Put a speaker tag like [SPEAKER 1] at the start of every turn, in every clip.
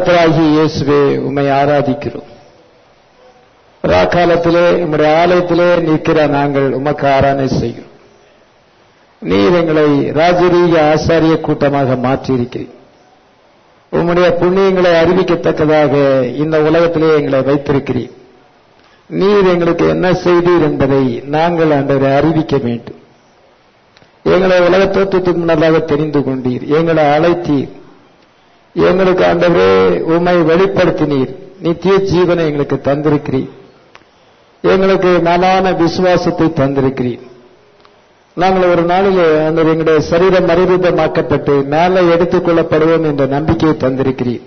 [SPEAKER 1] கர்த்தராகிய இயேசுவே உம்மை ஆராதிக்கிறோம் ராக்காலத்திலே உம்முடைய ஆலயத்திலே நிற்கிற நாங்கள் உமக்கு ஆராதனை செய்கிறோம் நீர் எங்களை ராஜரீக ஆசாரிய கூட்டமாக மாற்றியிருக்கிறீர் உம்முடைய புண்ணியங்களை அறிவிக்கத்தக்கதாக இந்த உலகத்திலே எங்களை வைத்திருக்கிறீர் நீர் எங்களுக்கு என்ன செய்தீர் என்பதை நாங்கள் அன்றரை அறிவிக்க வேண்டும் எங்களை உலக தோற்றத்துக்கு முன்னதாக தெரிந்து கொண்டீர் எங்களை அழைத்தீர் எங்களுக்கு ஆண்டவரே உம்மை வெளிப்படுத்தினீர் நித்திய ஜீவனை எங்களுக்கு தந்திருக்கிறீர் எங்களுக்கு நலான விசுவாசத்தை தந்திருக்கிறீர் நாங்கள் ஒரு நாளிலே அந்த எங்களுடைய சரீரம் மறுரூபமாக்கப்பட்டு மேலே எடுத்துக் கொள்ளப்படுவோம் என்ற நம்பிக்கையை தந்திருக்கிறீர்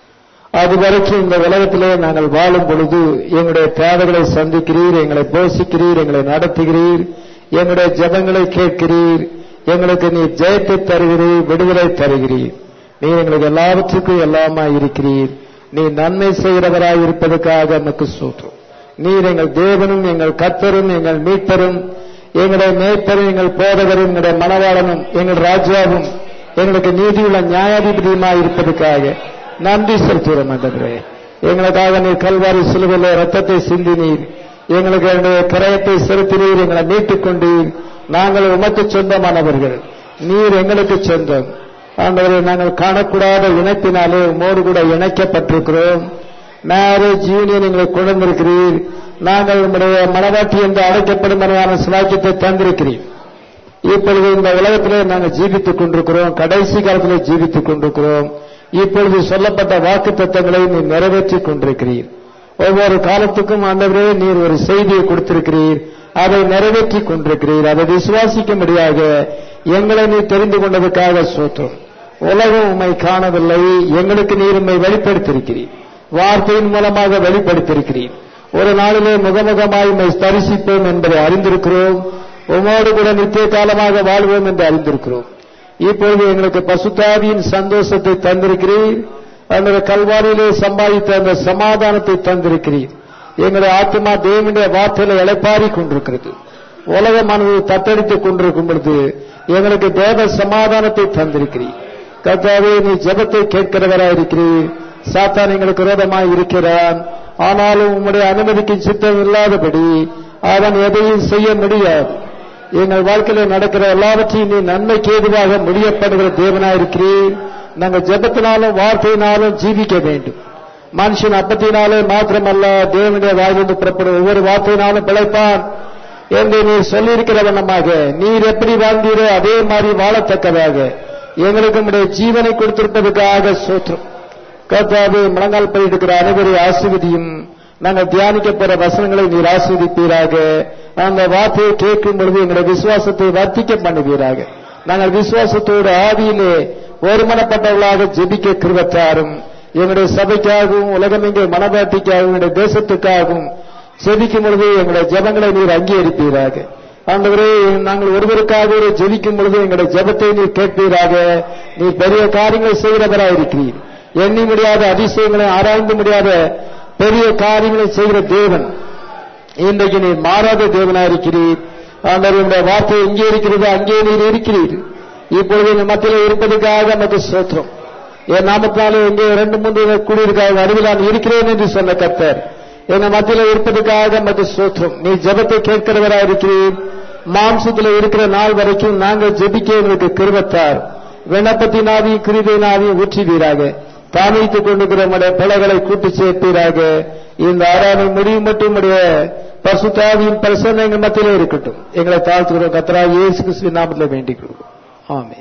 [SPEAKER 1] அது வரைக்கும் இந்த உலகத்திலே நாங்கள் வாழும் பொழுது எங்களுடைய தேவைகளை சந்திக்கிறீர் எங்களை போஷிக்கிறீர் எங்களை நடத்துகிறீர் எங்களுடைய ஜபங்களை கேட்கிறீர் எங்களுக்கு நீ ஜெயத்தை தருகிறீர் விடுதலை தருகிறீர் நீ எங்களுக்கு எல்லாவற்றுக்கும் எல்லாமா இருக்கிறீர் நீ நன்மை செய்கிறவராய் இருப்பதற்காக நமக்கு சூற்றும் நீர் எங்கள் தேவனும் எங்கள் கத்தரும் எங்கள் மீட்பரும் எங்களுடைய மேய்ப்பரும் எங்கள் போதகரும் எங்களுடைய மனவாளனும் எங்கள் ராஜாவும் எங்களுக்கு நீதியுள்ள நியாயாதிபதியுமாய் இருப்பதற்காக நன்றி செலுத்துகிறோம் ஆண்டவரே எங்களுக்காக நீர் கல்வாரி சிலுவையில் ரத்தத்தை சிந்தினீர் எங்களுக்கு என்னுடைய கிரயத்தை செலுத்தினீர் எங்களை மீட்டுக் கொண்டீர் நாங்கள் உமக்கு சொந்தமானவர்கள் நீர் எங்களுக்கு சொந்தம் ஆண்டவரை நாங்கள் காணக்கூடாத இணைப்பினாலே உமோடு கூட இணைக்கப்பட்டிருக்கிறோம் மேரேஜ் யூனியன் எங்களை கொண்டிருக்கிறீர் நாங்கள் உங்களுடைய மனவாட்டி என்று அழைக்கப்படும் சிலாக்கியத்தை தந்திருக்கிறீர் இப்பொழுது இந்த உலகத்திலே நாங்கள் ஜீவித்துக் கொண்டிருக்கிறோம் கடைசி காலத்திலே ஜீவித்துக் கொண்டிருக்கிறோம் இப்பொழுது சொல்லப்பட்ட வாக்கு தத்தங்களை நீ நிறைவேற்றிக் கொண்டிருக்கிறீர் ஒவ்வொரு காலத்துக்கும் ஆண்டவரே நீர் ஒரு செய்தியை கொடுத்திருக்கிறீர் அதை நிறைவேற்றிக் கொண்டிருக்கிறீர் அதை விசுவாசிக்கும்படியாக எங்களை நீ தெரிந்து கொண்டதுக்காக சோற்றம் உலகம் உண்மை காணவில்லை எங்களுக்கு நீர் உண்மை வெளிப்படுத்தியிருக்கிறீர் வார்த்தையின் மூலமாக வெளிப்படுத்தியிருக்கிறீர் ஒரு நாளிலே முகமுகமாய் உண்மை தரிசிப்போம் என்பதை அறிந்திருக்கிறோம் உமோடு கூட நித்திய காலமாக வாழ்வோம் என்று அறிந்திருக்கிறோம் இப்பொழுது எங்களுக்கு பசுத்தாவியின் சந்தோஷத்தை தந்திருக்கிறீர் அந்த கல்வாரியிலே சம்பாதித்த அந்த சமாதானத்தை தந்திருக்கிறீர் எங்களுடைய ஆத்மா தேவனுடைய வார்த்தையில இழைப்பாரி கொண்டிருக்கிறது உலகமானது தத்தளித்துக் கொண்டிருக்கும் பொழுது எங்களுக்கு தேவ சமாதானத்தை தந்திருக்கிறீர் கர்த்தாவே நீ ஜபத்தை கேட்கிறவராயிருக்கிறீர் சாத்தான் எங்களுக்கு விரோதமாய் இருக்கிறான் ஆனாலும் உம்முடைய அனுமதிக்கு சித்தம் இல்லாதபடி அவன் எதையும் செய்ய முடியாது எங்கள் வாழ்க்கையில நடக்கிற எல்லாவற்றையும் நீ நன்மைக்கு ஏதுவாக முடியப்படுகிற தேவனாயிருக்கிறீர் நாங்கள் ஜபத்தினாலும் வார்த்தையினாலும் ஜீவிக்க வேண்டும் மனுஷன் அப்பத்தினாலே மாத்திரமல்ல தேவனுடைய வாயிலிருந்து புறப்படும் ஒவ்வொரு வார்த்தையினாலும் பிழைப்பான் என்று நீர் சொல்லியிருக்கிற வண்ணமாக நீர் எப்படி வாழ்ந்தீரோ அதே மாதிரி வாழத்தக்கதாக எங்களுக்கு உடைய ஜீவனை கொடுத்திருப்பதற்காக சோற்றம் கர்த்தாவே முழங்கால் பண்ணியிருக்கிற அனைவரை ஆசிர்வதியும் நாங்கள் தியானிக்க போற வசனங்களை நீர் ஆஸ்வதிப்பீராக அந்த வார்த்தையை கேட்கும் பொழுது எங்களுடைய விசுவாசத்தை வர்த்திக்க பண்ணுவீராக நாங்கள் விசுவாசத்தோடு ஆவியிலே ஒருமனப்பட்டவர்களாக ஜெபிக்க கிருவத்தாரும் எங்களுடைய சபைக்காகவும் உலகமெங்கே மனவாட்டிக்காகவும் எங்களுடைய தேசத்துக்காகவும் செபிக்கும் பொழுது எங்களுடைய ஜபங்களை நீர் அங்கீகரிப்பீராக ஆண்டவரே நாங்கள் ஒருவருக்காக ஒரு ஜெபிக்கும் பொழுது எங்களுடைய ஜபத்தை நீர் கேட்பீராக நீர் பெரிய காரியங்களை செய்கிறவராயிருக்கிறீர் எண்ணி முடியாத அதிசயங்களை ஆராய்ந்து முடியாத பெரிய காரியங்களை செய்கிற தேவன் இன்றைக்கு நீர் மாறாத தேவனாயிருக்கிறீர் ஆண்டவருடைய வார்த்தை எங்கே இருக்கிறது அங்கே நீர் இருக்கிறீர் இப்பொழுது இந்த மத்தியில் இருப்பதற்காக நமக்கு சோத்திரம் என் நாமத்தினாலே எங்கே இரண்டு மூன்று கூடியிருக்காக அறிவில் நான் இருக்கிறேன் என்று சொன்ன கத்தர் என் மத்தியில் இருப்பதற்காக நமக்கு சோத்திரம் நீ ஜபத்தை கேட்கிறவராயிருக்கிறீர் மாம்சத்தில் இருக்கிற நாள் வரைக்கும் நாங்கள் ஜெபிக்க எங்களுக்கு கிருபத்தார் விண்ணப்பத்தின் ஆவியும் கிருதியின் ஆவியும் ஊற்றுவீராக தாமித்துக் கொண்டிருக்கிற நம்முடைய பிழைகளை கூட்டி சேர்ப்பீராக இந்த ஆராதனை முடியும் மட்டும் உடைய பசுத்தாவியின் பிரசன்ன எங்கள் மத்தியிலே இருக்கட்டும் எங்களை தாழ்த்துகிறோம் கத்தரா இயேசு கிறிஸ்துவின் நாமத்தில் வேண்டிக் கொள்கிறோம் ஆமே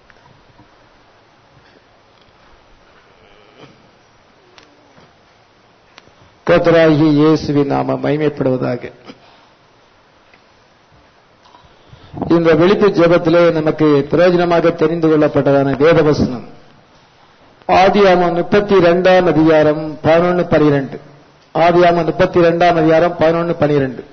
[SPEAKER 1] கத்தராகி இயேசுவின் நாம மைமைப்படுவதாக இந்த வெளிப்பு ஜெபத்திலே நமக்கு பிரயோஜனமாக தெரிந்து கொள்ளப்பட்டதான வேதவசனம் ஆதியாமம் முப்பத்தி ரெண்டாம் அதிகாரம் பதினொன்னு பனிரெண்டு ஆதியாமம் முப்பத்தி ரெண்டாம் அதிகாரம் பதினொன்னு பனிரெண்டு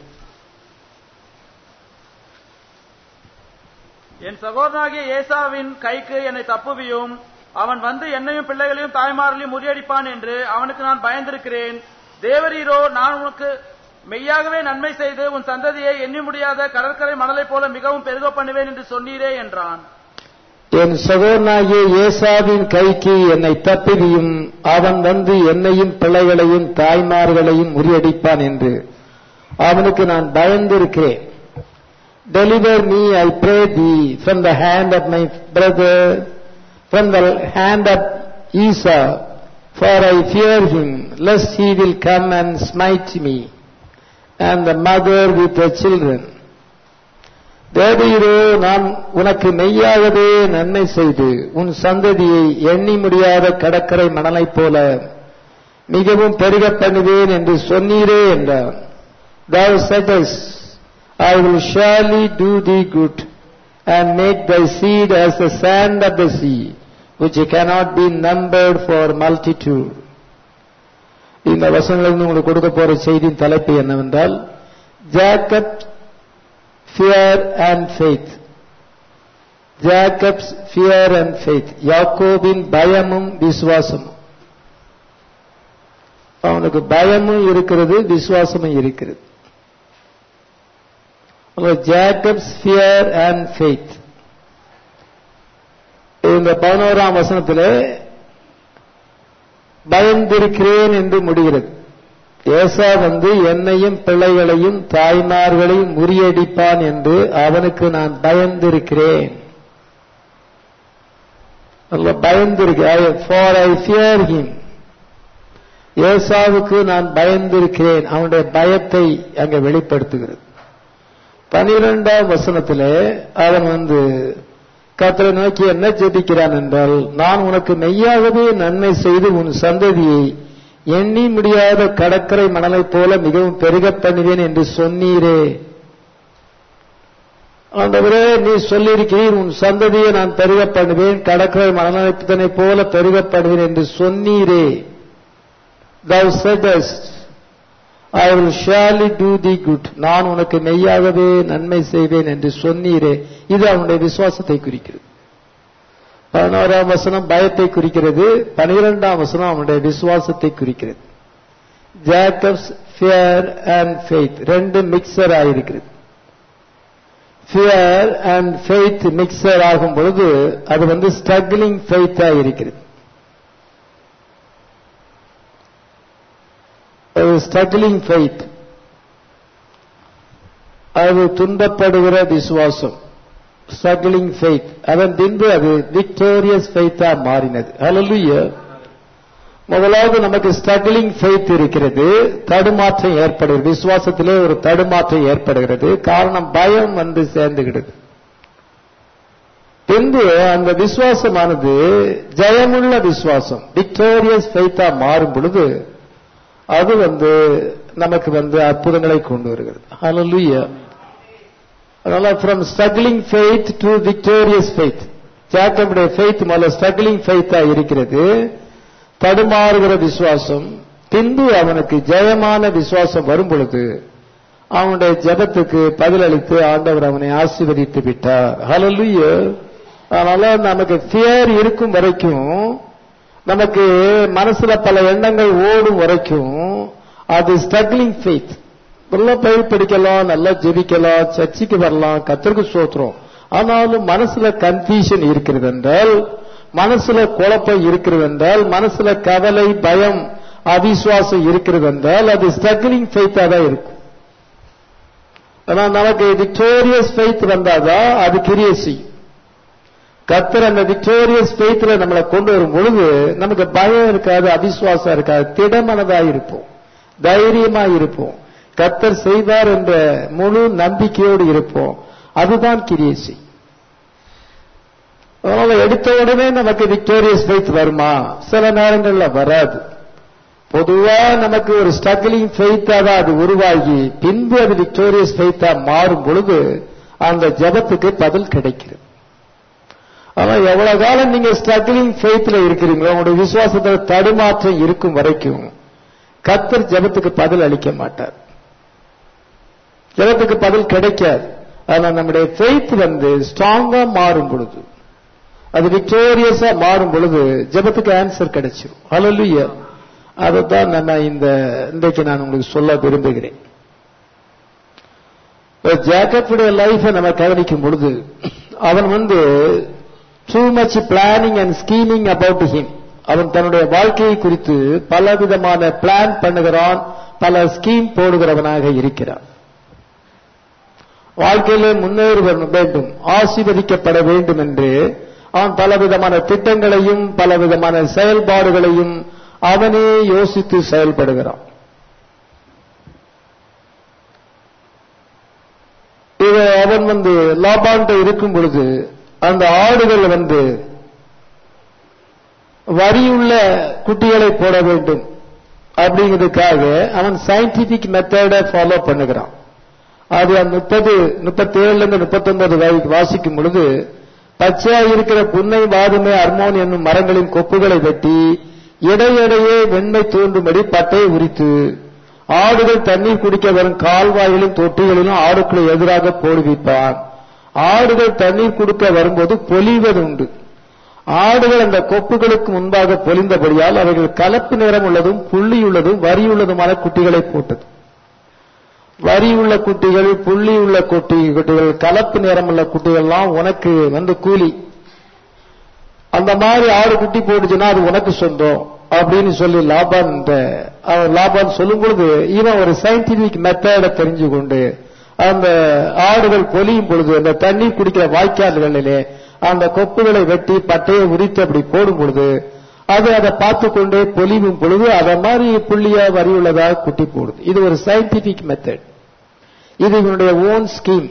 [SPEAKER 2] என் சகோதரனாகிய ஏசாவின் கைக்கு என்னை தப்புவியும் அவன் வந்து என்னையும் பிள்ளைகளையும் தாய்மார்களையும் முறியடிப்பான் என்று அவனுக்கு நான் பயந்திருக்கிறேன் தேவரீரோ நான் உனக்கு மெய்யாகவே நன்மை செய்து உன் சந்ததியை எண்ணி முடியாத கடற்கரை மணலைப் போல மிகவும் பெருக பண்ணுவேன் என்று சொன்னீரே என்றான்
[SPEAKER 1] என் சகோதரனாகிய ஏசாவின் கைக்கு என்னை தப்புவியும் அவன் வந்து என்னையும் பிள்ளைகளையும் தாய்மார்களையும் முறியடிப்பான் என்று அவனுக்கு நான் பயந்திருக்கிறேன் deliver me I pray thee from the hand of my brother from the hand of Esau for I fear him lest he will come and smite me and the mother with the children தேவீரோ நான் உனக்கு மெய்யாகவே நன்மை செய்து உன் சந்ததியை எண்ணி முடியாத கடற்கரை மணலைப் போல மிகவும் பெருக பண்ணுவேன் என்று சொன்னீரே என்றார் Thou saidest, I will surely do thee good and make thy seed as the sand of the sea, which cannot be numbered for multitude. இந்த வசனங்களிலிருந்து உங்களுக்கு கொடுக்க போற செய்தியின் தலைப்பு என்னவென்றால் Jacob fear and faith Jacob's fear and faith யாக்கோபின் பயமும் விசுவாசமும் அவனுக்கு பயமும் இருக்கிறது விசுவாசமும் இருக்கிறது ஜாக்கப்ஸ் ஃபியர் அண்ட் ஃபெய்த் இந்த பதினோராம் வசனத்திலே பயந்திருக்கிறேன் என்று முடிகிறது ஏசா வந்து என்னையும் பிள்ளைகளையும் தாய்மார்களையும் முறியடிப்பான் என்று அவனுக்கு நான் பயந்திருக்கிறேன் அல்ல பயந்திருக்கிறேன் ஃபார் ஐ ஃபியர் ஹிம் ஏசாவுக்கு நான் பயந்திருக்கிறேன் அவனுடைய பயத்தை அங்க வெளிப்படுத்துகிறது பனிரெண்டாம் வசனத்திலே அவன் வந்து கத்தரை நோக்கி என்ன ஜெபிக்கிறான் என்றால் நான் உனக்கு மெய்யாகவே நன்மை செய்து உன் சந்ததியை எண்ணி முடியாத கடற்கரை மணலைப் போல மிகவும் பெருகப் பண்ணுவேன் என்று சொன்னீரே ஆண்டவரே நீ சொல்லியிருக்கிறீர் உன் சந்ததியை நான் பெருக பண்ணுவேன் கடற்கரை மணலைத்தனை போல பெருக பண்ணுவேன் என்று சொன்னீரே thou saidest I will surely do thee good நான் உனக்கு மெய்யாகவே நன்மை செய்வேன் என்று சொன்னீரே இது அவனுடைய விசுவாசத்தை குறிக்கிறது பதினோராம் வசனம் பயத்தை குறிக்கிறது பனிரெண்டாம் வசனம் அவனுடைய விசுவாசத்தை குறிக்கிறது ஜாக்கப்ஸ் ஃபியர் அண்ட் ஃபெய்த் ரெண்டு மிக்சர் ஆயிருக்கிறது ஃபியர் அண்ட் ஃபெய்த் மிக்சர் ஆகும் பொழுது அது வந்து ஸ்ட்ரகிளிங் ஃபெய்த்தா இருக்கிறது ஸ்ட்ரகிளிங் ஃபெய்த் அது துன்பப்படுகிற விசுவாசம் ஸ்ட்ரகிளிங் ஃபெய்த் அதன் பின்பு அது விக்டோரியஸ் ஃபெய்த்தா மாறினது ஹalleluya முதலாவது நமக்கு ஸ்ட்ரகிளிங் ஃபெய்த் இருக்கிறது தடுமாற்றம் ஏற்படுகிறது விசுவாசத்திலே ஒரு தடுமாற்றம் ஏற்படுகிறது காரணம் பயம் வந்து சேர்ந்துகிறது பின்பு அந்த விசுவாசமானது ஜெயமுள்ள விசுவாசம் விக்டோரியஸ் ஃபெய்த்தா மாறும் பொழுது அது வந்து நமக்கு வந்து அற்புதங்களை கொண்டு வருகிறது ஹalleluya அதனால from struggling faith to victorious faith ஜாக்கபுடைய ஃபெய்த் முதல்ல ஸ்ட்ரகிளிங் ஃபெய்த்தா இருக்கிறது தடுமாறுகிற விசுவாசம் பின்பு அவனுக்கு ஜெயமான விசுவாசம் வரும் பொழுது அவனுடைய ஜபத்துக்கு பதிலளித்து ஆண்டவர் அவனை ஆசீர்வதித்து விட்டார் ஹalleluya அதனால நமக்கு ஃபியர் இருக்கும் வரைக்கும் நமக்கு மனசுல பல எண்ணங்கள் ஓடும் வரைக்கும் அது ஸ்ட்ரகிளிங் ஃபெய்த் நல்லா பயிர் படிக்கலாம் நல்லா ஜெபிக்கலாம் சர்ச்சுக்கு வரலாம் கத்திற்கு சோத்துறோம் ஆனாலும் மனசுல கன்ஃபியூஷன் இருக்கிறது என்றால் மனசுல குழப்பம் இருக்கிறது என்றால் மனசுல கவலை பயம் அவிசுவாசம் இருக்கிறது என்றால் அது ஸ்ட்ரகிளிங் ஃபெய்த்தா தான் இருக்கும் ஆனா நமக்கு விக்டோரியஸ் ஃபெய்த் வந்தாதான் அது கிரிய செய்யும் கத்தர் அந்த விக்டோரியஸ் ஃபெய்த்ல நம்மளை கொண்டு வரும் பொழுது நமக்கு பயம் இருக்காது அவிசுவாசம் இருக்காது திடமனதா இருப்போம் தைரியமா இருப்போம் கத்தர் செய்வார் என்ற முழு நம்பிக்கையோடு இருப்போம் அதுதான் கிரியேசி அதனால எடுத்த உடனே நமக்கு விக்டோரியஸ் ஃபெய்த் வருமா சில நேரங்கள்ல வராது பொதுவா நமக்கு ஒரு ஸ்ட்ரகிளிங் ஃபெய்த்தா தான் அது உருவாகி பின்பு அது விக்டோரியஸ் ஃபெய்த்தா மாறும் பொழுது அந்த ஜபத்துக்கு பதில் கிடைக்கிறது ஆனா எவ்வளவு காலம் நீங்க ஸ்ட்ரகிளிங் ஃபெய்த்ல இருக்கிறீங்களோ உங்களுடைய விசுவாசத்துல தடுமாற்றம் இருக்கும் வரைக்கும் கத்தர் ஜபத்துக்கு பதில் அளிக்க மாட்டார் ஜபத்துக்கு பதில் கிடைக்காது ஆனா நம்முடைய ஃபெய்த் வந்து ஸ்ட்ராங்கா மாறும் பொழுது அது விக்டோரியஸா மாறும் பொழுது ஜபத்துக்கு ஆன்சர் கிடைச்சிடும் ஹalleluya அதுதான் நம்ம இந்த இன்றைக்கு நான் உங்களுக்கு சொல்ல விரும்புகிறேன் ஜேக்கப்புடைய லைஃபை நம்ம கவனிக்கும் பொழுது அவன் வந்து too much planning and scheming about him அவன் தன்னுடைய வாழ்க்கையை குறித்து பலவிதமான பிளான் பண்ணுகிறான் பல ஸ்கீம் போடுகிறவனாக இருக்கிறான் வாழ்க்கையிலே முன்னேறி வர வேண்டும் ஆசீர்வதிக்கப்பட வேண்டும் என்று அவன் பலவிதமான திட்டங்களையும் பலவிதமான செயல்பாடுகளையும் அவனே யோசித்து செயல்படுகிறான் இது அவன் வந்து லாபாண்ட இருக்கும் பொழுது அந்த ஆடுகள் வந்து வரியுள்ள குட்டிகளை போட வேண்டும் அப்படிங்கிறதுக்காக அவன் சயின்டிபிக் மெத்தடை ஃபாலோ பண்ணுகிறான் அது அந்த முப்பது முப்பத்தி ஏழுல இருந்து முப்பத்தி ஒன்பது வாசிக்கும் பொழுது பச்சையா இருக்கிற புன்னை வாதுமை அர்மோன் என்னும் மரங்களின் கொப்புகளை வெட்டி இடையிடையே வெண்மை தோன்றும்படி பட்டையை உரித்து ஆடுகள் தண்ணீர் குடிக்க வரும் கால்வாயிலும் தொட்டிகளிலும் ஆடுகளை எதிராக போடுவிப்பான் ஆடுகள் தண்ணீர் குடிக்க வரும்போது பொலிவது உண்டு ஆடுகள் அந்த கொப்புகளுக்கு முன்பாக பொலிந்தபடியால் அவைகள் கலப்பு நிறம் உள்ளதும் புள்ளியுள்ளதும் வரியுள்ளதுமான குட்டிகளை போட்டது வரி உள்ள குட்டிகள் புள்ளி உள்ள குட்டி குட்டிகள் கலப்பு நிறம் உள்ள குட்டிகள்லாம் உனக்கு வந்து கூலி அந்த மாதிரி ஆடு குட்டி போட்டுச்சுன்னா அது உனக்கு சொந்தம் அப்படின்னு சொல்லி லாபான் அவன் லாபான் சொல்லும் பொழுது இவன் ஒரு சயின்டிபிக் மெத்தடை தெரிஞ்சு கொண்டு அந்த ஆடுகள் பொலியும் பொழுது அந்த தண்ணீர் குடிக்கிற வாய்க்கால்களிலே அந்த கொப்புகளை வெட்டி பட்டையை உரித்து அப்படி போடும் பொழுது அது அதை பார்த்து கொண்டே பொலிவும் பொழுது அதை மாதிரி புள்ளியா வரி உள்ளதாக குட்டி போடுது இது ஒரு சயின்டிபிக் மெத்தட் இது இவனுடைய ஓன் ஸ்கீம்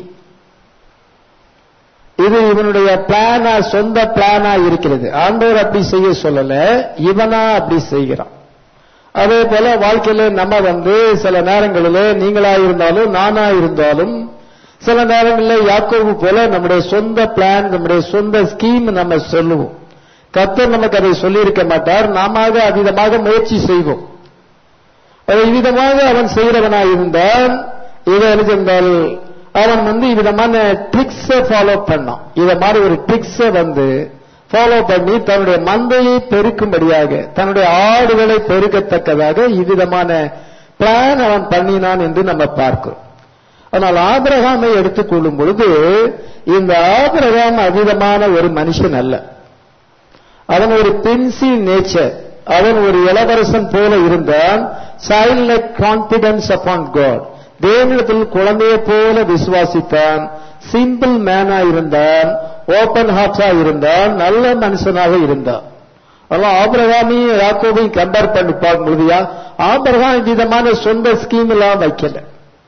[SPEAKER 1] இது இவனுடைய பிளானா சொந்த பிளானா இருக்கிறது ஆண்டவர் அப்படி செய்ய சொல்லல இவனா அப்படி செய்கிறான் அதே போல வாழ்க்கையில நம்ம வந்து சில நேரங்களிலே நீங்களா இருந்தாலும் நானா இருந்தாலும் சில நேரங்களில் யாக்கோவு போல நம்முடைய சொந்த பிளான் நம்முடைய சொந்த ஸ்கீம் நம்ம சொல்லுவோம் கத்தர் நமக்கு அதை சொல்லியிருக்க மாட்டார் நாம அதீதமாக முயற்சி செய்வோம் இவ்விதமாக அவன் செய்கிறவனாய் இருந்தால் இதை எழுதியிருந்தால் அவன் வந்து இவ்விதமான ட்ரிக்ஸை ஃபாலோ பண்ணான் இத மாதிரி ஒரு ட்ரிக்ஸை வந்து ஃபாலோ பண்ணி தன்னுடைய மந்தையை பெருக்கும்படியாக தன்னுடைய ஆடுகளை பெருக்கத்தக்கதாக இவ்விதமான பிளான் அவன் பண்ணினான் என்று நம்ம பார்க்கிறோம் ஆனால் ஆபிரகாமை எடுத்துக்கொள்ளும் பொழுது இந்த ஆபிரகாம் அதீதமான ஒரு மனுஷன் அல்ல அவன் ஒரு பின்சி நேச்சர் அவன் ஒரு இளவரசன் போல இருந்தான் child like confidence upon God தேவனிடத்தில் குழந்தையை போல விசுவாசித்தான் சிம்பிள் மேனா இருந்தான் ஓபன் ஹார்ட்டா இருந்தான் நல்ல மனுஷனாக இருந்தான் அதெல்லாம் ஆபிரகாமையும் யாக்கோபையும் கம்பேர் பண்ணி பார்க்கும் பொழுது ஆபிரகாம் விதமான சொந்த ஸ்கீம் எல்லாம் வைக்கல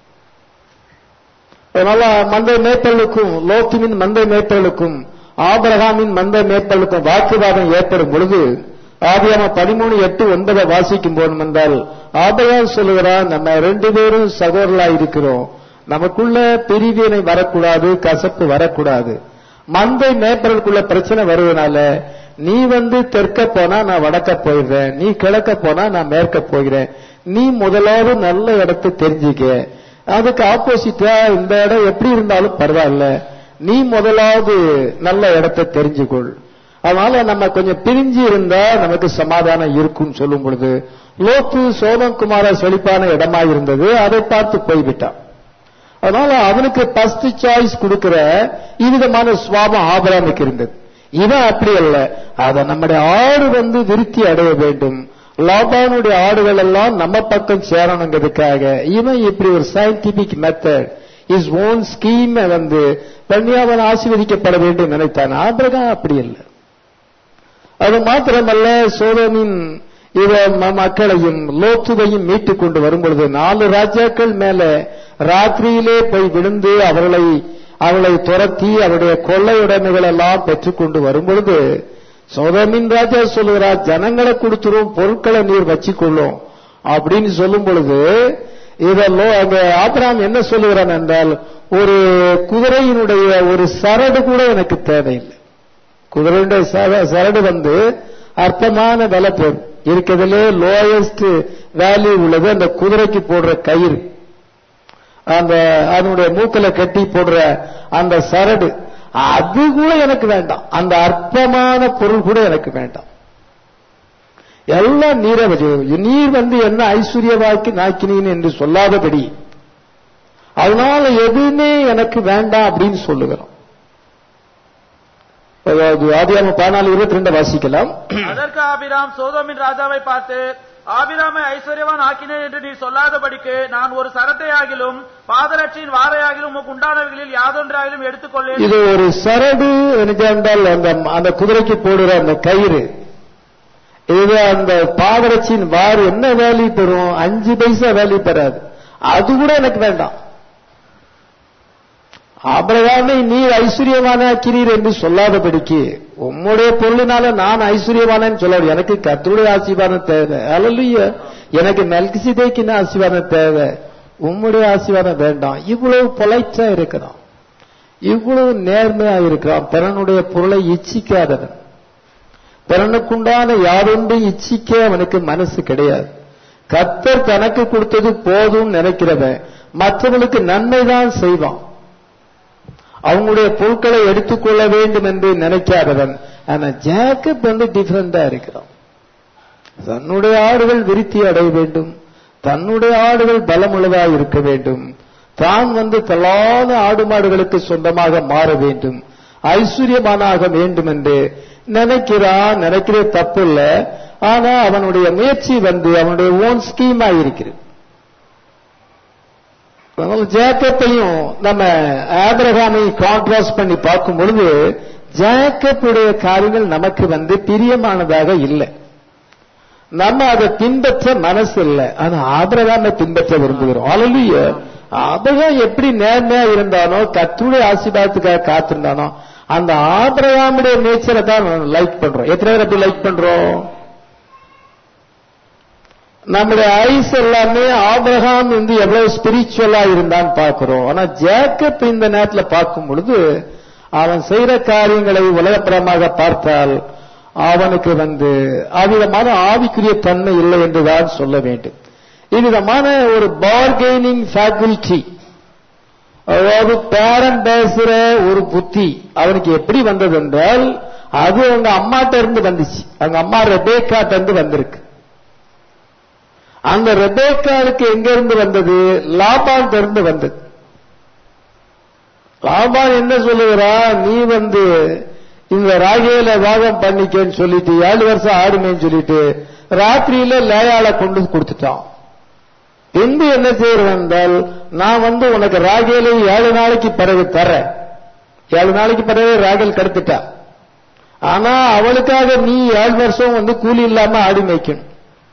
[SPEAKER 1] அதனால மந்தை மேய்ப்பலுக்கும் லோக்கிமின் மந்தை மேய்ப்பலுக்கும் ஆபிரகாமின் மந்தை மேய்ப்பலுக்கும் வாக்குவாதம் ஏற்படும் பொழுது ஆதியாம பதிமூணு எட்டு ஒன்பதை வாசிக்கும் போது வந்தால் ஆபிரகாம் சொல்லுகிறான் நம்ம ரெண்டு பேரும் சகோதரலா இருக்கிறோம் நமக்குள்ள பிரிவினை வரக்கூடாது கசப்பு வரக்கூடாது மந்தை மேய்ப்பலுக்குள்ள பிரச்சனை வருவதனால நீ வந்து தெற்க போனா நான் வடக்க போயிடுறேன் நீ கிழக்க போனா நான் மேற்க போகிறேன் நீ முதலாவது நல்ல இடத்தை தெரிஞ்சுக்க அதுக்கு ஆப்போசிட்டா இந்த இடம் எப்படி இருந்தாலும் பரவாயில்ல நீ முதலாவது நல்ல இடத்தை தெரிஞ்சுக்கொள் அதனால நம்ம கொஞ்சம் பிரிஞ்சு இருந்தா நமக்கு சமாதானம் இருக்கும் சொல்லும் பொழுது லோத்து சோமகுமார செழிப்பான இடமா இருந்தது அதை பார்த்து போய்விட்டான் அதனால அவனுக்கு ஃபர்ஸ்ட் சாய்ஸ் கொடுக்கிற இவ்விதமான சுவாபம் ஆபராமுக்கு இருந்தது இவன் அப்படி அல்ல அத நம்முடைய ஆடு வந்து விருத்தி அடைய வேண்டும் லாபானுடைய ஆடுகள் எல்லாம் நம்ம பக்கம் சேரணுங்கிறதுக்காக இவன் இப்படி ஒரு scientific method his own scheme வந்து பண்ணி அவன் ஆசீர்வதிக்கப்பட வேண்டும் நினைத்தான் ஆபிரகாம் அப்படி இல்லை அது மாத்திரமல்ல சோதமின் இவ மக்களையும் லோத்துவையும் மீட்டுக் கொண்டு வரும்பொழுது நாலு ராஜாக்கள் மேல ராத்திரியிலே போய் விழுந்து அவர்களை அவளை துரத்தி அவருடைய கொள்ளையுடைமைகள் எல்லாம் பெற்றுக்கொண்டு வரும்பொழுது சோதமின் ராஜா சொல்லுகிறார் ஜனங்களை கொடுத்துரும் பொருட்களை நீர் வச்சுக்கொள்ளும் அப்படின்னு சொல்லும் பொழுது இதல்லோ அங்க ஆபிராம் என்ன சொல்லுகிறான் என்றால் ஒரு குதிரையினுடைய ஒரு சரடு கூட எனக்கு தேவையில்லை குதிரையுடைய சரடு வந்து அற்பமான விலை போடும் இருக்கிறதுலே லோயஸ்ட் வேல்யூ உள்ளது அந்த குதிரைக்கு போடுற கயிறு அந்த அதனுடைய மூக்கில கட்டி போடுற அந்த சரடு அது கூட எனக்கு வேண்டாம் அந்த அற்பமான பொருள் கூட எனக்கு வேண்டாம் எல்லாம் நீரை வச்சு நீர் வந்து என்ன ஐஸ்வர்யவாக்கி நாக்கினீன் என்று சொல்லாதபடி அதனால எதுவுமே எனக்கு வேண்டாம் அப்படின்னு சொல்லுகிறோம் அதாவது ஆதியாம பதினாலு இருபத்தி ரெண்டு வாசிக்கலாம்
[SPEAKER 2] அதற்கு ஆபிராம் சோதோமின் ராஜாவை பார்த்து ஆபிராமை ஐஸ்வர்யவான் ஆக்கினேன் என்று நீ சொல்லாதபடிக்கு நான் ஒரு சரத்தை ஆகிலும் பாதரட்சியின் வாரையாகிலும் உமக்கு உண்டானவைகளில் யாதொன்றாகிலும் எடுத்துக்கொள்ளேன்
[SPEAKER 1] இது ஒரு சரடு என்றால் அந்த அந்த குதிரைக்கு போடுற அந்த கயிறு இது அந்த பாதரட்சியின் வார் என்ன வேல்யூ தரும் அஞ்சு பைசா வேல்யூ தராது அது கூட எனக்கு வேண்டாம் ஆபிரகாமை நீர் ஐஸ்வர்யவானாக்கிறீர் என்று சொல்லாதபடிக்கு உம்முடைய பொருளினால நான் ஐஸ்வர்யவானன்னு சொல்லாது எனக்கு கர்த்தருடைய ஆசீர்வாதம் தேவை அல்லையா எனக்கு மெல்கிசிதேக்கின ஆசீர்வாதம் தேவை உம்முடைய ஆசீர்வாதம் வேண்டாம் இவ்வளவு பொலைட்டா இருக்கிறான் இவ்வளவு நேர்மையா இருக்கிறான் பிறனுடைய பொருளை இச்சிக்காதவன் பிறனுக்குண்டான யாரொன்று இச்சிக்க அவனுக்கு மனசு கிடையாது கர்த்தர் தனக்கு கொடுத்தது போதும் நினைக்கிறவன் மற்றவனுக்கு நன்மைதான் செய்வான் அவங்களுடைய பொருட்களை எடுத்துக்கொள்ள வேண்டும் என்று நினைக்காதவன் ஆனா ஜேக்கப் வந்து டிஃபரெண்டா இருக்கிறான் தன்னுடைய ஆடுகள் விருத்தி அடைய வேண்டும் தன்னுடைய ஆடுகள் பலமுள்ளதா இருக்க வேண்டும் தான் வந்து தள்ளாத ஆடு மாடுகளுக்கு சொந்தமாக மாற வேண்டும் ஐஸ்வர்யமானாக வேண்டும் என்று நினைக்கிறான் நினைக்கிற தப்பு இல்ல ஆனா அவனுடைய முயற்சி வந்து அவனுடைய ஓன் ஸ்கீமா இருக்கிறது அதனால ஜேக்கப்பையும் நம்ம ஆபிரகாமை கான்ட்ராஸ்ட் பண்ணி பார்க்கும் பொழுது ஜேக்கப்புடைய காரியங்கள் நமக்கு வந்து பிரியமானதாக இல்லை நம்ம அதை பின்பற்ற மனசு இல்லை ஆனா ஆபிரகாமை பின்பற்ற விரும்புகிறோம் அழலிய ஆபிரகாம் எப்படி நேர்மையா இருந்தானோ கத்துடைய ஆசீர்வாதத்துக்காக காத்திருந்தானோ அந்த ஆபிரகாமுடைய நேச்சரை தான் லைக் பண்றோம் எத்தனை பேர் அப்படி லைக் பண்றோம் நம்முடைய ஐஸ் எல்லாமே ஆபிரகாம் வந்து எவ்வளவு ஸ்பிரிச்சுவலா இருந்தான்னு பார்க்கிறோம் ஆனா ஜேக்கப் இந்த நேரத்துல பார்க்கும் பொழுது அவன் செய்யற காரியங்களை உலகப்புறமாக பார்த்தால் அவனுக்கு வந்து அவ்விதமான ஆவிக்குரிய தன்மை இல்லை என்றுதான் சொல்ல வேண்டும் இவ்விதமான ஒரு பார்கெய்னிங் ஃபேக்கல்டி அதாவது பேரன் பேசுற ஒரு புத்தி அவனுக்கு எப்படி வந்தது என்றால் அது அவங்க அம்மாட்ட இருந்து வந்துச்சு அவங்க அம்மா ரெபேக்காட்ட இருந்து வந்திருக்கு அந்த ரெபேக்காலுக்கு எங்க இருந்து வந்தது லாபான் இருந்து வந்தது லாபான் என்ன சொல்லுகிறா நீ வந்து இந்த ராகேல வாதம் பண்ணிக்கன்னு சொல்லிட்டு ஏழு வருஷம் ஆடுமேன்னு சொல்லிட்டு ராத்திரியில லேயால கொண்டு கொடுத்துட்டான் பின்பு என்ன செய்யறேன் என்றால் நான் வந்து உனக்கு ராகேலை ஏழு நாளைக்கு பிறகு தரேன் ஏழு நாளைக்கு பிறகு ராகேல் கடுத்துட்டா ஆனா அவளுக்காக நீ ஏழு வருஷம் வந்து கூலி இல்லாம ஆடி மேய்க்கணும்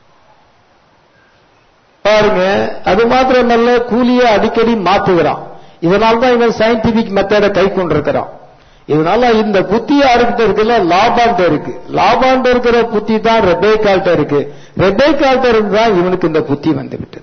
[SPEAKER 1] பாருங்க அது மாத்திரமல்ல கூலியை அடிக்கடி மாத்துகிறான் இதனால்தான் இவன் சயின்டிபிக் மெத்தடை கை கொண்டிருக்கிறான் இதனால இந்த புத்தி யாருக்கிட்ட இருக்குல்ல லாபான்ட்ட இருக்கு லாபான்ட்ட இருக்கிற புத்தி தான் ரெபேக்கால்ட்ட இருக்கு ரெபேக்கால்ட்ட இருந்து தான் இவனுக்கு இந்த புத்தி வந்து விட்டது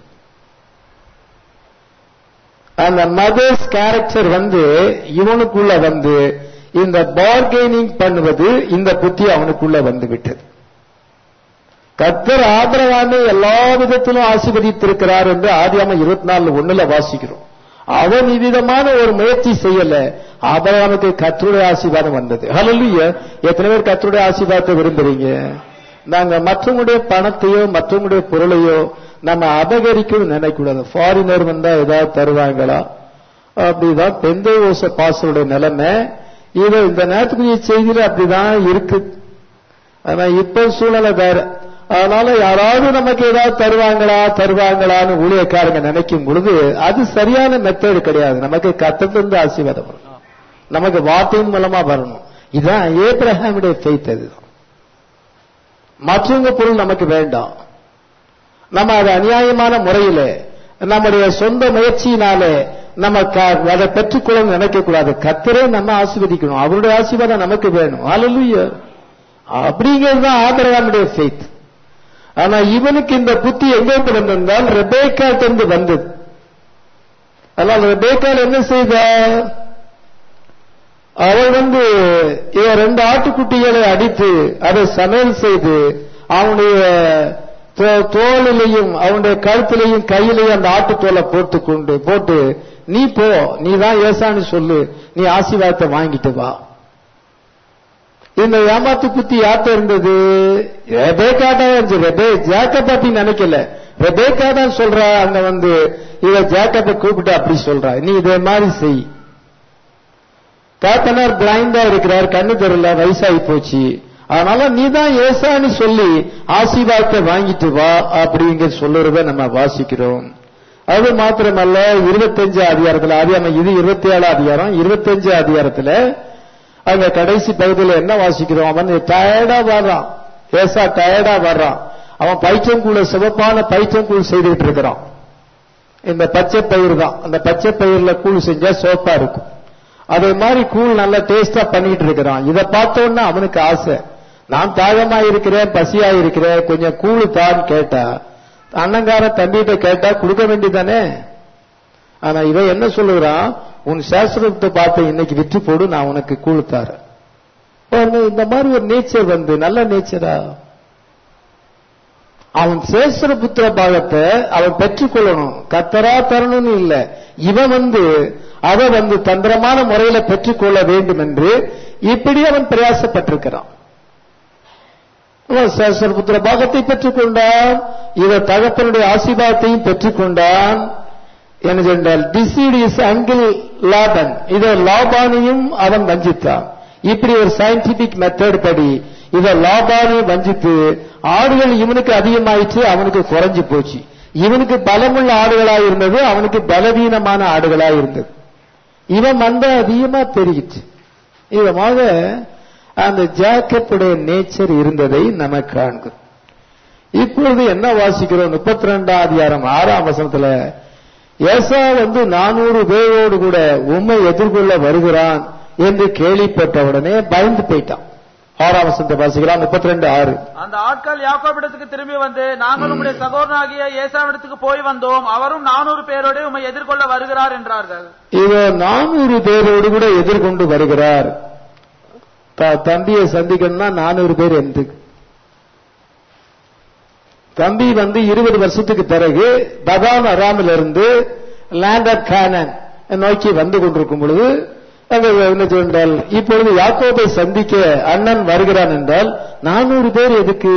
[SPEAKER 1] அந்த மதர்ஸ் கேரக்டர் வந்து இவனுக்குள்ள வந்து இந்த பார்கெனிங் பண்ணுவது இந்த புத்தி அவனுக்குள்ள வந்து விட்டது கத்தர் ஆதரவான எல்லா விதத்திலும் ஆசீர்வதித்திருக்கிறார் என்று ஆதியாம இருபத்தி நாலு ஒண்ணுல வாசிக்கிறோம் அவன் இவ்விதமான ஒரு முயற்சி செய்யல ஆபரகாமுக்கு கத்தருடைய ஆசீர்வாதம் வந்தது ஹலல்லுய எத்தனை பேர் கத்தருடைய ஆசீர்வாதத்தை விரும்புறீங்க நாங்க மற்றவங்களுடைய பணத்தையோ மற்றவங்களுடைய பொருளையோ நம்ம அபகரிக்கணும் நினைக்கூடாது ஃபாரினர் வந்தா ஏதாவது தருவாங்களா அப்படிதான் பெந்தை ஓச பாசனுடைய நிலைமை இது இந்த நேரத்துக்குரிய செய்தியில அப்படிதான் இருக்கு ஆனா இப்ப சூழ்நிலை வேற அதனால யாராவது நமக்கு ஏதாவது தருவாங்களா தருவாங்களான்னு ஊழியக்காரங்க நினைக்கும் பொழுது அது சரியான மெத்தேடு கிடையாது நமக்கு கத்தத்திலிருந்து ஆசீர்வாதம் வரணும் நமக்கு வார்த்தையின் மூலமா வரணும் இதுதான் ஏப்ரஹாமுடைய ஃபெய்த் அதுதான் மற்றவங்க பொருள் நமக்கு வேண்டாம் நம்ம அது அநியாயமான முறையில நம்முடைய சொந்த முயற்சியினாலே நம்ம அதை பெற்றுக்கொள்ள நினைக்க கூடாது கத்தரே நம்ம ஆசீர்வதிக்கணும் அவருடைய ஆசீர்வாதம் நமக்கு வேணும் அலலுய அப்படிங்கிறது தான் ஆபரகாமுடைய ஃபெய்த் ஆனா இவனுக்கு இந்த புத்தி எங்கிருந்து வந்திருந்தால் ரெபேக்காட்டிருந்து வந்தது அதனால் ரெபேக்கால் என்ன செய்த அவள் வந்து ரெண்டு ஆட்டுக்குட்டிகளை அடித்து அதை சமையல் செய்து அவனுடைய தோளிலையும் அவனுடைய கழுத்திலையும் கையிலையும் அந்த ஆட்டுத்தோலை போட்டு கொண்டு போட்டு நீ போ நீ தான் ஏசான்னு சொல்லு நீ ஆசீர்வாதத்தை வாங்கிட்டு வா இந்த ஏமாத்து புத்தி யார்ட்ட இருந்தது ரெபேக்காட்டா இருந்துச்சு ரெபே ஜேக்கப் அப்படி நினைக்கல ரெபேக்கா தான் சொல்றா அங்க வந்து இவ ஜேக்கப்பை கூப்பிட்டு அப்படி சொல்றா நீ இதே மாதிரி செய் தாத்தனார் பிளைண்டா இருக்கிறார் கண்ணு தெரியல வயசாகி போச்சு அதனால நீ தான் ஏசான்னு சொல்லி ஆசீர்வாதத்தை வாங்கிட்டு வா அப்படிங்க சொல்லுறத நம்ம வாசிக்கிறோம் அது மாத்திரமல்ல இருபத்தஞ்சு அதிகாரத்துல அதிகாரம் இது இருபத்தி ஏழு அதிகாரம் இருபத்தஞ்சு அதிகாரத்துல அங்க கடைசி பகுதியில் என்ன வாசிக்கிறோம் அவன் டயர்டா வர்றான் ஏசா டயர்டா வர்றான் அவன் பைச்சங்கூழ சிவப்பான பைச்சங்கூழ் செய்துட்டு இருக்கிறான் இந்த பச்சை பயிர் தான் அந்த பச்சை பயிர்ல கூழ் செஞ்சா சோப்பா இருக்கும் அதே மாதிரி கூழ் நல்லா டேஸ்டா பண்ணிட்டு இருக்கிறான் இதை பார்த்தோன்னா அவனுக்கு ஆசை நான் தாகமா இருக்கிறேன் பசியா இருக்கிறேன் கொஞ்சம் கூழ் தான் கேட்டா அண்ணங்கார தம்பிகிட்ட கேட்டா கொடுக்க வேண்டியதானே ஆனா இவன் என்ன சொல்லுகிறான் உன் சாஸ்திரத்தை பார்த்து இன்னைக்கு விற்று போடு நான் உனக்கு கூழ் தாரேன் பாருங்க, இந்த மாதிரி ஒரு நேச்சர் வந்து நல்ல நேச்சரா அவன் சேஸ்வர புத்திர பாகத்தை அவன் பெற்றுக்கொள்ளணும் கத்தரா தரணும்னு இல்ல இவன் வந்து அதை வந்து தந்திரமான முறையில பெற்றுக்கொள்ள வேண்டும் என்று இப்படி அவன் பிரயாசப்பட்டிருக்கிறான் அவன் சேஸ்வர புத்திர பாகத்தை பெற்றுக்கொண்டான் இவன் தகப்பனுடைய ஆசீர்வாதத்தையும் பெற்றுக்கொண்டான் என்ன சொன்னால் டிசீட் இஸ் அங்கிள் லாபன் இதை லாபானையும் அவன் வஞ்சித்தான் இப்படி ஒரு சயின்டிபிக் மெத்தட் படி இத லாபானை வஞ்சித்து ஆடுகள் இவனுக்கு அதிகமாயிற்று அவனுக்கு குறைஞ்சு போச்சு இவனுக்கு பலமுள்ள ஆடுகளா இருந்தது அவனுக்கு பலவீனமான ஆடுகளா இருந்தது இவன் மந்த அதிகமா பெருகிச்சு விதமாக அந்த ஜாக்கப்புடைய நேச்சர் இருந்ததை நம்ம காண்கிறோம் இப்பொழுது என்ன வாசிக்கிறோம் முப்பத்தி ரெண்டாம் அதிகாரம் ஆறாம் வசனத்துல ஏசா வந்து நானூறு பேரோடு கூட உம்மை எதிர்கொள்ள வருகிறான் என்று கேள்விப்பட்டவுடனே பயந்து போயிட்டான் ஆறாம் வசனத்தை வாசிக்கலாம் முப்பத்தி ரெண்டு ஆறு
[SPEAKER 2] அந்த ஆட்கள் யாக்கோபிடத்துக்கு திரும்பி வந்து நாங்கள் உம்முடைய சகோதரனாகிய ஏசாவிடத்துக்கு போய் வந்தோம் அவரும் நானூறு பேரோடு உம்மை எதிர்கொள்ள வருகிறார் என்றார்கள்
[SPEAKER 1] இவர் நானூறு பேரோடு கூட எதிர்கொண்டு வருகிறார் த- தம்பியை சந்திக்கணும்னா நானூறு பேர் எந்த தம்பி வந்து இருபது வருஷத்துக்கு பிறகு பகான் அராமில் இருந்து லேண்ட் ஆஃப் கேனன் நோக்கி வந்து கொண்டிருக்கும் பொழுது அங்க என்ன சொன்னால் இப்பொழுது யாக்கோபை சந்திக்க அண்ணன் வருகிறான் என்றால் நானூறு பேர் எதுக்கு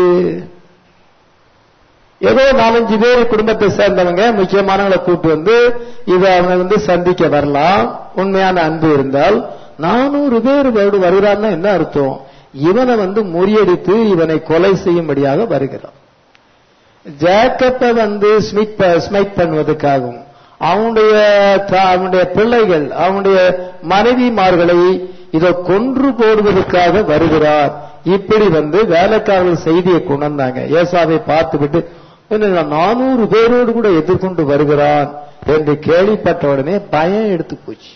[SPEAKER 1] ஏதோ நாலஞ்சு பேர் குடும்பத்தை சேர்ந்தவங்க முக்கியமானவங்களை கூட்டு வந்து இதை அவனை வந்து சந்திக்க வரலாம் உண்மையான அன்பு இருந்தால் நானூறு பேர் வருடு வருகிறான்னா என்ன அர்த்தம் இவனை வந்து முறியடித்து இவனை கொலை செய்யும்படியாக வருகிறான் ஜேக்கப்பை வந்து ஸ்மித் ஸ்மைட் பண்ணுவதற்காகவும் அவனுடைய த- அவனுடைய பிள்ளைகள் அவனுடைய மனைவிமார்களை இதை கொன்று போடுவதற்காக வருகிறார் இப்படி வந்து வேலைக்காரர்கள் செய்தியை கொண்டு வந்தாங்க ஏசாவை பார்த்துவிட்டு என்ன நானூறு பேரோடு கூட எதிர்கொண்டு வருகிறான் என்று கேள்விப்பட்ட உடனே பயம் எடுத்து போச்சு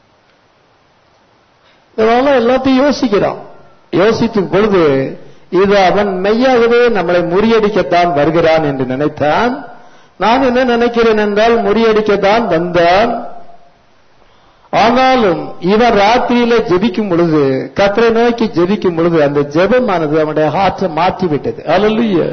[SPEAKER 1] இதனால எல்லாத்தையும் யோசிக்கிறான் யோசிக்கும் பொழுது இது அவன் மெய்யாகவே நம்மளை முறியடிக்கத்தான் வருகிறான் என்று நினைத்தான் நான் என்ன நினைக்கிறேன் என்றால் முறியடிக்கத்தான் வந்தான் ஆனாலும் இவன் ராத்திரியில ஜெபிக்கும் பொழுது கத்தரை நோக்கி ஜெபிக்கும் பொழுது அந்த ஜெபமானது அவனுடைய ஹார்ட்டை மாற்றி விட்டது அல்ல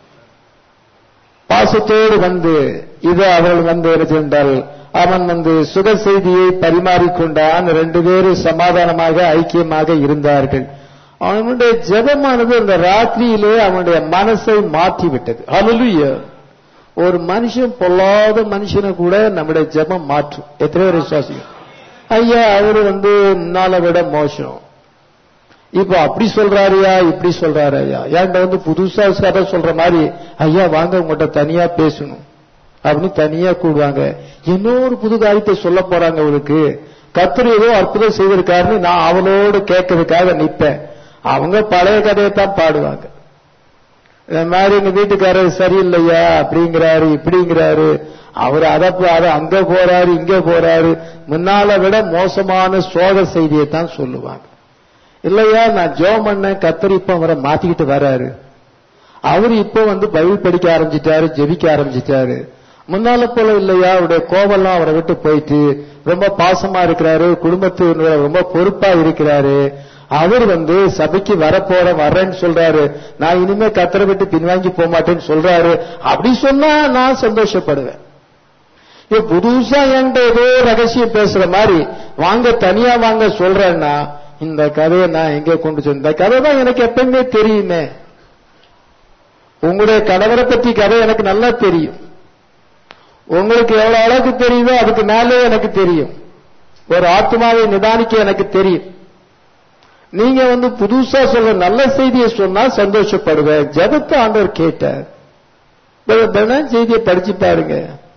[SPEAKER 1] பாசத்தோடு வந்து இது அவள் வந்து என்ன சென்றால் அவன் வந்து சுக செய்தியை பரிமாறிக்கொண்டான் ரெண்டு பேரும் சமாதானமாக ஐக்கியமாக இருந்தார்கள் அவனுடைய ஜெபமானது அந்த ராத்திரியிலே அவனுடைய மனசை மாற்றி விட்டது ஹalleluya ஒரு மனுஷன் பொல்லாத மனுஷனை கூட நம்முடைய ஜெபம் மாற்றும் எத்தனை பேர் விசுவாசிக்கும் ஐயா அவரு வந்து முன்னால விட மோசம் இப்ப அப்படி சொல்றாருயா இப்படி சொல்றாரு ஐயா என்கிட்ட வந்து புதுசா கதை சொல்ற மாதிரி ஐயா வாங்க உங்கள்கிட்ட தனியா பேசணும் அப்படின்னு தனியா கூடுவாங்க இன்னொரு புது காரியத்தை சொல்ல போறாங்க அவளுக்கு கத்தர் ஏதோ அற்புதம் செய்திருக்காருன்னு நான் அவளோடு கேட்கறதுக்காக நிப்பேன் அவங்க பழைய கதையை தான் பாடுவாங்க இந்த மாதிரி எங்க வீட்டுக்காரர் சரியில்லையா அப்படிங்கிறாரு இப்படிங்கிறாரு அவர் அதை அதை அங்க போறாரு இங்க போறாரு முன்னால விட மோசமான சோக செய்தியை தான் சொல்லுவாங்க இல்லையா நான் ஜோம் பண்ண கத்தர் இப்ப அவரை மாத்திக்கிட்டு வராரு அவர் இப்ப வந்து பைபிள் படிக்க ஆரம்பிச்சிட்டாரு ஜெபிக்க ஆரம்பிச்சிட்டாரு முன்னால போல இல்லையா அவருடைய கோபம்லாம் அவரை விட்டு போயிட்டு ரொம்ப பாசமா இருக்கிறாரு குடும்பத்து ரொம்ப பொறுப்பா இருக்கிறாரு அவர் வந்து சபைக்கு வரப்போற வர்றேன்னு சொல்றாரு நான் இனிமே கத்தரை விட்டு பின்வாங்கி போக மாட்டேன்னு சொல்றாரு அப்படி சொன்னா நான் சந்தோஷப்படுவேன் இப்ப புதுசா என்கிட்ட ஏதோ ரகசியம் பேசுற மாதிரி வாங்க தனியா வாங்க சொல்றேன்னா இந்த கதையை நான் எங்க கொண்டு சென்ற இந்த கதை தான் எனக்கு எப்பவுமே தெரியுமே உங்களுடைய கணவரை பத்தி கதை எனக்கு நல்லா தெரியும் உங்களுக்கு எவ்வளவு அளவுக்கு தெரியுதோ அதுக்கு மேலே எனக்கு தெரியும் ஒரு ஆத்மாவை நிதானிக்க எனக்கு தெரியும் நீங்க வந்து புதுசா சொல்ல நல்ல செய்தியை சொன்னா சந்தோஷப்படுவேன் ஜெபத்தை ஆண்டவர் கேட்டார் வேணா செய்தியை படிச்சு பாருங்க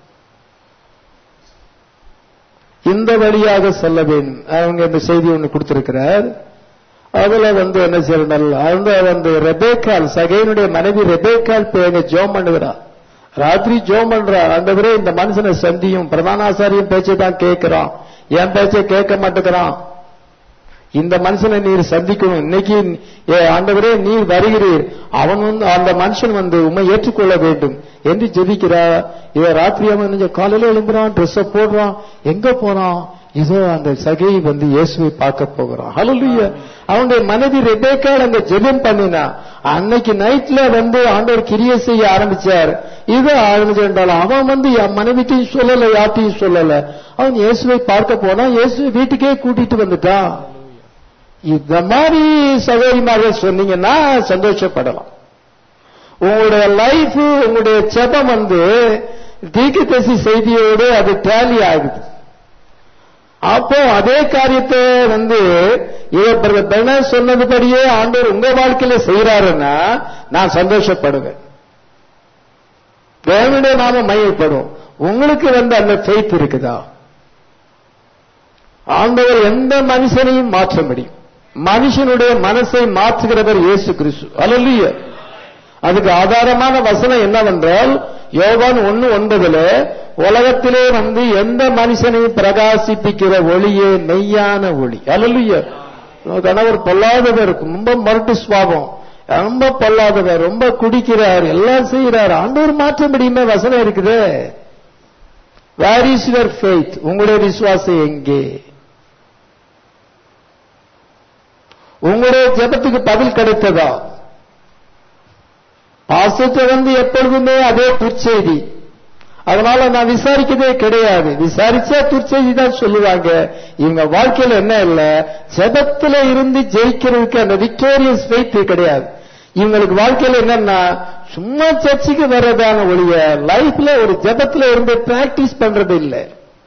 [SPEAKER 1] இந்த வழியாக செல்ல வேண்டும் அவங்க இந்த செய்தி ஒன்று கொடுத்திருக்கிறார் அதுல வந்து என்ன செய்யணும் அந்த வந்து ரெபேக்கால் சகையனுடைய மனைவி ரெபேக்கால் பேங்க ஜோம் பண்ணுகிறா ராத்திரி ஜோம் பண்றா ஆண்டவரே இந்த மனுஷனை சந்தியும் பிரதானாசாரியும் பேச்சை தான் கேட்கிறான் என் பேச்சை கேட்க மாட்டேங்கிறான் இந்த மனுஷனை நீர் சந்திக்கணும் இன்னைக்கு ஏ, ஆண்டவரே நீர் வருகிறீர் அவன் வந்து அந்த மனுஷன் வந்து உண்மை ஏற்றுக்கொள்ள வேண்டும் என்று ஜெபிக்கிறா இவ ராத்திரி அவன் கொஞ்சம் காலையில எழும்புறான் ட்ரெஸ் போடுறான் எங்க போறான் இதோ அந்த சகை வந்து இயேசுவை பார்க்க போகிறான் ஹalleluya அவனுடைய மனைவி ரெபேக்கால் அங்க ஜெபம் பண்ணினா அன்னைக்கு நைட்ல வந்து ஆண்டவர் கிரியை செய்ய ஆரம்பிச்சார் இது ஆரம்பிச்சால் அவன் வந்து என் மனைவிட்டையும் சொல்லல யார்ட்டையும் சொல்லல அவன் இயேசுவை பார்க்க போனா இயேசுவை வீட்டுக்கே கூட்டிட்டு வந்துட்டான் இந்த மாதிரி சகோதரிமார்கள் சொன்னீங்கன்னா சந்தோஷப்படலாம் உங்களுடைய லைஃப் உங்களுடைய செபம் வந்து தீர்க்கதரிசி செய்தியோடு அது டேலி ஆகுது அப்போ அதே காரியத்தை வந்து இவர் பெர்னாஸ் சொன்னதுபடியே ஆண்டவர் உங்க வாழ்க்கையில செய்யறாருன்னா நான் சந்தோஷப்படுவேன் தேவனுடைய நாம மையப்படும் உங்களுக்கு வந்து அந்த ஃபெய்த் இருக்குதா ஆண்டவர் எந்த மனுஷனையும் மாற்ற முடியும் மனுஷனுடைய மனசை மாற்றுகிறவர் இயேசு கிறிஸ்து அல்ல அதுக்கு ஆதாரமான வசனம் என்னவென்றால் யோவான் ஒன்னு ஒன்பதுல உலகத்திலே வந்து எந்த மனுஷனையும் பிரகாசிப்பிக்கிற ஒளியே மெய்யான ஒளி அல்ல கணவர் பொல்லாதவர் ரொம்ப மருட்டு சுவாபம் ரொம்ப பொல்லாதவர் ரொம்ப குடிக்கிறார் எல்லாம் செய்கிறார் ஆண்டவர் மாற்ற முடியுமே வசனம் இருக்குது வேர் இஸ் யுவர் ஃபெய்த் உங்களுடைய விசுவாசம் எங்கே உங்களுடைய ஜெபத்துக்கு பதில் கிடைத்ததா பாசத்தை வந்து எப்பொழுதுமே அதே துர்ச்செய்தி அதனால நான் விசாரிக்கதே கிடையாது விசாரிச்சா துர்ச்செய்தி தான் சொல்லுவாங்க இவங்க வாழ்க்கையில என்ன இல்ல ஜெபத்துல இருந்து ஜெயிக்கிறதுக்கு அந்த விக்டோரியஸ் ஃபெய்த் கிடையாது இவங்களுக்கு வாழ்க்கையில என்னன்னா சும்மா சர்ச்சுக்கு வர்றதான ஒழிய லைஃப்ல ஒரு ஜெபத்துல இருந்து பிராக்டிஸ் பண்றது இல்லை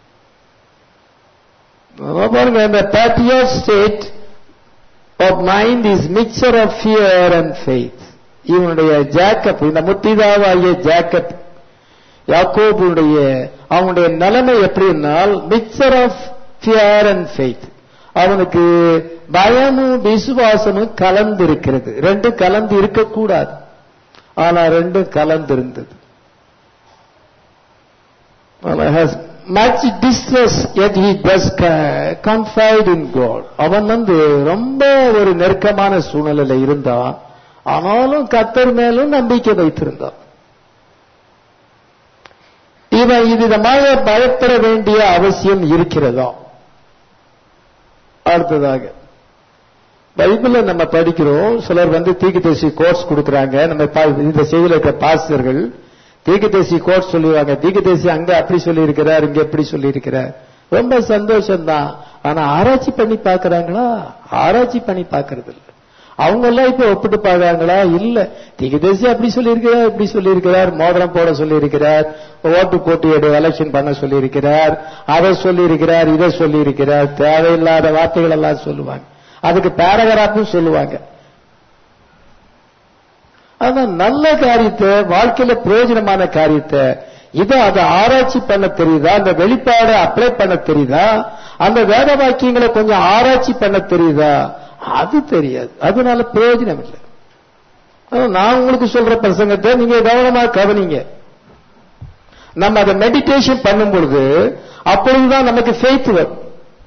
[SPEAKER 1] பாருங்க இந்த பேட்டியர் state of mind is mixture of fear and faith இவனுடைய ஜாக்கப் இந்த முத்திதாவாகிய ஜாக்கப் யாக்கோபுடைய அவனுடைய நிலைமை எப்படின்னால் mixture of fear and faith அவனுக்கு பயமும் விசுவாசமும் கலந்து இருக்கிறது ரெண்டு கலந்து இருக்கக்கூடாது ஆனா ரெண்டும் கலந்து இருந்தது much distress yet he does confide in God அவன் வந்து ரொம்ப ஒரு நெருக்கமான சூழ்நிலையில இருந்தான் ஆனாலும் கத்தர் மேலும் நம்பிக்கை வைத்திருந்தான் இவன் இவ்விதமாக பயப்பட வேண்டிய அவசியம் இருக்கிறதா அடுத்ததாக பைபிள நம்ம படிக்கிறோம் சிலர் வந்து தீக்குதேசி கோர்ஸ் கொடுக்கறாங்க நம்ம பா- இந்த செய்தியில இருக்கிற பாஸ்டர்கள் தீக்குதேசி கோர்ஸ் சொல்லுவாங்க தீக்குதேசி அங்க அப்படி சொல்லி இருக்கிறார் இங்க எப்படி சொல்லி இருக்கிறார் ரொம்ப சந்தோஷம் தான் ஆனா ஆராய்ச்சி பண்ணி பாக்குறாங்களா ஆராய்ச்சி பண்ணி பாக்குறது இல்ல அவங்க எல்லாம் இப்ப ஒப்பிட்டு பாக்குறாங்களா இல்ல திகதேசி அப்படி சொல்லியிருக்கிறார் இப்படி சொல்லியிருக்கிறார் மோதிரம் போட சொல்லியிருக்கிறார் ஓட்டு போட்டி எலெக்ஷன் பண்ண சொல்லியிருக்கிறார் அதை சொல்லியிருக்கிறார் இதை சொல்லியிருக்கிறார் தேவையில்லாத வார்த்தைகள் எல்லாம் சொல்லுவாங்க அதுக்கு பேரகிராஃபும் சொல்லுவாங்க ஆனா நல்ல காரியத்தை வாழ்க்கையில பிரயோஜனமான காரியத்தை இதை அதை ஆராய்ச்சி பண்ண தெரியுதா அந்த வெளிப்பாடை அப்ளை பண்ண தெரியுதா அந்த வேத வாக்கியங்களை கொஞ்சம் ஆராய்ச்சி பண்ண தெரியுதா அது தெரியாது அதனால பிரயோஜனம் இல்லை ஆனா நான் உங்களுக்கு சொல்ற பிரசங்கத்தை நீங்க கவனமா கவனிங்க நம்ம அதை மெடிடேஷன் பண்ணும் பொழுது அப்பொழுதுதான் நமக்கு ஃபெய்த் வரும்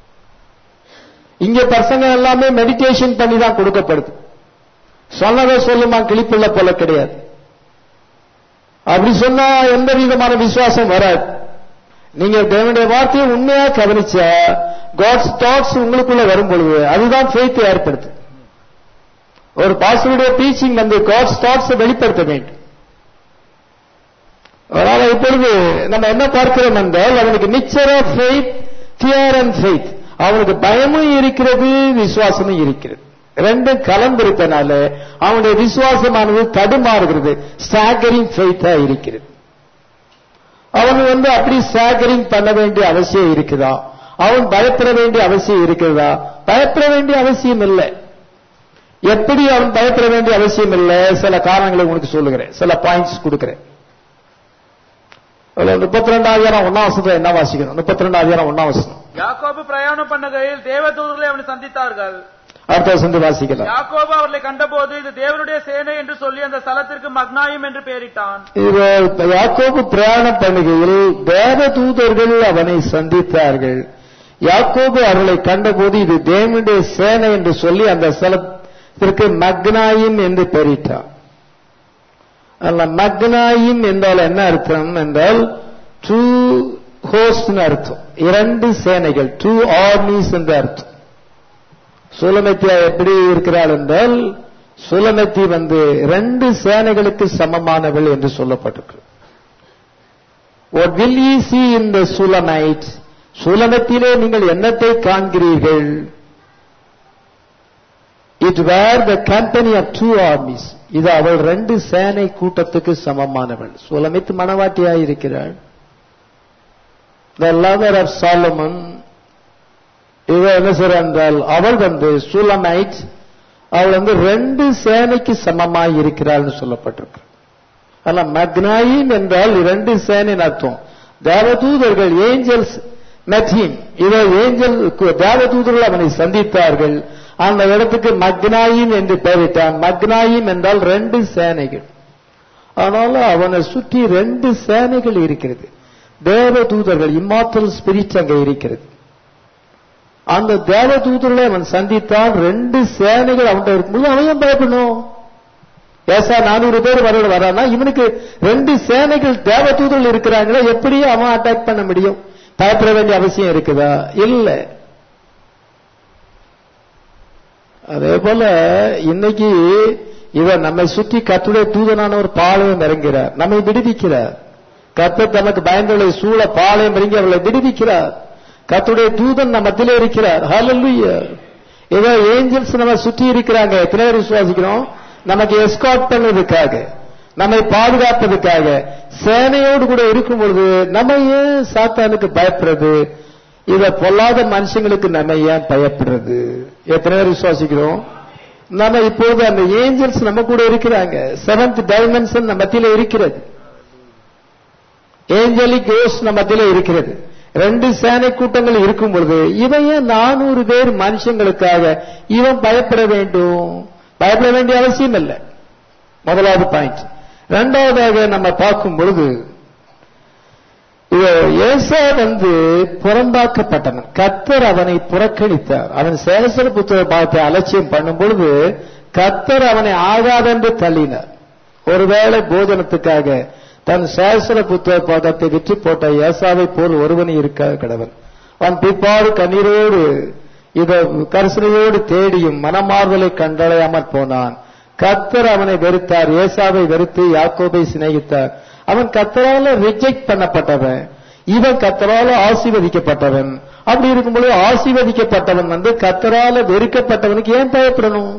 [SPEAKER 1] இங்க பசங்க எல்லாமே மெடிடேஷன் பண்ணி தான் கொடுக்கப்படுது சொன்னதை சொல்லுமா கிளிப்புள்ள போல கிடையாது அப்படி சொன்னா எந்த விதமான விசுவாசம் வராது நீங்க தேவனுடைய வார்த்தையை உண்மையா கவனிச்சா காட்ஸ் தாட்ஸ் உங்களுக்குள்ள வரும் பொழுது அதுதான் ஃபெய்த் ஏற்படுத்து ஒரு பாஸ்டருடைய டீச்சிங் வந்து காட்ஸ் தாட்ஸ் வெளிப்படுத்த வேண்டும் அதனால இப்பொழுது நம்ம என்ன பார்க்கிறோம் என்றால் அவனுக்கு mixture of faith fear and faith அவனுக்கு பயமும் இருக்கிறது விசுவாசமும் இருக்கிறது ரெண்டும் கலந்திருக்கனால அவனுடைய விசுவாசமானது தடுமாறுகிறது ஸ்டாகரிங் ஃபெய்த்தா இருக்கிறது அவன் வந்து அப்படி ஸ்டாகரிங் பண்ண வேண்டிய அவசியம் இருக்குதா அவன் பயப்பட வேண்டிய அவசியம் இருக்கிறதா பயப்பட வேண்டிய அவசியம் இல்லை எப்படி அவன் பயப்பட வேண்டிய அவசியம் இல்லை சில காரணங்களை உனக்கு சொல்லுகிறேன் சில பாயிண்ட்ஸ் கொடுக்கிறேன் முப்பத்தி ரெண்டாயிரம் ஒன்னாம் வருஷத்துல என்ன வாசிக்கணும் முப்பத்தி ரெண்டாயிரம் ஒன்னாம் வருஷம்
[SPEAKER 2] யாக்கோபு பிரயாணம் பண்ணுகையில் தேவதூதர்களை அவனை சந்தித்தார்கள்
[SPEAKER 1] அடுத்த வருஷம் வாசிக்கலாம்
[SPEAKER 2] யாக்கோபு அவர்களை கண்டபோது இது தேவனுடைய சேனை என்று சொல்லி அந்த ஸ்தலத்திற்கு மக்னாயும் என்று பெயரிட்டான்
[SPEAKER 1] இது யாக்கோபு பிரயாணம் பண்ணுகையில் தேவ தூதர்கள் அவனை சந்தித்தார்கள் யாக்கோபு அவர்களை கண்டபோது இது தேவனுடைய சேனை என்று சொல்லி அந்த ஸ்தலத்திற்கு மக்னாயும் என்று பெயரிட்டான் அல்ல மக்னாயும் என்றால் என்ன அர்த்தம் என்றால் டூ ஹோஸ்ட் அர்த்தம் இரண்டு சேனைகள் டூ ஆர்மிஸ் என்று அர்த்தம் சுலமத்தியா எப்படி இருக்கிறாள் என்றால் சுலமத்தி வந்து ரெண்டு சேனைகளுக்கு சமமானவள் என்று சொல்லப்பட்டிருக்கு What will ye see in the Sulamite? சுலமத்திலே நீங்கள் என்னத்தை காண்கிறீர்கள் it were the company of two armies இது அவள் ரெண்டு சேனை கூட்டத்துக்கு சமமானவள் சுலமித் மனவாட்டியாய் இருக்கிறாள் த லவர் ஆஃப் சாலமன் இவ என்ன சொல்ற என்றால் அவள் வந்து சூலமைட் அவள் வந்து ரெண்டு சேனைக்கு சமமாய் இருக்கிறாள்னு சொல்லப்பட்டிருக்கு அல்ல மக்னாயின் என்றால் இரண்டு சேனையின் அர்த்தம் தேவதூதர்கள் ஏஞ்சல்ஸ் மெத்தீம் இவ ஏஞ்சல் தேவதூதர்கள் அவனை சந்தித்தார்கள் அந்த இடத்துக்கு மக்னாயின் என்று பெயரிட்டான் மக்னாயின் என்றால் ரெண்டு சேனைகள் ஆனாலும் அவனை சுற்றி ரெண்டு சேனைகள் இருக்கிறது தேவதூதர்கள் இம்மாத்தல் ஸ்பிரிட் அங்கே இருக்கிறது அந்த தேவதூதர்களை அவன் சந்தித்தான் ரெண்டு சேனைகள் அவன்கிட்ட இருக்கும்போது அவன் பயப்படணும் ஏசா நானூறு பேர் வர வரானா இவனுக்கு ரெண்டு சேனைகள் தேவதூதர்கள் இருக்கிறாங்களா எப்படி அவன் அட்டாக் பண்ண முடியும் பயப்பட வேண்டிய அவசியம் இருக்குதா இல்ல அதே போல இன்னைக்கு இவன் நம்மை சுற்றி கத்துடைய தூதனான ஒரு பாளையம் இறங்கிறார் நம்மை விடுவிக்கிறார் கத்த தமக்கு பயந்தவர்களை சூழ பாளையம் இறங்கி அவளை விடுவிக்கிறார் கத்துடைய தூதன் நம்ம மத்தியில இருக்கிறார் ஹalleluya ஏதோ ஏஞ்சல்ஸ் நம்ம சுற்றி இருக்கிறாங்க எத்தனை பேர் விசுவாசிக்கிறோம் நமக்கு எஸ்காட் பண்ணதுக்காக நம்மை பாதுகாப்பதற்காக சேனையோடு கூட இருக்கும் பொழுது நம்ம ஏன் சாத்தானுக்கு பயப்படுறது இத பொல்லாத மனுஷங்களுக்கு நம்ம ஏன் பயப்படுறது எத்தனை பேர் விசுவாசிக்கிறோம் நம்ம இப்போது அந்த ஏஞ்சல்ஸ் நம்ம கூட இருக்கிறாங்க செவன்த் டைமென்ஷன் நம்ம மத்தியில இருக்கிறது ஏஞ்சலிக் கோஸ் நம்ம மத்தியில இருக்கிறது ரெண்டு சேனை கூட்டங்கள் இருக்கும் பொழுது இவன் ஏன் நானூறு பேர் மனுஷங்களுக்காக இவன் பயப்பட வேண்டும் பயப்பட வேண்டிய அவசியம் இல்லை முதலாவது பாயிண்ட் இரண்டாவதாக நம்ம பார்க்கும் பொழுது ஏசா வந்து புறம்பாக்கப்பட்டவன் கத்தர் அவனை புறக்கணித்தார் அவன் சேசர புத்திர பாகத்தை அலட்சியம் பண்ணும் பொழுது கத்தர் அவனை ஆகாதென்று தள்ளினார் ஒருவேளை போஜனத்துக்காக தன் சேசர புத்திர பாகத்தை விற்று போட்ட ஏசாவை போல் ஒருவன் இருக்க கடவன் அவன் பிற்பாடு கண்ணீரோடு இத கரிசனையோடு தேடியும் மனமாறுதலை கண்டடையாமற் போனான் கத்தர் அவனை வெறுத்தார் ஏசாவை வெறுத்து யாக்கோபை சிநேகித்தார் அவன் கத்தரால ரிஜெக்ட் பண்ணப்பட்டவன் இவன் கத்தரால ஆசீர்வதிக்கப்பட்டவன் அப்படி இருக்கும்போது ஆசீர்வதிக்கப்பட்டவன் வந்து கத்தரால வெறுக்கப்பட்டவனுக்கு ஏன் பயப்படணும்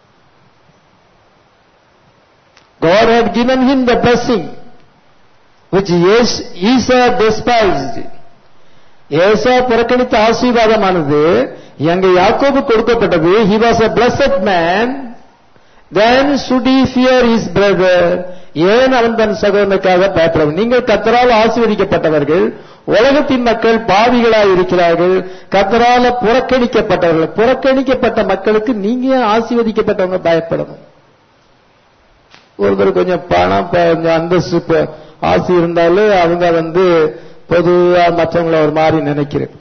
[SPEAKER 1] God had given him the blessing which yes, Esau despised. ஏசா புறக்கணித்த ஆசீர்வாதமானது எங்க யாக்கோபு கொடுக்கப்பட்டது he was a blessed man then should he fear his brother ஏன் அவன் தன் சகோதரனுக்காக பயப்பட நீங்கள் கத்தரால் ஆசீர்வதிக்கப்பட்டவர்கள் உலகத்தின் மக்கள் பாவிகளாய் இருக்கிறார்கள் கத்தரால புறக்கணிக்கப்பட்டவர்கள் புறக்கணிக்கப்பட்ட மக்களுக்கு நீங்க ஏன் ஆசீர்வதிக்கப்பட்டவங்க பயப்படணும் ஒருத்தர் கொஞ்சம் பணம் கொஞ்சம் அந்தஸ்து ஆசை இருந்தாலும் அவங்க வந்து பொதுவா மற்றவங்கள ஒரு மாதிரி நினைக்கிறது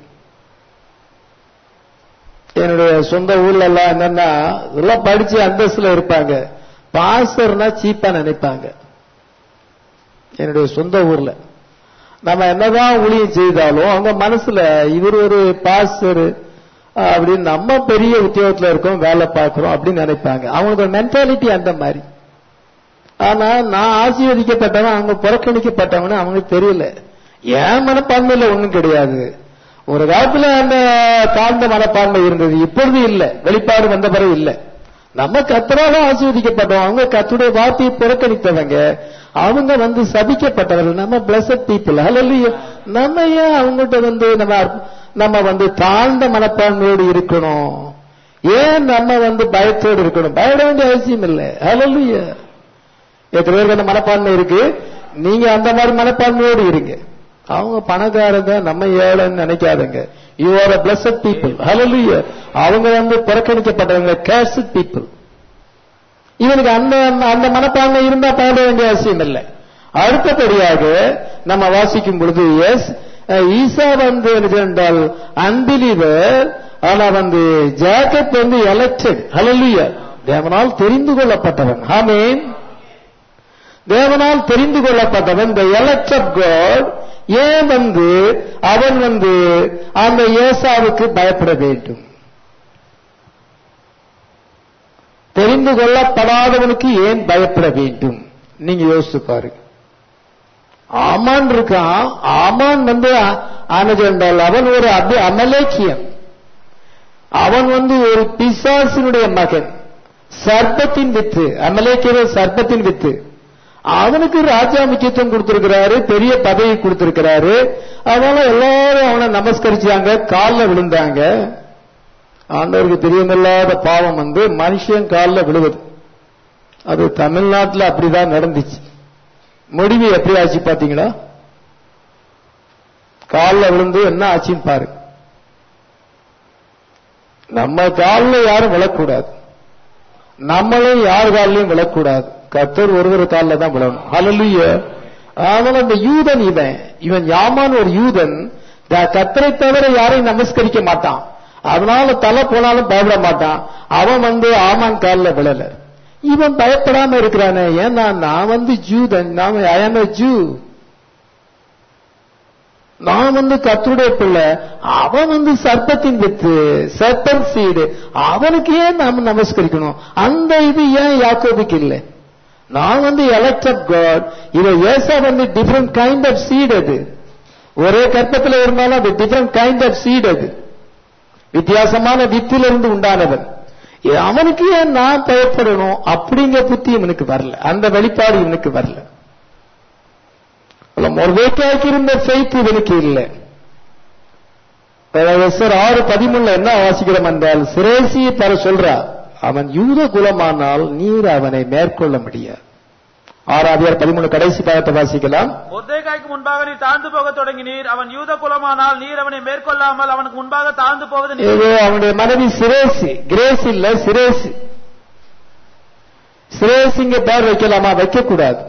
[SPEAKER 1] என்னுடைய சொந்த ஊர்ல எல்லாம் என்னன்னா இதெல்லாம் படிச்சு அந்தஸ்துல இருப்பாங்க பாசர்னா சீப்பா நினைப்பாங்க என்னுடைய சொந்த ஊர்ல நம்ம என்னதான் ஊழியம் செய்தாலும் அவங்க மனசுல இவர் ஒரு பாஸ்டர் அப்படின்னு நம்ம பெரிய உத்தியோகத்துல இருக்கோம் வேலை பார்க்கிறோம் அப்படின்னு நினைப்பாங்க அவங்களோட மென்டாலிட்டி அந்த மாதிரி ஆனா நான் ஆசீர்வதிக்கப்பட்டவன் அவங்க புறக்கணிக்கப்பட்டவன் அவங்களுக்கு தெரியல ஏன் மனப்பான்மையில ஒண்ணும் கிடையாது ஒரு காலத்துல அந்த தாழ்ந்த மனப்பான்மை இருந்தது இப்பொழுது இல்ல வெளிப்பாடு வந்த பிறகு இல்ல நம்ம கத்தரால ஆசீர்வதிக்கப்பட்டோம் அவங்க கத்துடைய வார்த்தையை புறக்கணித்தவங்க அவங்க வந்து சபிக்கப்பட்டவர்கள் நம்ம பிளஸட் பீப்புள் அல்ல நம்ம ஏன் அவங்கள்ட்ட வந்து நம்ம நம்ம வந்து தாழ்ந்த மனப்பான்மையோடு இருக்கணும் ஏன் நம்ம வந்து பயத்தோடு இருக்கணும் பயப்பட வேண்டிய அவசியம் இல்லை ஹalleluya எத்தனை பேருக்கு அந்த மனப்பான்மை இருக்கு நீங்க அந்த மாதிரி மனப்பான்மையோடு இருங்க அவங்க பணக்காரங்க நம்ம ஏழைன்னு நினைக்காதங்க you are a blessed people hallelujah அவங்க வந்து புறக்கணிக்கப்பட்டவங்க கேஸ்ட் பீப்புள் இவனுக்கு அந்த அந்த மனப்பான்மை இருந்தா பயப்பட வேண்டிய அவசியம் இல்லை அடுத்தபடியாக நம்ம வாசிக்கும் பொழுது எஸ் ஈசா வந்து என்ன என்றால் அன்பிலீவர் ஆனா வந்து ஜாக்கப் வந்து எலக்டட் ஹalleluya தேவனால் தெரிந்து கொள்ளப்பட்டவன் ஆமென் தேவனால் தெரிந்து கொள்ளப்பட்டவன் the elect of God ஏன் வந்து அவன் வந்து அந்த ஏசாவுக்கு பயப்பட வேண்டும் தெரிந்து கொள்ளப்படாதவனுக்கு ஏன் பயப்பட வேண்டும் நீங்க யோசிச்சு பாருங்க ஆமான் இருக்கான் ஆமான் வந்து ஆனஜென்றால் அவன் ஒரு அபி அமலேக்கியன் அவன் வந்து ஒரு பிசாசினுடைய மகன் சர்ப்பத்தின் வித்து அமலேக்கிய சர்ப்பத்தின் வித்து அவனுக்கு ராஜா முக்கியத்துவம் கொடுத்திருக்கிறாரு பெரிய பதவி கொடுத்திருக்கிறாரு அதனால எல்லாரும் அவனை நமஸ்கரிச்சாங்க காலில் விழுந்தாங்க ஆண்டவருக்கு தெரியுமில்லாத பாவம் வந்து மனுஷன் காலில் விழுவது அது தமிழ்நாட்டில் அப்படிதான் நடந்துச்சு முடிவு எப்படி ஆச்சு பாத்தீங்களா காலில் விழுந்து என்ன ஆச்சுன்னு பாருங்க நம்ம காலில் யாரும் விழக்கூடாது நம்மளும் யார் காலிலையும் விழக்கூடாது கத்தர் ஒருவர் காலில் தான் விழணும் ஹalleluya அதனால இந்த யூதன் இவன் இவன் யாமான் ஒரு யூதன் த- கத்தரை தவிர யாரையும் நமஸ்கரிக்க மாட்டான் அதனால தலை போனாலும் பயப்பட மாட்டான் அவன் வந்து ஆமான் காலில் விழல இவன் பயப்படாம இருக்கிறானே ஏன்னா நான் வந்து ஜூதன் நாம ஐ ஆம் ஜூ நான் வந்து கத்துடைய பிள்ளை அவன் வந்து சர்ப்பத்தின் வித்து சர்ப்பன் சீடு அவனுக்கு ஏன் நாம நமஸ்கரிக்கணும் அந்த இது ஏன் யாக்கோபுக்கு இல்லை நான் வந்து எலக்ட் ஆஃப் காட் இவ ஏசா வந்து டிஃபரெண்ட் கைண்ட் ஆஃப் சீட் அது ஒரே கற்பத்தில் இருந்தாலும் அது டிஃபரெண்ட் கைண்ட் ஆஃப் சீட் அது வித்தியாசமான வித்திலிருந்து உண்டானவன் இது அவனுக்கு ஏன் நான் பயப்படணும் அப்படிங்கிற புத்தி இவனுக்கு வரல அந்த வெளிப்பாடு இவனுக்கு வரல மொர்வேக்காய்க்கு இருந்த ஃபெய்த் இவனுக்கு இல்லை சார் ஆறு பதிமூணுல என்ன வாசிக்கிறோம் என்றால் சிரேசியை பெற சொல்றா அவன் யூத குலமானால் நீர் அவனை மேற்கொள்ள முடியாது ஆறாவது பதிமூணு கடைசி பாகத்தை வாசிக்கலாம்
[SPEAKER 2] ஒத்தேகாய்க்கு முன்பாக நீர் தாழ்ந்து போக தொடங்கினீர் அவன் யூத குலமானால் நீர் அவனை மேற்கொள்ளாமல் அவனுக்கு முன்பாக தாழ்ந்து போவது நீர்
[SPEAKER 1] இது அவனுடைய மனைவி சிரேசி கிரேஸ் இல்ல சிரேசி சிரேசிங்க பேர் வைக்கலாமா வைக்க கூடாது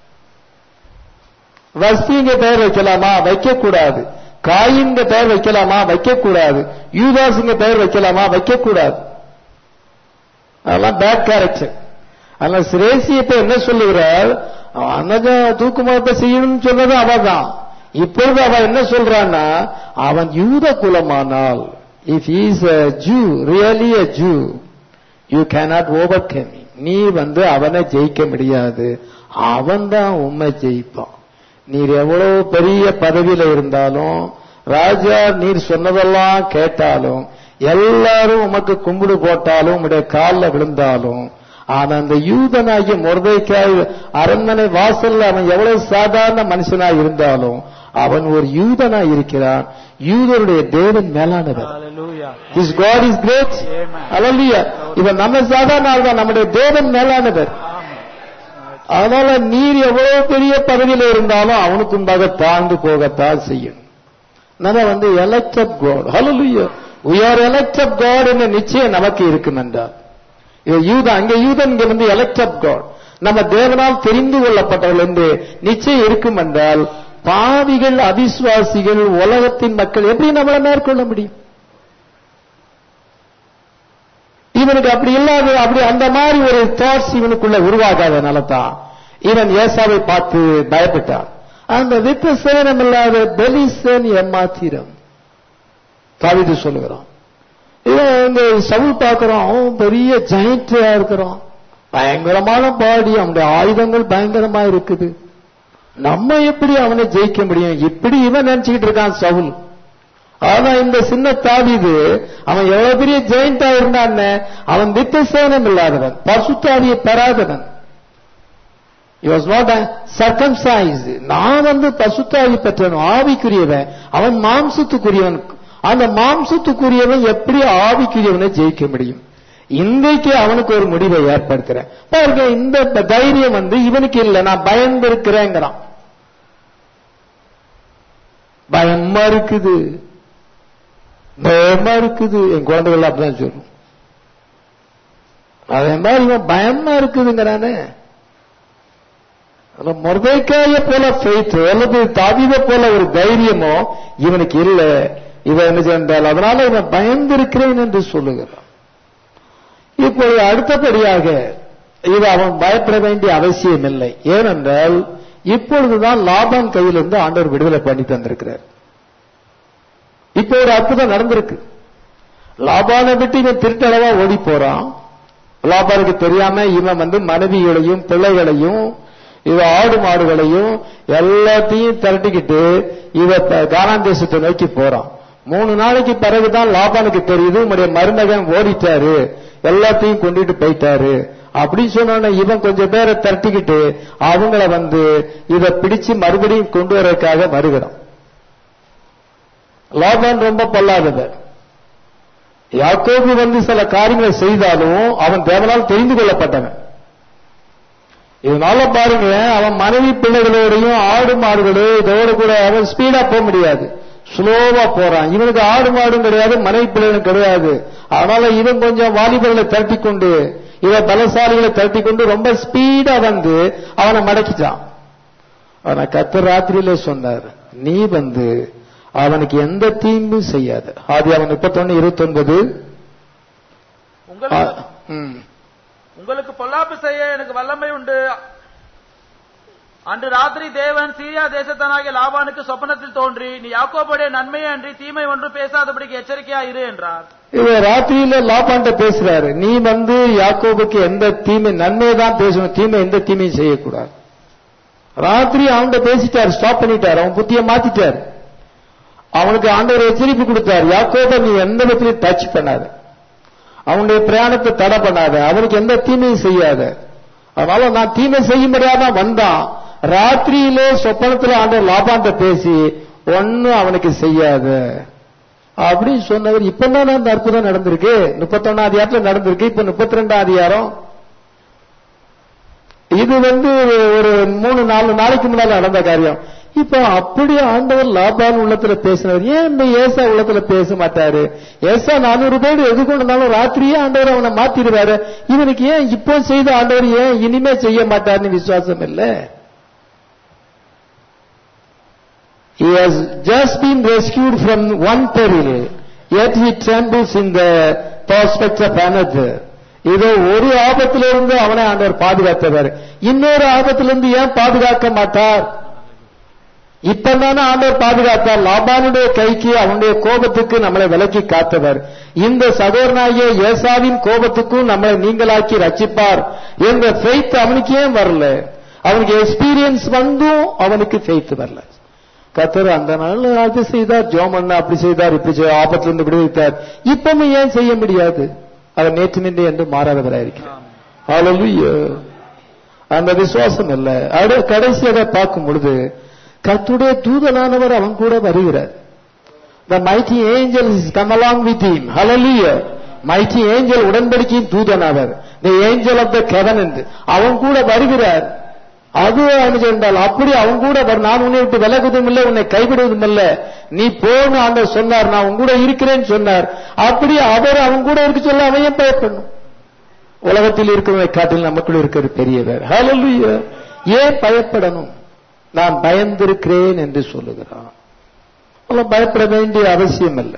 [SPEAKER 1] வஸ்திங்க பெயர் வைக்கலாமா வைக்க கூடாது காயிங்க பெயர் வைக்கலாமா வைக்க கூடாது யூதாஸுங்க பெயர் வைக்கலாமா வைக்க கூடாது அதெல்லாம் பேட் கேரக்டர் அதனால சிரேசி இப்ப என்ன சொல்லுகிறார் அன்னத தூக்குமாரத்தை செய்யணும்னு சொன்னது அவதான் இப்பொழுது அவ என்ன சொல்றான்னா அவன் யூத குலமானால் if is a Jew really a Jew you cannot overcome him நீ வந்து அவனை ஜெயிக்க முடியாது அவன் தான் உண்மை ஜெயிப்பான் நீர் எவ்வளவு பெரிய பதவியில இருந்தாலும் ராஜா நீர் சொன்னதெல்லாம் கேட்டாலும் எல்லாரும் உமக்கு கும்பிடு போட்டாலும் உம்முடைய காலில் விழுந்தாலும் ஆனா அந்த யூதனாகிய முருதைக்காய் அரண்மனை வாசல்ல அவன் எவ்வளவு சாதாரண மனுஷனாய் இருந்தாலும் அவன் ஒரு யூதனாய் இருக்கிறான் யூதருடைய தேவன் மேலானவர்
[SPEAKER 2] Hallelujah.
[SPEAKER 1] This God is great
[SPEAKER 2] Amen.
[SPEAKER 1] Hallelujah இவன் நம்ம சாதாரண ஆள் தான் நம்முடைய தேவன் மேலானவர் அதனால நீர் எவ்வளவு பெரிய பதவியில இருந்தாலும் அவனுக்கு உண்டாக தாழ்ந்து போகத்தான் செய்யும் நம்ம வந்து elect of God hallelujah we are elect of God என்ற நிச்சயம் நமக்கு இருக்கும் என்றார் இது யூதன் அங்க யூதன் இங்க வந்து elect of God நம்ம தேவனால் தெரிந்து கொள்ளப்பட்டவர்கள் என்று நிச்சயம் இருக்கும் என்றால் பாவிகள் அவிசுவாசிகள் உலகத்தின் மக்கள் எப்படி நம்மளை மேற்கொள்ள முடியும் இவனுக்கு அப்படி இல்லாத அப்படி அந்த மாதிரி ஒரு தாட்ஸ் இவனுக்குள்ள உருவாகாதனால தான் இவன் ஏசாவை பார்த்து பயப்பட்டான் அந்த வித்த சேனம் இல்லாத பெலிசன் ஏமாத்திரம் தாவிது சொல்லுகிறான் இவன் இந்த சவுல் பார்க்கிறோம் அவன் பெரிய ஜெயிண்டா இருக்கிறான் பயங்கரமான பாடி அவனுடைய ஆயுதங்கள் பயங்கரமா இருக்குது நம்ம எப்படி அவனை ஜெயிக்க முடியும் இப்படி இவன் நினைச்சுக்கிட்டு இருக்கான் சவுல் ஆனா இந்த சின்ன தாவீது அவன் எவ்வளவு பெரிய ஜெயிண்டா இருந்தான்னு அவன் வித்தசேனம் இல்லாதவன் பசுத்தாவியை பெறாதவன் வாஸ் நாட் சர்க்கம்சைஸ் நான் வந்து பசுத்தாவி பெற்றவன் ஆவிக்குரியவன் அவன் மாம்சத்துக்குரியவன் அந்த மாம்சத்துக்குரியவன் எப்படி ஆவிக்குரியவனை ஜெயிக்க முடியும் இன்றைக்கு அவனுக்கு ஒரு முடிவை ஏற்படுத்துறேன் பாருங்க இந்த தைரியம் வந்து இவனுக்கு இல்லை நான் பயந்து இருக்கிறேங்கிறான் பயமா இருக்குது பயமா இருக்குது என் குழந்தைகள் அப்படிதான் சொல்லும் அதே மாதிரி இவன் பயமா இருக்குதுங்கிறானே மொர்தைக்காய போல ஃபெய்த் அல்லது தாவித போல ஒரு தைரியமோ இவனுக்கு இல்லை இவன் என்ன சென்றால் அதனால இவன் பயந்து இருக்கிறேன் என்று சொல்லுகிறான் இப்பொழுது அடுத்தபடியாக இது அவன் பயப்பட வேண்டிய அவசியம் இல்லை ஏனென்றால் இப்பொழுதுதான் லாபான் கையிலிருந்து ஆண்டவர் விடுதலை பண்ணி தந்திருக்கிறார் இப்போ ஒரு அற்புதம் நடந்திருக்கு லாபானை விட்டு இவன் திருட்டளவா ஓடி போறான் லாபானுக்கு தெரியாம இவன் வந்து மனைவிகளையும் பிள்ளைகளையும் இவ ஆடு மாடுகளையும் எல்லாத்தையும் திரட்டிக்கிட்டு இவ கானான் தேசத்தை நோக்கி போறான் மூணு நாளைக்கு பிறகுதான் லாபானுக்கு தெரியுது உங்களுடைய மருமகன் ஓடிட்டாரு எல்லாத்தையும் கொண்டுட்டு போயிட்டாரு அப்படின்னு சொன்ன இவன் கொஞ்சம் பேரை திரட்டிக்கிட்டு அவங்கள வந்து இத பிடிச்சு மறுபடியும் கொண்டு வரதுக்காக வருகிறான் லாபான் ரொம்ப பொல்லாதவர் யாக்கோபு வந்து சில காரியங்களை செய்தாலும் அவன் தேவனால் தெரிந்து கொள்ளப்பட்டவன் இதனால பாருங்க அவன் மனைவி பிள்ளைகளோடையும் ஆடு மாடுகளோ இதோட கூட அவன் ஸ்பீடா போக முடியாது ஸ்லோவா போறான் இவனுக்கு ஆடு மாடும் கிடையாது மனைவி பிள்ளைகளும் கிடையாது அதனால இவன் கொஞ்சம் வாலிபர்களை திரட்டி கொண்டு இவன் பலசாலிகளை திரட்டி கொண்டு ரொம்ப ஸ்பீடா வந்து அவனை மடக்கிட்டான் அவனை கத்த ராத்திரியில சொன்னார் நீ வந்து அவனுக்கு எந்த தீங்கும் செய்யாது ஆதி அவன் முப்பத்தொன்னு இருபத்தி ஒன்பது
[SPEAKER 2] உங்களுக்கு உங்களுக்கு பொல்லாப்பு செய்ய எனக்கு வல்லமை உண்டு அன்று ராத்திரி தேவன் சீரியா தேசத்தனாகிய லாபானுக்கு சொப்பனத்தில் தோன்றி நீ யாக்கோபுடைய நன்மையை அன்றி தீமை ஒன்று பேசாதபடிக்கு எச்சரிக்கையா இரு என்றார்
[SPEAKER 1] இவ ராத்திரியில லாபான்ட்ட பேசுறாரு நீ வந்து யாக்கோபுக்கு எந்த தீமை நன்மையை தான் பேசணும் தீமை எந்த தீமையும் செய்யக்கூடாது ராத்திரி அவன்கிட்ட பேசிட்டார் ஸ்டாப் பண்ணிட்டார் அவன் புத்திய மாத்திட்டார் அவனுக்கு ஆண்டவர் எச்சரிப்பு கொடுத்தார் யாக்கோப நீ எந்த விதத்திலையும் டச் பண்ணாத அவனுடைய பிரயாணத்தை தடை பண்ணாத அவனுக்கு எந்த தீமையும் செய்யாத அதனால நான் தீமை செய்யும்படியாக வந்தான் ராத்திரியிலே சொப்பனத்துல ஆண்டவர் லாபாண்ட பேசி ஒன்னும் அவனுக்கு செய்யாத அப்படின்னு சொன்னவர் இப்பதான் அந்த அற்புதம் நடந்திருக்கு முப்பத்தொன்னாம் அதிகாரத்துல நடந்திருக்கு இப்ப முப்பத்தி ரெண்டாம் அதிகாரம் இது வந்து ஒரு மூணு நாலு நாளைக்கு முன்னால நடந்த காரியம் இப்ப அப்படி ஆண்டவர் லாபான் உள்ளத்துல பேசினவர் ஏன் இந்த ஏசா உள்ளத்துல பேச மாட்டாரு ஏசா நானூறு பேர் எது கொண்டாலும் ராத்திரியே ஆண்டவர் அவனை மாத்திடுவாரு இவனுக்கு ஏன் இப்போ செய்த ஆண்டவர் ஏன் இனிமே செய்ய மாட்டாருன்னு விசுவாசம் இல்ல He has just been rescued from one peril, yet he trembles in the prospect of another. இதோ ஒரு ஆபத்திலிருந்து அவனை ஆண்டவர் பாதுகாத்தவர் இன்னொரு ஆபத்திலிருந்து ஏன் பாதுகாக்க மாட்டார் இப்பதானே ஆண்டவர் பாதுகாத்தார் லாபானுடைய கைக்கு அவனுடைய கோபத்துக்கு நம்மளை விலக்கி காத்தவர் இந்த சகோதரனாகிய ஏசாவின் கோபத்துக்கும் நம்மளை நீங்களாக்கி ரச்சிப்பார் என்ற ஃபெய்த் அவனுக்கு ஏன் வரல அவனுக்கு எக்ஸ்பீரியன்ஸ் வந்தும் அவனுக்கு ஃபெய்த் வரல கத்தர் அந்த நாள் அது செய்தார் ஜோமண்ணா அப்படி செய்தார் இப்படி செய்தார் ஆபத்திலிருந்து விடுவித்தார் இப்பவும் ஏன் செய்ய முடியாது அவர் நேற்று நின்று என்று மாறாதவராயிருக்கிறார் அந்த விசுவாசம் இல்ல அது கடைசியாக பார்க்கும் பொழுது கத்துடைய தூதனானவர் அவன் கூட வருகிறார் The mighty angel is come along with him. Hallelujah. Mighty angel உடன்படிக்கையின் தூதன் அவர் The angel of the covenant. அவன் கூட வருகிறார் அது அவனுக்கு என்றால் அப்படி அவன் கூட வர- நான் உன்னை விட்டு விலகுவதும் இல்லை உன்னை கைவிடுவதும் இல்லை நீ போன்னு ஆண்டவர் சொன்னார் நான் உன் கூட இருக்கிறேன்னு சொன்னார் அப்படி அவர் அவன் கூட இருக்க சொல்ல அவன் ஏன் பயப்படணும் உலகத்தில் இருக்கிறவனை காட்டில் நமக்குள் இருக்கிற பெரியவர் Hallelujah. ஏன் பயப்படணும் நான் பயந்திருக்கிறேன் என்று சொல்லுகிறான் அவ்வளவு பயப்பட வேண்டிய அவசியம் இல்லை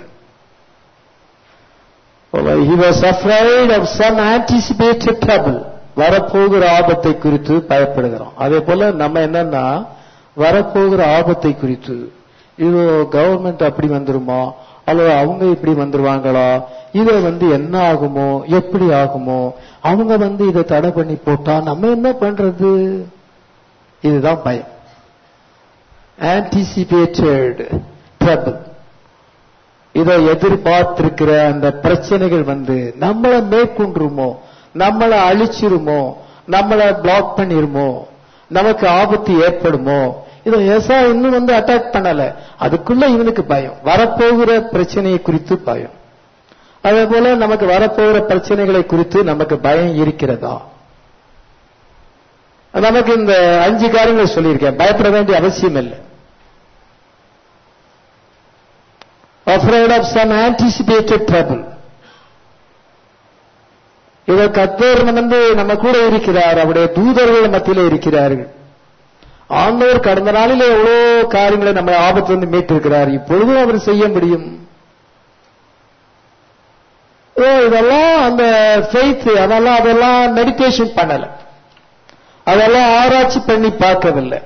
[SPEAKER 1] he was afraid of some anticipated trouble வரப்போகிற ஆபத்தை குறித்து பயப்படுகிறோம் அதே போல நம்ம என்னன்னா வரப்போகிற ஆபத்தை குறித்து இது கவர்மெண்ட் அப்படி வந்துருமா அல்லது அவங்க இப்படி வந்துருவாங்களா இதை வந்து என்ன ஆகுமோ எப்படி ஆகுமோ அவங்க வந்து இதை தடை பண்ணி போட்டா நம்ம என்ன பண்றது இதுதான் பயம் anticipated trouble இதை எதிர்பார்த்திருக்கிற அந்த பிரச்சனைகள் வந்து நம்மளை மேற்கொண்டுருமோ நம்மளை அழிச்சிருமோ நம்மளை பிளாக் பண்ணிருமோ நமக்கு ஆபத்து ஏற்படுமோ இதோ ஏசா இன்னும் வந்து அட்டாக் பண்ணல அதுக்குள்ள இவனுக்கு பயம் வரப்போகிற பிரச்சனையை குறித்து பயம் அதே போல நமக்கு வரப்போகிற பிரச்சனைகளை குறித்து நமக்கு பயம் இருக்கிறதா நமக்கு இந்த அஞ்சு காரியங்களை சொல்லியிருக்கேன் பயப்பட வேண்டிய அவசியம் இல்லை afraid of some anticipated trouble இவர் கத்தர் வந்து நம்ம கூட இருக்கிறார் அவருடைய தூதர்கள் மத்தியில இருக்கிறார்கள் ஆண்டவர் கடந்த நாளில் எவ்வளோ காரியங்களை நம்ம ஆபத்து வந்து மீட்டிருக்கிறார் இப்பொழுதும் அவர் செய்ய முடியும் ஓ இதெல்லாம் அந்த ஃபெய்த் அதெல்லாம் அதெல்லாம் மெடிடேஷன் பண்ணல அதெல்லாம் ஆராய்ச்சி பண்ணி பார்க்கவில்லை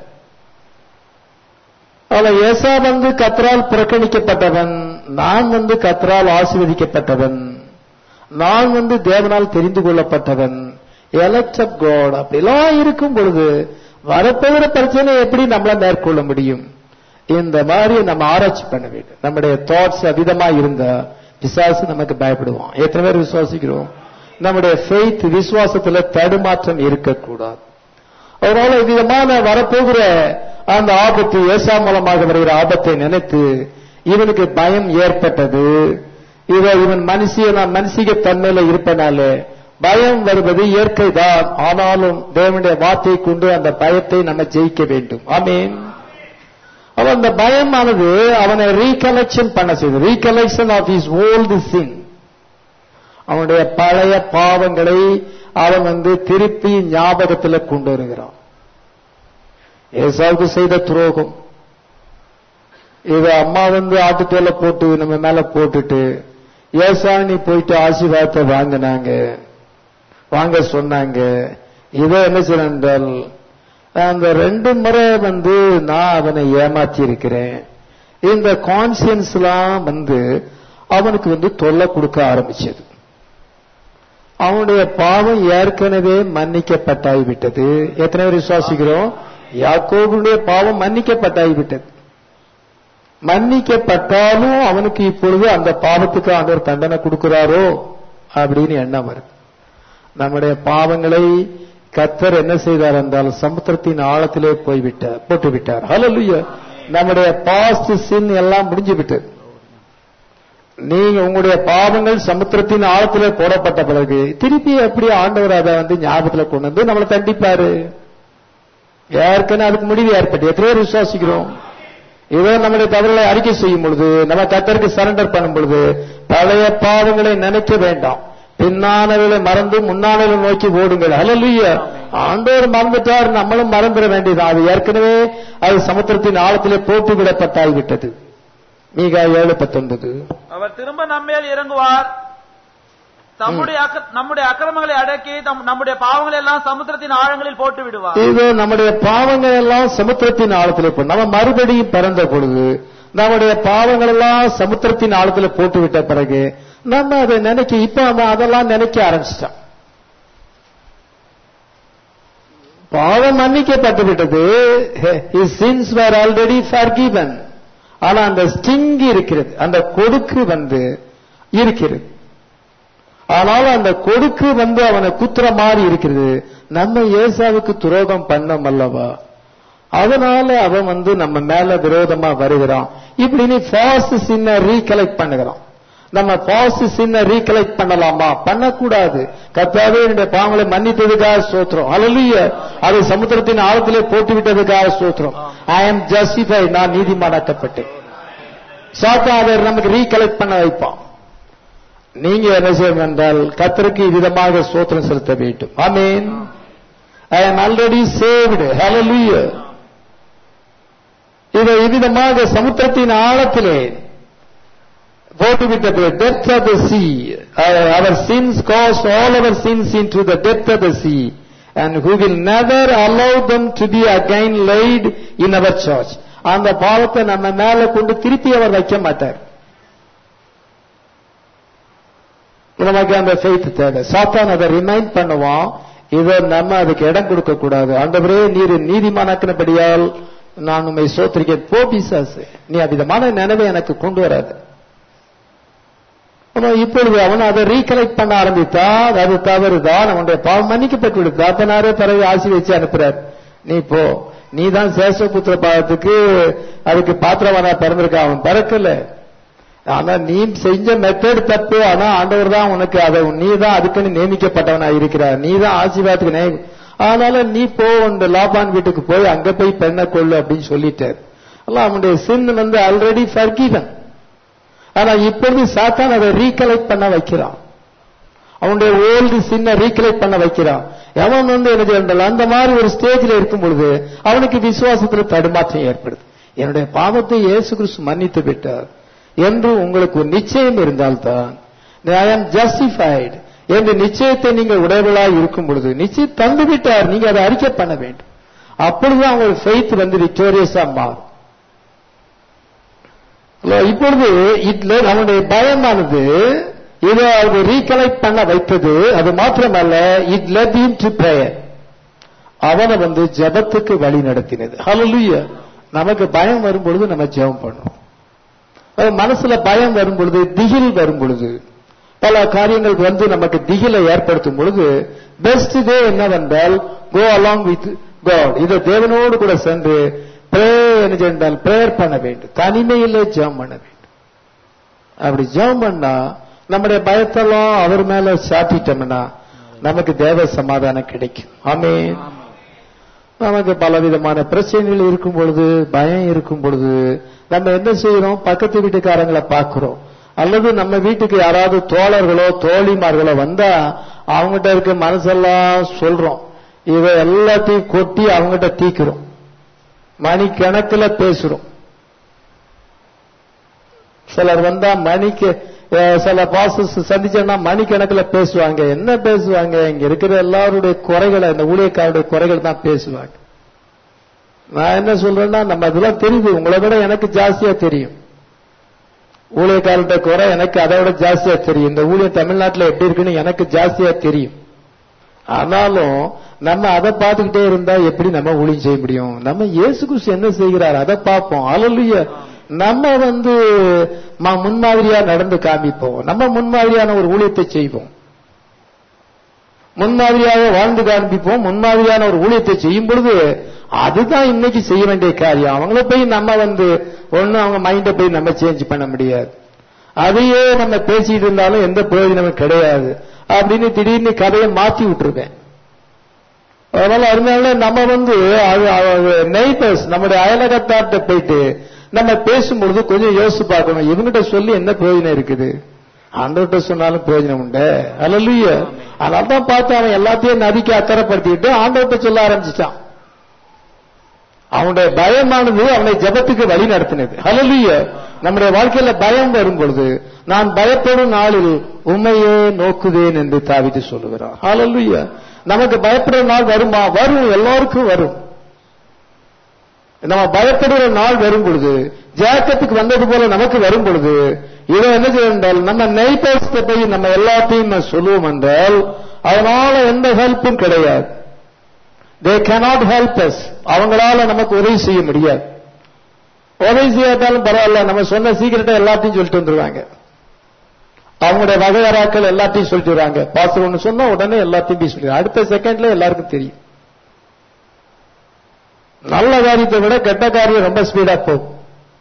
[SPEAKER 1] அவளை ஏசா வந்து கத்தரால் புறக்கணிக்கப்பட்டவன் நான் வந்து கத்தரால் ஆசீர்வதிக்கப்பட்டவன் நான் வந்து தேவனால் தெரிந்து கொள்ளப்பட்டவன் எலக்ட் ஆஃப் காட் அப்படிலாம் இருக்கும் பொழுது வரப்போகிற பிரச்சனை எப்படி நம்மள மேற்கொள்ள முடியும் இந்த மாதிரி நம்ம ஆராய்ச்சி பண்ண வேண்டும் நம்முடைய தாட்ஸ் அவிதமா இருந்தா பிசாசு நமக்கு பயப்படுவான் எத்தனை பேர் விசுவாசிக்கிறோம் நம்முடைய ஃபெய்த் விசுவாசத்துல தடுமாற்றம் இருக்கக்கூடாது அதனால விதமான வரப்போகிற அந்த ஆபத்து ஏசா மூலமாக வருகிற ஆபத்தை நினைத்து இவனுக்கு பயம் ஏற்பட்டது இவ இவன் மனுஷிய மனுஷிக தன்மையில இருப்பனாலே பயம் வருவது இயற்கை தான் ஆனாலும் தேவனுடைய வார்த்தையை கொண்டு அந்த பயத்தை நம்ம ஜெயிக்க வேண்டும் ஆமீன் அவன் அந்த பயமானது அவனை ரீகலெக்ஷன் பண்ண செய்து recollection of his old sin அவனுடைய பழைய பாவங்களை அவன் வந்து திருப்பி ஞாபகத்தில் கொண்டு வருகிறான் ஏசாவுக்கு செய்த துரோகம் இது அம்மா வந்து ஆட்டுத்தோலை போட்டு நம்ம மேல போட்டுட்டு ஏசா நீ போயிட்டு ஆசீர்வாதத்தை வாங்கினாங்க வாங்க சொன்னாங்க இதை என்ன செய்யணும் என்றால் அந்த ரெண்டு முறை வந்து நான் அவனை ஏமாத்தி இருக்கிறேன் இந்த கான்சியன்ஸ்லாம் வந்து அவனுக்கு வந்து தொல்லை கொடுக்க ஆரம்பிச்சது அவனுடைய பாவம் ஏற்கனவே மன்னிக்கப்பட்டாய்விட்டது எத்தனை பேர் விசுவாசிக்கிறோம் யாக்கோபுடைய பாவம் மன்னிக்கப்பட்டாய்விட்டது மன்னிக்கப்பட்டாலும் அவனுக்கு இப்பொழுது அந்த பாவத்துக்கு ஆண்டவர் தண்டனை கொடுக்கிறாரோ அப்படின்னு எண்ணம் வருது நம்முடைய பாவங்களை கத்தர் என்ன செய்தார் என்றால் சமுத்திரத்தின் ஆழத்திலே போய்விட்டார் போட்டு விட்டார் ஹalleluya நம்முடைய பாஸ்ட் சின் எல்லாம் முடிஞ்சு விட்டது நீங்க உங்களுடைய பாவங்கள் சமுத்திரத்தின் ஆழத்திலே போடப்பட்ட பிறகு திருப்பி எப்படி ஆண்டவர் அதை வந்து ஞாபகத்துல கொண்டு வந்து நம்மளை தண்டிப்பாரு ஏற்கனவே அதுக்கு முடிவு ஏற்பட்டு எத்தனை பேர் விசுவாசிக்கிறோம் இதோ நம்முடைய தவறுகளை அறிக்கை செய்யும் பொழுது நம்ம கத்தருக்கு சரண்டர் பண்ணும் பொழுது பழைய பாவங்களை நினைக்க வேண்டாம் பின்னானவர்களை மறந்து முன்னானவர்களை நோக்கி ஓடுங்கள் அலலுய ஆண்டவர் மறந்துட்டார் நம்மளும் மறந்துட வேண்டியது அது ஏற்கனவே அது சமுத்திரத்தின் ஆழத்திலே போட்டு விடப்பட்டாய்விட்டது மீகா ஏழு பத்தொன்பது
[SPEAKER 2] அவர் திரும்ப நம்மேல் இறங்குவார் தம்முடைய அக்க- நம்முடைய அக்கிரமங்களை அடக்கி தம்- நம்முடைய பாவங்களை எல்லாம் சமுத்திரத்தின் ஆழங்களில் போட்டு விடுவார்
[SPEAKER 1] இது நம்முடைய பாவங்கள் எல்லாம் சமுத்திரத்தின் ஆழத்தில் போ நம்ம மறுபடியும் பிறந்த பொழுது நம்முடைய பாவங்கள் எல்லாம் சமுத்திரத்தின் ஆழத்தில் போட்டு விட்ட பிறகு நம்ம அதை நினைக்க இப்ப அவன் அதெல்லாம் நினைக்க ஆரம்பிச்சிட்டான் பாவம் மன்னிக்கப்பட்டு விட்டது his sins were already forgiven ஆனா அந்த ஸ்டிங் இருக்கிறது அந்த கொடுக்கு வந்து இருக்கிறது ஆனாலும் அந்த கொடுக்கு வந்து அவனை குத்துற மாதிரி இருக்கிறது நம்ம ஏசாவுக்கு துரோகம் பண்ணோம் அல்லவா அதனால அவன் வந்து நம்ம மேல விரோதமா வருகிறான் இப்படின்னு ஃபாஸ்ட் சின்ன ரீகலெக்ட் பண்ணுகிறான் நம்ம ஃபாஸ்ட் சின்ன ரீகலெக்ட் பண்ணலாமா பண்ணக்கூடாது கத்தாவே என்னுடைய பாவங்களை மன்னித்ததுக்காக சோத்திரம் அலலுய அது சமுத்திரத்தின் ஆழத்திலே போட்டு விட்டதுக்காக சோத்திரம் ஐ எம் ஜஸ்டிஃபை நான் நீதிமானாக்கப்பட்டேன் சாத்தா அதை நமக்கு ரீகலெக்ட் பண்ண வைப்பான் நீங்க என்ன செய்யும் என்றால் கத்தருக்கு விதமாக சோத்திரம் செலுத்த வேண்டும் ஆமீன் I am already saved hallelujah இதை இவ்விதமாக சமுத்திரத்தின் ஆழத்திலே போட்டுவிட்டது depth of the sea our sins cast all our sins into the depth of the sea and who will never allow them to be again laid in our church அந்த பாவத்தை நம்ம மேல கொண்டு திருப்பி அவர் வைக்க மாட்டார் நமக்கு அந்த ஃபெய்த் தேவை சாத்தான் அதை ரிமைண்ட் பண்ணுவான் இதை நம்ம அதுக்கு இடம் கொடுக்க கூடாது ஆண்டவரே நீர் நீதிமானாக்கினபடியால் நான் உண்மை சோத்திரிக்க போ பிசாசு நீ அவ்விதமான நினைவை எனக்கு கொண்டு வராது ஆனா இப்பொழுது அவன் அதை ரீகலெக்ட் பண்ண ஆரம்பித்தான் அது தவறுதான் அவனுடைய பாவம் மன்னிக்கப்பட்டு விடுது அப்பனாரே பிறகு ஆசி வச்சு அனுப்புறார் நீ போ நீ தான் சேஷபுத்திர பாவத்துக்கு அதுக்கு பாத்திரவானா பிறந்திருக்க அவன் பிறக்கல ஆனா நீ செஞ்ச மெத்தட் தப்பு ஆனா ஆண்டவர் தான் உனக்கு அதை நீ தான் அதுக்குன்னு நியமிக்கப்பட்டவனா இருக்கிறார் நீ தான் ஆசீர்வாதத்துக்கு நியமி அதனால நீ போ இந்த லாபான் வீட்டுக்கு போய் அங்க போய் பெண்ணை கொள்ளு அப்படின்னு சொல்லிட்டார் அல்ல அவனுடைய சின் வந்து ஆல்ரெடி ஃபர்கிவன் ஆனா இப்பொழுது சாத்தான் அதை ரீகலெக்ட் பண்ண வைக்கிறான் அவனுடைய ஓல்டு சின்ன ரீகலெக்ட் பண்ண வைக்கிறான் எவன் வந்து எனக்கு என்றால் அந்த மாதிரி ஒரு ஸ்டேஜ்ல இருக்கும் பொழுது அவனுக்கு விசுவாசத்துல தடுமாற்றம் ஏற்படுது என்னுடைய பாவத்தை இயேசு கிறிஸ்து மன்னித்து விட்டார் என்று உங்களுக்கு ஒரு நிச்சயம் இருந்தால்தான் ஐ ஆம் ஜஸ்டிஃபைடு என்று நிச்சயத்தை நீங்கள் உடையவர்களாக இருக்கும் பொழுது நிச்சயம் தந்து விட்டார் நீங்க அதை அறிக்கை பண்ண வேண்டும் அப்பொழுதுதான் உங்கள் ஃபெய்த் வந்து விக்டோரியஸா மாறும் இல்ல, இப்பொழுது இதுல நம்முடைய பயமானது இதை அவங்க ரீகலெக்ட் பண்ண வைத்தது அது மாத்திரமல்ல it led him to prayer அவனை வந்து ஜெபத்துக்கு வழி நடத்தினது ஹalleluya நமக்கு பயம் வரும் பொழுது நம்ம ஜெபம் பண்ணணும் அது மனசுல பயம் வரும் பொழுது திகில் வரும் பொழுது பல காரியங்கள் வந்து நமக்கு திகிலை ஏற்படுத்தும் பொழுது பெஸ்ட் இதே என்னவென்றால் கோ அலாங் வித் காட் இதை தேவனோடு கூட சென்று ப்ரே என்றால் பிரேயர் பண்ண வேண்டும் தனிமையிலே ஜெபம் பண்ண வேண்டும் அப்படி ஜெபம் பண்ணா நம்முடைய பயத்தெல்லாம் அவர் மேல சாட்டிட்டோம்னா நமக்கு தேவ சமாதானம் கிடைக்கும் ஆமென் நமக்கு பலவிதமான பிரச்சனைகள் இருக்கும் பொழுது பயம் இருக்கும் பொழுது நம்ம என்ன செய்யறோம் பக்கத்து வீட்டுக்காரங்களை பார்க்கிறோம் அல்லது நம்ம வீட்டுக்கு யாராவது தோழர்களோ தோழிமார்களோ வந்தா அவங்ககிட்ட இருக்க மனசெல்லாம் சொல்றோம் இதை எல்லாத்தையும் கொட்டி அவங்ககிட்ட தீக்கிறோம் மணிக்கணக்கில் பேசுறோம் சிலர் வந்தா மணிக்கு அஹ், சில பாசஸ் சந்திச்சோம்னா மணிக்கணக்கில் பேசுவாங்க என்ன பேசுவாங்க இங்க இருக்கிற எல்லாருடைய குறைகளை இந்த ஊழியக்காருடைய குறைகள் தான் பேசுவாங்க நான் என்ன சொல்றேன்னா நம்ம இதெல்லாம் தெரியுது உங்களை விட எனக்கு ஜாஸ்தியா தெரியும் ஊழியக்காரர்கிட்ட குறை எனக்கு அதை விட ஜாஸ்தியா தெரியும் இந்த ஊழியம் தமிழ்நாட்டில் எப்படி இருக்குன்னு எனக்கு ஜாஸ்தியா தெரியும் ஆனாலும் நம்ம அதை பார்த்துக்கிட்டே இருந்தா எப்படி நம்ம ஊழியம் செய்ய முடியும் நம்ம இயேசு கிறிஸ்து என்ன செய்கிறார் அதை பார்ப்போம் அலலுய நம்ம வந்து ம- முன்மாதிரியா நடந்து காமிப்போம் நம்ம முன்மாதிரியான ஒரு ஊழியத்தை செய்வோம் முன்மாதிரியாக வாழ்ந்து காண்பிப்போம் முன்மாதிரியான ஒரு ஊழியத்தை செய்யும் பொழுது அதுதான் இன்னைக்கு செய்ய வேண்டிய காரியம் அவங்கள போய் நம்ம வந்து ஒண்ணும் அவங்க மைண்ட போய் நம்ம சேஞ்ச் பண்ண முடியாது அதையே நம்ம பேசிட்டு இருந்தாலும் எந்த பிரயோஜனமும் கிடையாது அப்படின்னு திடீர்னு கதையை மாத்தி விட்டுருவேன் அதனால அதனால நம்ம வந்து நெய்பர்ஸ் நம்முடைய அயலகத்தார்ட்ட போயிட்டு நம்ம பேசும்பொழுது கொஞ்சம் யோசிச்சு பார்க்கணும் இவங்கிட்ட சொல்லி என்ன பிரயோஜனம் இருக்குது ஆண்டவர்கிட்ட சொன்னாலும் பிரயோஜனம் உண்டு அல்ல அதனால தான் பார்த்து அவன் எல்லாத்தையும் நதிக்கு அக்கறைப்படுத்திட்டு ஆண்டவர்கிட்ட சொல்ல ஆரம்பிச்சிட்டான் அவனுடைய பயமானது அவனை ஜெபத்துக்கு வழி நடத்தினது ஹalleluya நம்முடைய வாழ்க்கையில பயம் வரும் பொழுது நான் பயப்படும் நாளில் உண்மையே நோக்குவேன் என்று தாவிட்டு சொல்லுகிறான் ஹalleluya நமக்கு பயப்படுற நாள் வருமா வரும் எல்லாருக்கும் வரும் நம்ம பயப்படுற நாள் வரும் பொழுது ஜாக்கத்துக்கு வந்தது போல நமக்கு வரும் பொழுது இதை என்ன செய்ய என்றால் நம்ம நெய்பர்ஸ் போய் நம்ம எல்லாத்தையும் நம்ம சொல்லுவோம் என்றால் அதனால எந்த ஹெல்ப்பும் கிடையாது தே cannot ஹெல்ப் us அவங்களால நமக்கு உதவி செய்ய முடியாது உதவி செய்யாட்டாலும் பரவாயில்ல நம்ம சொன்ன சீக்கிரட்டா எல்லாத்தையும் சொல்லிட்டு வந்துருவாங்க அவங்களுடைய வகையறாக்கள் எல்லாத்தையும் சொல்லிட்டு வராங்க பாஸ்டர் ஒன்று சொன்னா உடனே எல்லாத்தையும் போய் சொல்லிடுறாங்க அடுத்த செகண்ட்ல எல்லாருக்கும் தெரியும் நல்ல காரியத்தை விட கெட்ட காரியம் ரொம்ப ஸ்பீடா போகும்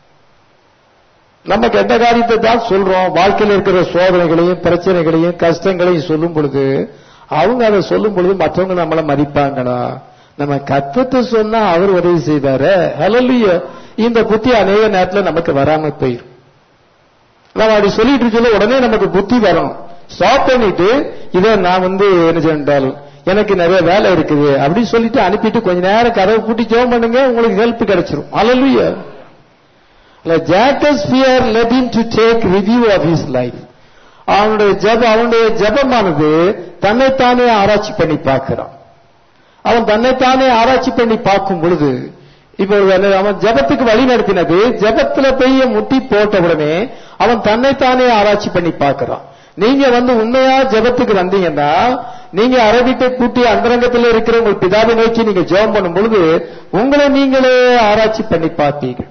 [SPEAKER 1] நம்ம கெட்ட காரியத்தை தான் சொல்றோம் வாழ்க்கையில் இருக்கிற சோதனைகளையும் பிரச்சனைகளையும் கஷ்டங்களையும் சொல்லும் பொழுது அவங்க அதை சொல்லும் பொழுது மற்றவங்க நம்மள மதிப்பாங்களா நம்ம கத்தத்தை சொன்னா அவர் உதவி செய்வாரு ஹalleluya இந்த புத்தி அநேக நேரத்துல நமக்கு வராம போயிடும் நம்ம அப்படி சொல்லிட்டு சொல்ல உடனே நமக்கு புத்தி வரும் ஸ்டாப் பண்ணிட்டு இதை நான் வந்து என்ன சென்றால் எனக்கு நிறைய வேலை இருக்குது அப்படின்னு சொல்லிட்டு அனுப்பிட்டு கொஞ்ச நேரம் கதவை பூட்டி ஜெபம் பண்ணுங்க உங்களுக்கு ஹெல்ப் கிடைச்சிரும் hallelujah Jacob's fear led him to take review of his life அவனுடைய ஜப அவனுடைய ஜபமானது தன்னைத்தானே ஆராய்ச்சி பண்ணி பார்க்கிறான் அவன் தன்னைத்தானே ஆராய்ச்சி பண்ணி பார்க்கும் பொழுது இப்போ என்ன, அவன் ஜபத்துக்கு வழி நடத்தினது ஜபத்துல போய் முட்டி போட்ட உடனே அவன் தன்னைத்தானே ஆராய்ச்சி பண்ணி பார்க்கிறான் நீங்க வந்து உண்மையா ஜபத்துக்கு வந்தீங்கன்னா நீங்க அரபித்தை கூட்டி அந்தரங்கத்தில் இருக்கிற உங்கள் பிதாவை நோக்கி நீங்க ஜெபம் பண்ணும் பொழுது உங்களை நீங்களே ஆராய்ச்சி பண்ணி பார்ப்பீர்கள்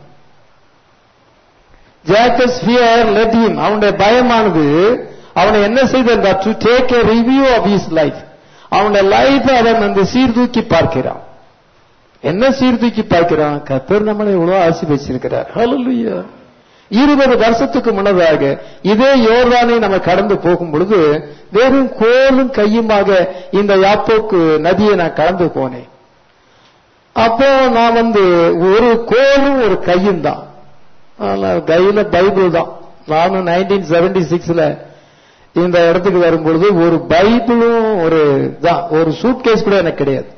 [SPEAKER 1] ஜாக்கஸ் ஃபியர் லெட் him அவனுடைய பயமானது அவனை என்ன செய்தான் to take a review of his life அவனுடைய லைஃப் அவன் வந்து சீர்தூக்கி பார்க்கிறான் என்ன சீர்தூக்கி பார்க்கிறான் கத்தர் நம்மளை எவ்வளவு ஆசீர்வச்சிருக்கிறார் ஹalleluya இருபது வருஷத்துக்கு முன்னதாக இதே யோர்தானை நம்ம கடந்து போகும் பொழுது வெறும் கோலும் கையுமாக இந்த யாப்போக்கு நதியை நான் கடந்து போனேன் அப்போ நான் வந்து ஒரு கோலும் ஒரு கையும் தான் ஆனா கையில பைபிள் தான் நானும் நைன்டீன் செவன்டி சிக்ஸ்ல இந்த இடத்துக்கு வரும்பொழுது ஒரு பைபிளும் ஒரு தான் ஒரு சூட்கேஸ் கூட எனக்கு கிடையாது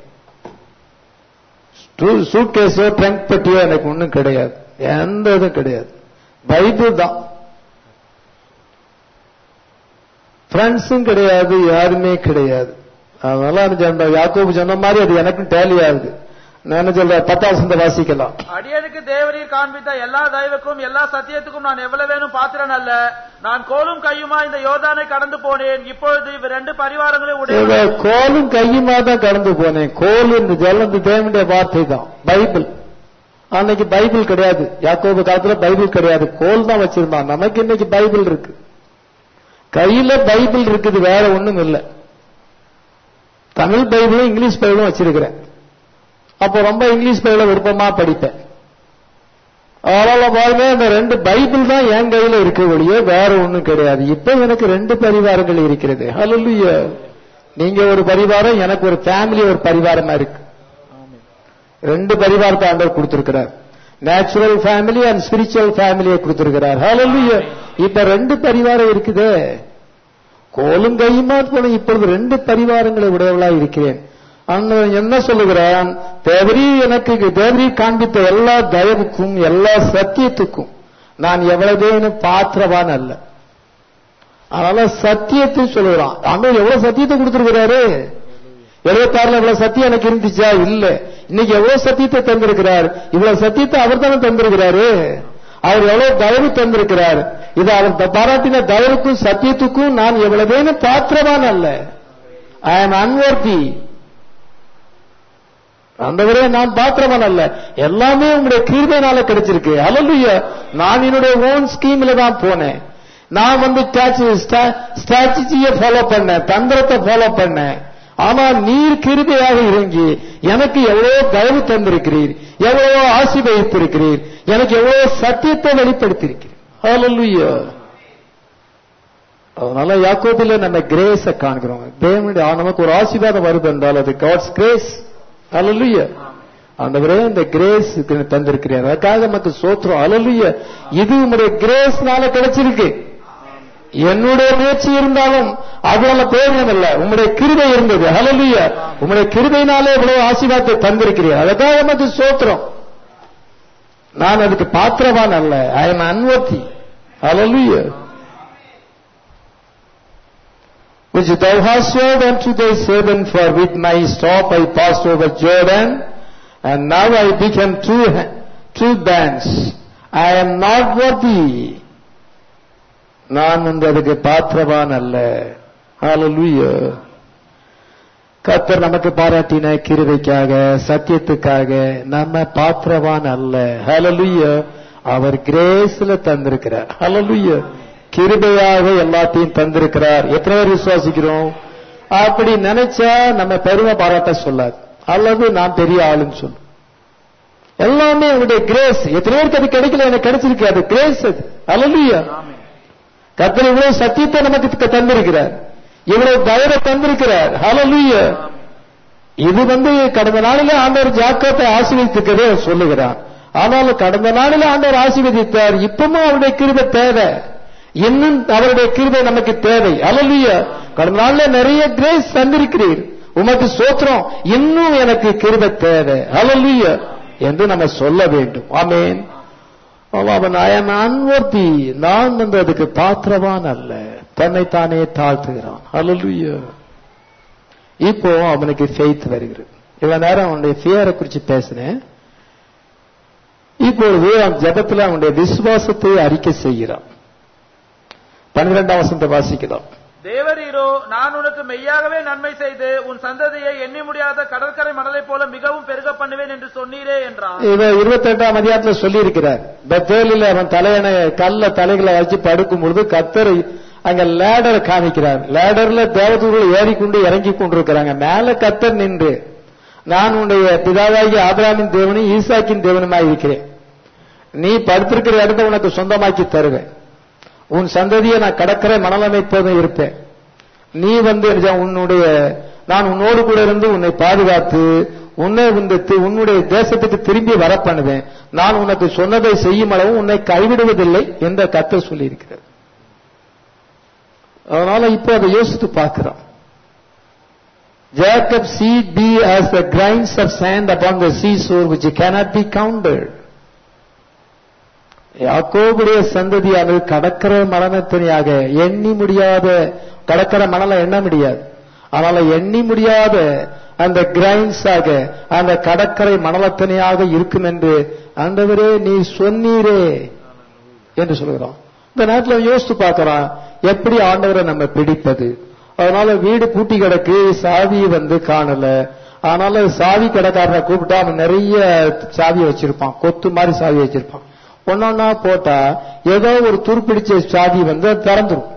[SPEAKER 1] சூட்கேஸோ ட்ரங்க் பெட்டியோ எனக்கு ஒன்றும் கிடையாது எந்த இதுவும் கிடையாது பைபிள் தான் ஃப்ரெண்ட்ஸும் கிடையாது யாருமே கிடையாது அதனால அந்த யாக்கோபு சொன்ன மாதிரி அது எனக்கும் டேலி ஆகுது நான் என்ன சொல்றேன் பத்தாம் வசந்த வாசிக்கலாம்
[SPEAKER 2] அடியனுக்கு தேவரீர் காண்பித்த எல்லா தயவுக்கும் எல்லா சத்தியத்துக்கும் நான் எவ்வளவேனும் பாத்திரன் அல்ல நான் கோலும் கையுமா இந்த யோர்தானை கடந்து போனேன் இப்பொழுது இவ் ரெண்டு பரிவாரங்களை
[SPEAKER 1] இவ
[SPEAKER 2] உடைய
[SPEAKER 1] கோலும் கையுமா தான் கடந்து போனேன் கோல் இந்த ஜலம் தேவனுடைய வார்த்தை தான் பைபிள் அன்னைக்கு பைபிள் கிடையாது யாக்கோபு காலத்துல பைபிள் கிடையாது கோல் தான் வச்சிருந்தான் நமக்கு இன்னைக்கு பைபிள் இருக்கு கையில பைபிள் இருக்குது வேற ஒண்ணும் இல்ல தமிழ் பைபிளும் இங்கிலீஷ் பைபிளும் வச்சிருக்கிறேன் அப்போ ரொம்ப இங்கிலீஷ் பைபிள விருப்பமா படிப்பேன் அதனால பாருங்க இந்த ரெண்டு பைபிள் தான் என் கையில இருக்க ஒழிய வேற ஒண்ணும் கிடையாது இப்ப எனக்கு ரெண்டு பரிவாரங்கள் இருக்கிறது ஹalleluya நீங்க ஒரு பரிவாரம் எனக்கு ஒரு ஃபேமிலி ஒரு பரிவாரமா இருக்கு ரெண்டு பரிவாரத்தை ஆண்டவர் கொடுத்திருக்கிறார் நேச்சுரல் ஃபேமிலி அண்ட் ஸ்பிரிச்சுவல் ஃபேமிலியை கொடுத்திருக்கிறார் ஹalleluya இப்ப ரெண்டு பரிவாரம் இருக்குதே கோலும் கையுமா போன இப்பொழுது ரெண்டு பரிவாரங்களை உடையவளா இருக்கிறேன் அண்ணன் என்ன சொல்லுகிறான் தேவரி எனக்கு தேவரி காண்பித்த எல்லா தயவுக்கும் எல்லா சத்தியத்துக்கும் நான் எவ்வளவேனும் பாத்திரவான் அல்ல அதனால சத்தியத்தை சொல்லுகிறான் ஆண்டவர் எவ்வளவு சத்தியத்தை கொடுத்திருக்கிறாரு எழுபத்தாறுல இவ்வளவு சத்தியம் எனக்கு இருந்துச்சா இல்ல இன்னைக்கு எவ்வளவு சத்தியத்தை தந்திருக்கிறார் இவ்வளவு சத்தியத்தை அவர் தானே தந்திருக்கிறாரு அவர் எவ்வளவு தயவு தந்திருக்கிறார் இது அவர் பாராட்டின தயவுக்கும் சத்தியத்துக்கும் நான் எவ்வளவேனும் பாத்திரவான் அல்ல ஐ ஆம் அன்வர்த்தி ஆண்டவரே நான் பாத்திரவன் அல்ல எல்லாமே உங்களுடைய கிருபையினால கிடைச்சிருக்கு ஹalleluya நான் என்னுடைய ஓன் ஸ்கீம்ல தான் போனேன் நான் வந்து ஸ்ட்ராட்டஜியை ஃபாலோ பண்ணேன் தந்திரத்தை ஃபாலோ பண்ணேன் ஆனால் நீர் கிருபையாக இறங்கி எனக்கு எவ்வளவு தயவு தந்திருக்கிறீர் எவ்வளவோ ஆசீர்வதித்திருக்கிறீர் எனக்கு எவ்வளவு சத்தியத்தை வெளிப்படுத்தியிருக்கிறீர் ஹalleluya அதனால யாக்கோபில நம்ம கிரேஸ காண்கிறோம் தேவனுடைய ஆ, நமக்கு ஒரு ஆசீர்வாதம் வருது என்றால் அது காட்ஸ் கிரேஸ் அலலுய ஆண்டவரே இந்த கிரேஸ் தந்திருக்கிறார் அதுக்காக நமக்கு சோத்திரம் அலலுய இது உங்களுடைய கிரேஸ்னால கிடைச்சிருக்கு என்னுடைய முயற்சி இருந்தாலும் அதனால பிரயோஜனம் இல்ல உங்களுடைய கிருபை இருந்தது அலலுய உங்களுடைய கிருபையினாலே இவ்வளவு ஆசீர்வாதத்தை தந்திருக்கிறீர் அதுக்காக நமக்கு சோத்திரம் நான் அதுக்கு பாத்திரவான் அல்ல I am unworthy hallelujah which thou hast sworn unto thy servant, for with my stop I passed over Jordan, and now I become two, two bands. I am not worthy. நான் வந்து அதுக்கு பாத்திரவான் அல்ல ஹalleluya கர்த்தர் நமக்கு பாராட்டின கிருபைக்காக சத்தியத்துக்காக நம்ம பாத்திரவான் அல்ல ஹalleluya அவர் கிரேஸ்ல தந்திருக்கிறார் ஹalleluya கிருபையாக எல்லாத்தையும் தந்திருக்கிறார் எத்தனை பேர் விசுவாசிக்கிறோம் அப்படி நினைச்சா நம்ம பெருமை பாராட்ட சொல்லாது அல்லது நான் பெரிய ஆளுன்னு சொல்லும் எல்லாமே அவருடைய கிரேஸ் எத்தனை பேருக்கு அது கிடைக்கல எனக்கு கிடைச்சிருக்கு அது கிரேஸ் அது அல்லலுயா கத்தர் இவ்வளவு சத்தியத்தை நமக்கு தந்திருக்கிறார் இவ்வளவு தயவை தந்திருக்கிறார் ஹalleluya இது வந்து கடந்த நாளிலே ஆண்டவர் ஜாக்கத்தை ஆசீர்வதித்துக்கவே சொல்லுகிறார் ஆனாலும் கடந்த நாளிலே ஆண்டவர் ஆசீர்வதித்தார் இப்பவும் அவருடைய கிருபை தேவை இன்னும் அவருடைய கிருபை நமக்கு தேவை ஹalleluya கடந்த நாள்ல நிறைய கிரேஸ் தந்திருக்கிறீர் உமக்கு சோத்திரம் இன்னும் எனக்கு கிருபை தேவை ஹalleluya என்று நம்ம சொல்ல வேண்டும் ஆமென் அவன் அயன் அன்வர்த்தி நான் வந்து அதுக்கு பாத்திரவான் அல்ல தன்னைத்தானே தாழ்த்துகிறான் ஹalleluya இப்போ அவனுக்கு ஃபெய்த் வருகிறது இவ்வளவு நேரம் அவனுடைய ஃபியரை குறிச்சு பேசினேன் இப்பொழுது அவன் ஜபத்தில் அவனுடைய விசுவாசத்தை அறிக்கை செய்கிறான் பன்னிரெண்டாம் வசந்த வாசிக்கலாம்
[SPEAKER 2] தேவரீரோ நான் உனக்கு மெய்யாகவே நன்மை செய்து உன் சந்ததியை எண்ணி முடியாத கடற்கரை மணலைப் போல மிகவும் பெருக பண்ணுவேன் என்று சொன்னீரே என்றான்
[SPEAKER 1] இவன் இருபத்தி எட்டாம் அதிகாரத்துல சொல்லி இருக்கிறார் பெத்தேலில் அவன் தலையணை கல்ல தலைகளை வச்சு படுக்கும் பொழுது கத்தர் அங்க லேடர் காமிக்கிறார் லேடர்ல தேவதூர்கள் ஏறிக்கொண்டு இறங்கி கொண்டிருக்கிறாங்க மேல கத்தர் நின்று நான் உன்னுடைய பிதாவாகிய ஆபிரகாமின் தேவனும் ஈசாக்கின் தேவனுமாய் இருக்கிறேன் நீ படுத்திருக்கிற இடத்தை உனக்கு சொந்தமாக்கி தருவேன் உன் சந்ததியை நான் கடற்கரை மணலமை போதும் இருப்பேன் நீ வந்து என்ன உன்னுடைய நான் உன்னோடு கூட இருந்து உன்னை பாதுகாத்து உன்னை இந்த தி- உன்னுடைய தேசத்துக்கு திரும்பி வர பண்ணுவேன் நான் உனக்கு சொன்னதை செய்யும் அளவு உன்னை கைவிடுவதில்லை என்ற கத்தை சொல்லி இருக்கிறது அதனால இப்போ அதை யோசித்து பார்க்கிறோம் Jacob seed be as the grains of sand upon the seashore which cannot be counted. யாக்கோபுடைய சந்ததியானது கடற்கரை மரணத்தினையாக எண்ணி முடியாத கடற்கரை மணலை எண்ண முடியாது அதனால எண்ணி முடியாத அந்த கிரைன்ஸ் ஆக அந்த கடற்கரை மணலத்தினையாக இருக்கும் என்று ஆண்டவரே நீ சொன்னீரே என்று சொல்கிறோம் இந்த நேரத்தில் யோசித்து பார்க்கிறோம் எப்படி ஆண்டவரை நம்ம பிடிப்பது அதனால வீடு பூட்டி கிடக்கு சாவி வந்து காணல அதனால சாவி கடைக்காரனை கூப்பிட்டா அவன் நிறைய சாவி வச்சிருப்பான் கொத்து மாதிரி சாவி வச்சிருப்பான் ஒன்னொன்னா போட்டா ஏதோ ஒரு துருப்பிடிச்ச சாவி வந்து அது திறந்துரும்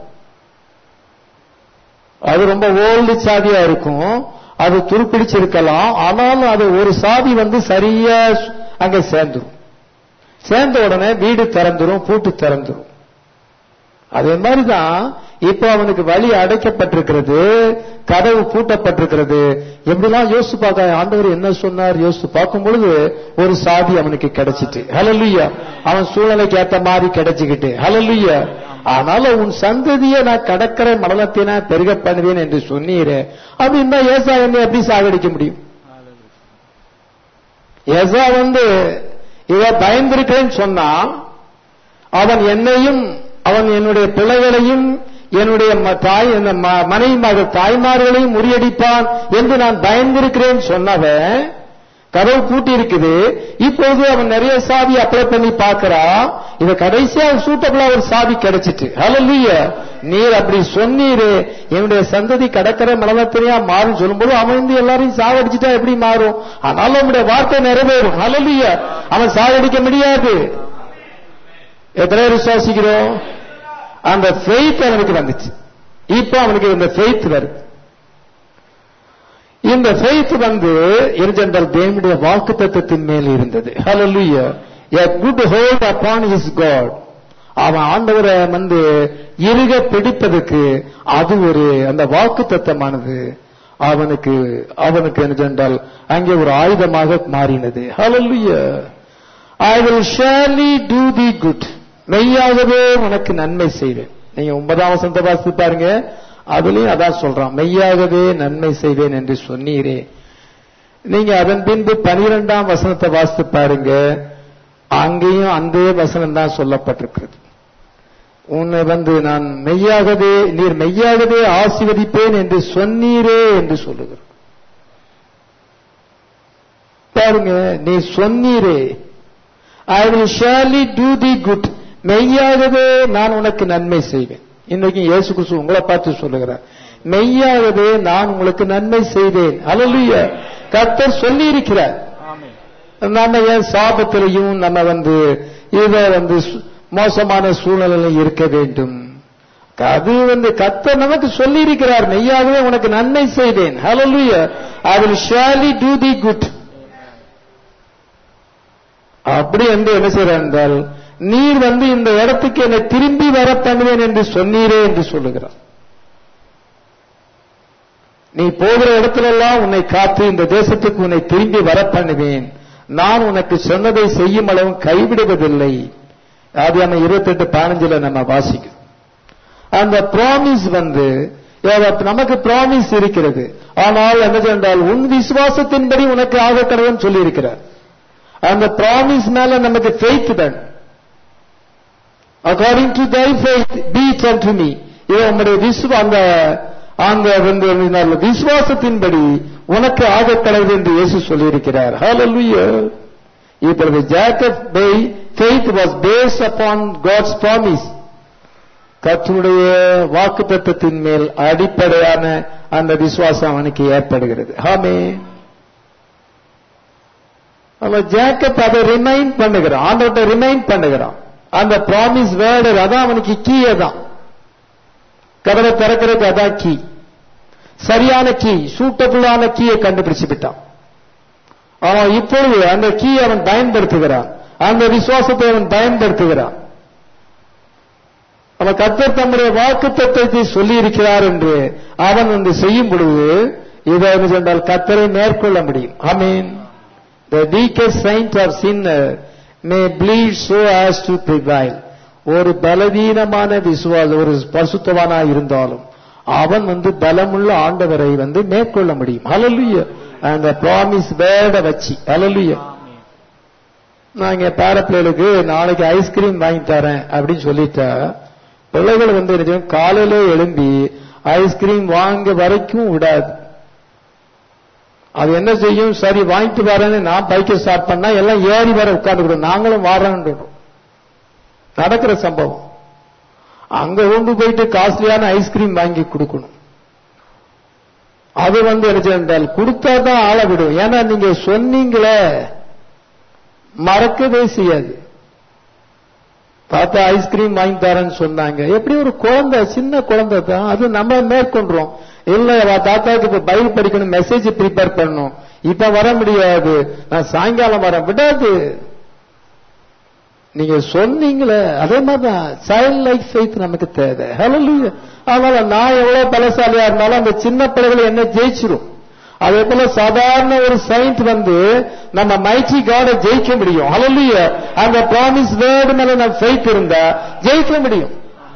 [SPEAKER 1] அது ரொம்ப ஓல்டு சாவியா இருக்கும் அது துருப்பிடிச்சிருக்கலாம் ஆனாலும் அது ஒரு சாவி வந்து சரியா அங்க சேர்ந்துரும் சேர்ந்த உடனே வீடு திறந்துரும் பூட்டு திறந்துரும் அதே மாதிரிதான் இப்போ அவனுக்கு வழி அடைக்கப்பட்டிருக்கிறது கதவு பூட்டப்பட்டிருக்கிறது எப்படிலாம் யோசிச்சு பார்க்க ஆண்டவர் என்ன சொன்னார் யோசிச்சு பார்க்கும் பொழுது ஒரு சாவி அவனுக்கு கிடைச்சிட்டு ஹலலுயா அவன் சூழ்நிலைக்கு ஏத்த மாதிரி கிடைச்சுக்கிட்டு ஹலலுயா ஆனால உன் சந்ததியை நான் கடற்கரை மடலத்தை நான் பெருக பண்ணுவேன் என்று சொன்னீரே அது இந்த ஏசா என்னை எப்படி சாகடிக்க முடியும் ஏசா வந்து இவ பயந்திருக்கிறேன்னு சொன்னா அவன் என்னையும் அவன் என்னுடைய பிள்ளைகளையும் என்னுடைய ம- தாய் இந்த ம- மனைவி மக தாய்மார்களையும் முறியடிப்பான் என்று நான் பயந்திருக்கிறேன் சொன்னவன் கதவு பூட்டி இருக்குது இப்போது அவன் நிறைய சாவி அப்ளை பண்ணி பார்க்கறான் இவ கடைசியா சூட்டபிளா ஒரு சாவி கிடைச்சிட்டு ஹalleluya நீர் அப்படி சொன்னீரு என்னுடைய சந்ததி கடற்கரை மலமத்தினையா மாறும் சொல்லும்போது அவன் வந்து எல்லாரையும் சாவடிச்சுட்டா எப்படி மாறும் ஆனாலும் அவனுடைய வார்த்தை நிறைவேறும் ஹalleluya அவன் சாவடிக்க முடியாது எத்தனை பேர் விசுவாசிக்கிறோம் அந்த ஃபெய்த் அவனுக்கு வந்துச்சு இப்போ அவனுக்கு இந்த ஃபெய்த் வருது இந்த ஃபெய்த் வந்து இருந்தென்றால் தேவனுடைய வாக்கு தத்துவத்தின் மேல் இருந்தது ஹalleluya a good hold upon his god அவன் ஆண்டவரை வந்து இறுக பிடிப்பதற்கு அது ஒரு அந்த வாக்கு தத்தமானது அவனுக்கு அவனுக்கு என்றால் அங்கே ஒரு ஆயுதமாக மாறினது ஹalleluya I will surely do thee good மெய்யாகவே உனக்கு நன்மை செய்வேன் நீங்க ஒன்பதாம் வசனத்தை வாசித்து பாருங்க அதுலயும் அதான் சொல்றான் மெய்யாகவே நன்மை செய்வேன் என்று சொன்னீரே நீங்க அதன் பின்பு பனிரெண்டாம் வசனத்தை வாசித்து பாருங்க அங்கேயும் அந்த வசனம் தான் சொல்லப்பட்டிருக்கிறது உன்னை வந்து நான் மெய்யாகவே நீர் மெய்யாகவே ஆசீர்வதிப்பேன் என்று சொன்னீரே என்று சொல்லுகிறார் பாருங்க நீ சொன்னீரே I will surely do the good மெய்யாகவே நான் உனக்கு நன்மை செய்வேன் இன்னைக்கு இயேசு கிறிஸ்து உங்களை பார்த்து சொல்லுகிறார் மெய்யாகவே நான் உங்களுக்கு நன்மை செய்வேன் அல்லலுயா கர்த்தர் சொல்லி இருக்கிறார்
[SPEAKER 2] ஆமென்
[SPEAKER 1] நம்ம ஏன் சாபத்திலையும் நம்ம வந்து இத வந்து சு- மோசமான சூழ்நிலையில் இருக்க வேண்டும் அது வந்து கர்த்தர் நமக்கு சொல்லி இருக்கிறார் மெய்யாகவே உனக்கு நன்மை செய்வேன் ஹalleluya I will surely do thee good அப்படி என்று என்ன செய்கிறார் என்றால் நீர் வந்து இந்த இடத்துக்கு என்னை திரும்பி வர பண்ணுவேன் என்று சொன்னீரே என்று சொல்லுகிறார் நீ போகிற இடத்திலெல்லாம் உன்னை காத்து இந்த தேசத்துக்கு உன்னை திரும்பி வர பண்ணுவேன் நான் உனக்கு சொன்னதை செய்யும் அளவும் கைவிடுவதில்லை ஆதியாம இருபத்தெட்டு பதினஞ்சுல நம்ம வாசிக்கிறோம் அந்த ப்ராமிஸ் வந்து ஏதோ நமக்கு ப்ராமிஸ் இருக்கிறது ஆனால் என்ன என்றால் உன் விசுவாசத்தின்படி உனக்கு ஆக கடவுள் சொல்லி இருக்கிறார் அந்த ப்ராமிஸ் மேல நமக்கு ஃபெய்த் தான் according to thy faith be it unto me இது உங்களுடைய விசுவ அந்த அந்த வந்து நல்ல விசுவாசத்தின்படி உனக்கு ஆக கடவுள் என்று இயேசு சொல்லியிருக்கிறார் ஹalleluya இப்பொழுது Jacob by faith was based upon God's promise கர்த்தருடைய வாக்கு தத்துவத்தின் மேல் அடிப்படையான அந்த விசுவாசம் அவனுக்கு ஏற்படுகிறது ஆமே அவன் ஜேக்கப் அதை ரிமைண்ட் பண்ணுகிறான் ஆண்டவர்கிட்ட ரிமைண்ட் பண்ணுகிறான் அந்த ப்ராமிஸ் வேர்டு அதான் அவனுக்கு கீ தான் கதவை திறக்கிறதுக்கு அதான் கீ சரியான கீ சூட்டபுளான கீயை கண்டுபிடிச்சு விட்டான் ஆனா இப்பொழுது அந்த கீ அவன் பயன்படுத்துகிறான் அந்த விசுவாசத்தை அவன் பயன்படுத்துகிறான் அவன் கத்தர் தம்முடைய வாக்கு தத்துவத்தை சொல்லி இருக்கிறார் என்று அவன் வந்து செய்யும் பொழுது இதை என்ன சொன்னால் கத்தரை மேற்கொள்ள முடியும் ஆமீன் the weakest saint of sinner may bleed so as to prevail ஒரு பலவீனமான விசுவாச ஒரு பசுத்தவானா இருந்தாலும் அவன் வந்து பலமுள்ள ஆண்டவரை வந்து மேற்கொள்ள முடியும் ஹalleluya அந்த ப்ராமிஸ் வேர்ட வச்சு ஹalleluya நான் இங்க பேர பிள்ளைகளுக்கு நாளைக்கு ஐஸ்கிரீம் வாங்கி தரேன் அப்படின்னு சொல்லிட்டா பிள்ளைகள் வந்து என்ன செய்யும்? காலையில எழும்பி ஐஸ்கிரீம் வாங்க வரைக்கும் விடாது அது என்ன செய்யும் சரி வாங்கிட்டு வரேன்னு நான் பைக்கை ஸ்டார்ட் பண்ணா எல்லாம் ஏறி வர உட்காந்துக்கிறோம் நாங்களும் வாரோன்றோம் நடக்கிற சம்பவம் அங்க கொண்டு போயிட்டு காஸ்ட்லியான ஐஸ்கிரீம் வாங்கி கொடுக்கணும் அது வந்து என்ன செய்தால் கொடுத்தா தான் ஆள விடும் ஏன்னா நீங்க சொன்னீங்களே மறக்கவே செய்யாது தாத்தா ஐஸ்கிரீம் வாங்கி தரேன்னு சொன்னாங்க எப்படி ஒரு குழந்தை சின்ன குழந்தை தான் அது நம்ம மேற்கொள்றோம் இல்ல அவ தாத்தாவுக்கு இப்ப பைபிள் படிக்கணும் மெசேஜ் ப்ரிப்பேர் பண்ணணும் இப்ப வர முடியாது நான் சாயங்காலம் வரேன் விடாது நீங்க சொன்னீங்களே அதே மாதிரிதான் சைல்ட் லைஃப் ஃபெய்த் நமக்கு தேவை ஹalleluya அதனால நான் எவ்வளவு பலசாலியா இருந்தாலும் அந்த சின்ன பிள்ளைகளை என்ன ஜெயிச்சிரும் அதே போல சாதாரண ஒரு சயின்ட் வந்து நம்ம மைச்சி காட ஜெயிக்க முடியும் ஹalleluya அந்த ப்ராமிஸ் வேர்டு மேல நம்ம ஃபெய்த் இருந்தா ஜெயிக்க முடியும்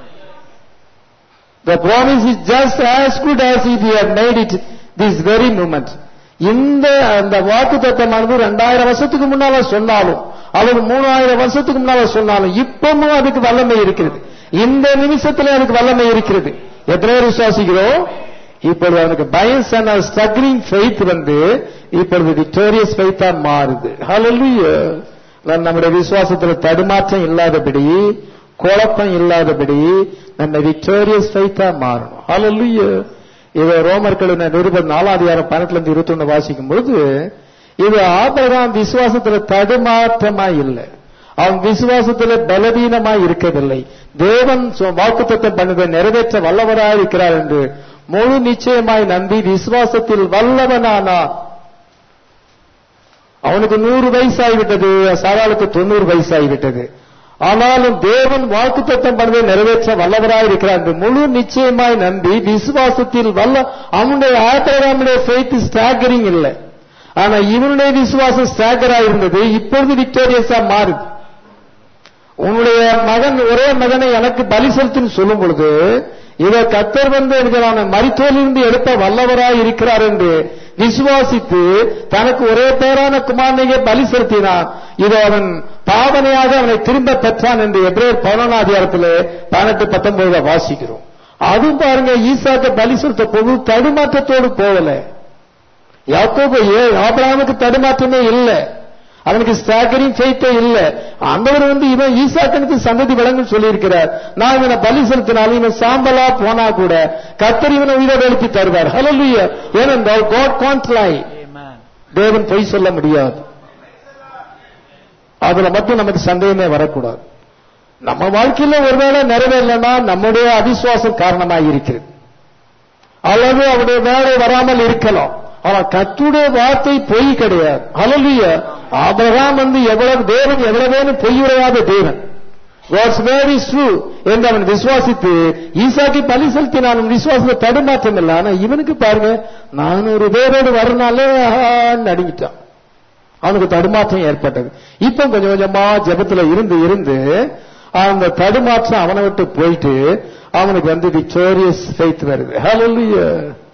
[SPEAKER 1] The promise is just as good as if you had made it this very moment. இந்த அந்த வாக்கு தத்தமானது ரெண்டாயிரம் வருஷத்துக்கு முன்னால சொன்னாலும் அல்லது மூணாயிரம் வருஷத்துக்கு முன்னால சொன்னாலும் இப்பவும் அதுக்கு வல்லமை இருக்கிறது இந்த நிமிஷத்துல அதுக்கு வல்லமை இருக்கிறது எத்தனை பேர் விசுவாசிக்கிறோம் இப்பொழுது அவனுக்கு பயஸ் அண்ட் ஸ்ட்ரகிளிங் ஃபெய்த் வந்து இப்பொழுது விக்டோரியஸ் ஃபெய்த்தா மாறுது ஹalleluya நம்முடைய விசுவாசத்துல தடுமாற்றம் இல்லாதபடி குழப்பம் இல்லாதபடி நம்ம விக்டோரியஸ் ஃபெய்த்தா மாறணும் ஹalleluya இதை ரோமர்களின் நிருபம் நாலாம் அதிகாரம் பன்னெண்டுல இருந்து இருபத்தி ஒண்ணு வாசிக்கும் பொழுது இது ஆபரகாம் விசுவாசத்துல தடுமாற்றமா இல்லை அவன் விசுவாசத்துல பலவீனமா இருக்கவில்லை தேவன் வாக்குத்தத்தம் பண்ணதை நிறைவேற்ற வல்லவராய் இருக்கிறார் என்று முழு நிச்சயமாய் நம்பி விசுவாசத்தில் வல்லவனானான் அவனுக்கு நூறு வயசாகிவிட்டது சாராளுக்கு தொண்ணூறு வயசாகிவிட்டது ஆனாலும் தேவன் வாக்குத்தத்தம் பண்ணதை நிறைவேற்ற வல்லவராய் இருக்கிறார் என்று முழு நிச்சயமாய் நம்பி விசுவாசத்தில் வல்ல அவனுடைய ஆபரகாமுடைய ஃபெய்த் ஸ்டாகரிங் இல்லை ஆனா இவனுடைய விசுவாசம் ஸ்டாகரா இருந்தது இப்பொழுது விக்டோரியஸா மாறுது உன்னுடைய மகன் ஒரே மகனை எனக்கு பலி செலுத்துன்னு சொல்லும் பொழுது இவ கத்தர் வந்து இருக்கிறான மரித்தோலிருந்து எடுத்த வல்லவராய் இருக்கிறார் என்று விசுவாசித்து தனக்கு ஒரே பேரான குமாரனையே பலி செலுத்தினான் இதை அவன் பாவனையாக அவனை திரும்ப பெற்றான் என்று எப்ரேர் பதினொன்றாதிகாரத்தில் பதினெட்டு பத்தொன்பதுல வாசிக்கிறோம் அதுவும் பாருங்க ஈசாக்க பலி செலுத்த போது தடுமாற்றத்தோடு போகல யாக்கோபு ஆபிரகாமுக்கு தடுமாற்றமே இல்லை அவனுக்கு ஸ்டாகரிங் ஃபெய்த்தே இல்ல ஆண்டவர் வந்து இவன் ஈசாக்கனுக்கு சந்ததி விளங்கும் சொல்லியிருக்கிறார் நான் இவனை பலி செலுத்தினாலும் இவன் சாம்பலா போனா கூட கத்தர் இவனை உயிரோடு எழுப்பி தருவார் ஹalleluya ஏனென்றால் காட் காண்ட் லை
[SPEAKER 2] Amen.
[SPEAKER 1] தேவன் பொய் சொல்ல முடியாது அதுல மட்டும் நமக்கு சந்தேகமே வரக்கூடாது நம்ம வாழ்க்கையில ஒருவேளை நிறைவேறலன்னா நம்முடைய அவிசுவாசம் காரணமாக இருக்கிறது அல்லது அவருடைய வேலை வராமல் இருக்கலாம் ஆனா கத்துடைய வார்த்தை பொய் கிடையாது ஹalleluya ஆபிரகாம் வந்து எவ்வளவு தேவன் எவ்வளவேனு பொய் உரையாத தேவன் God's word is true என்று அவன் விசுவாசித்து ஈசாக்கி பலி செலுத்தினான் விசுவாசத்தை தடுமாற்றம் இல்லை ஆனா இவனுக்கு பாருங்க நானூறு பேரோடு வரனாலே நடுங்கிட்டான் அவனுக்கு தடுமாற்றம் ஏற்பட்டது இப்போ கொஞ்சம் கொஞ்சமா ஜெபத்துல இருந்து இருந்து அந்த தடுமாற்றம் அவனை விட்டு போயிட்டு அவனுக்கு வந்து விக்டோரியஸ் ஃபெய்த் வருது ஹalleluya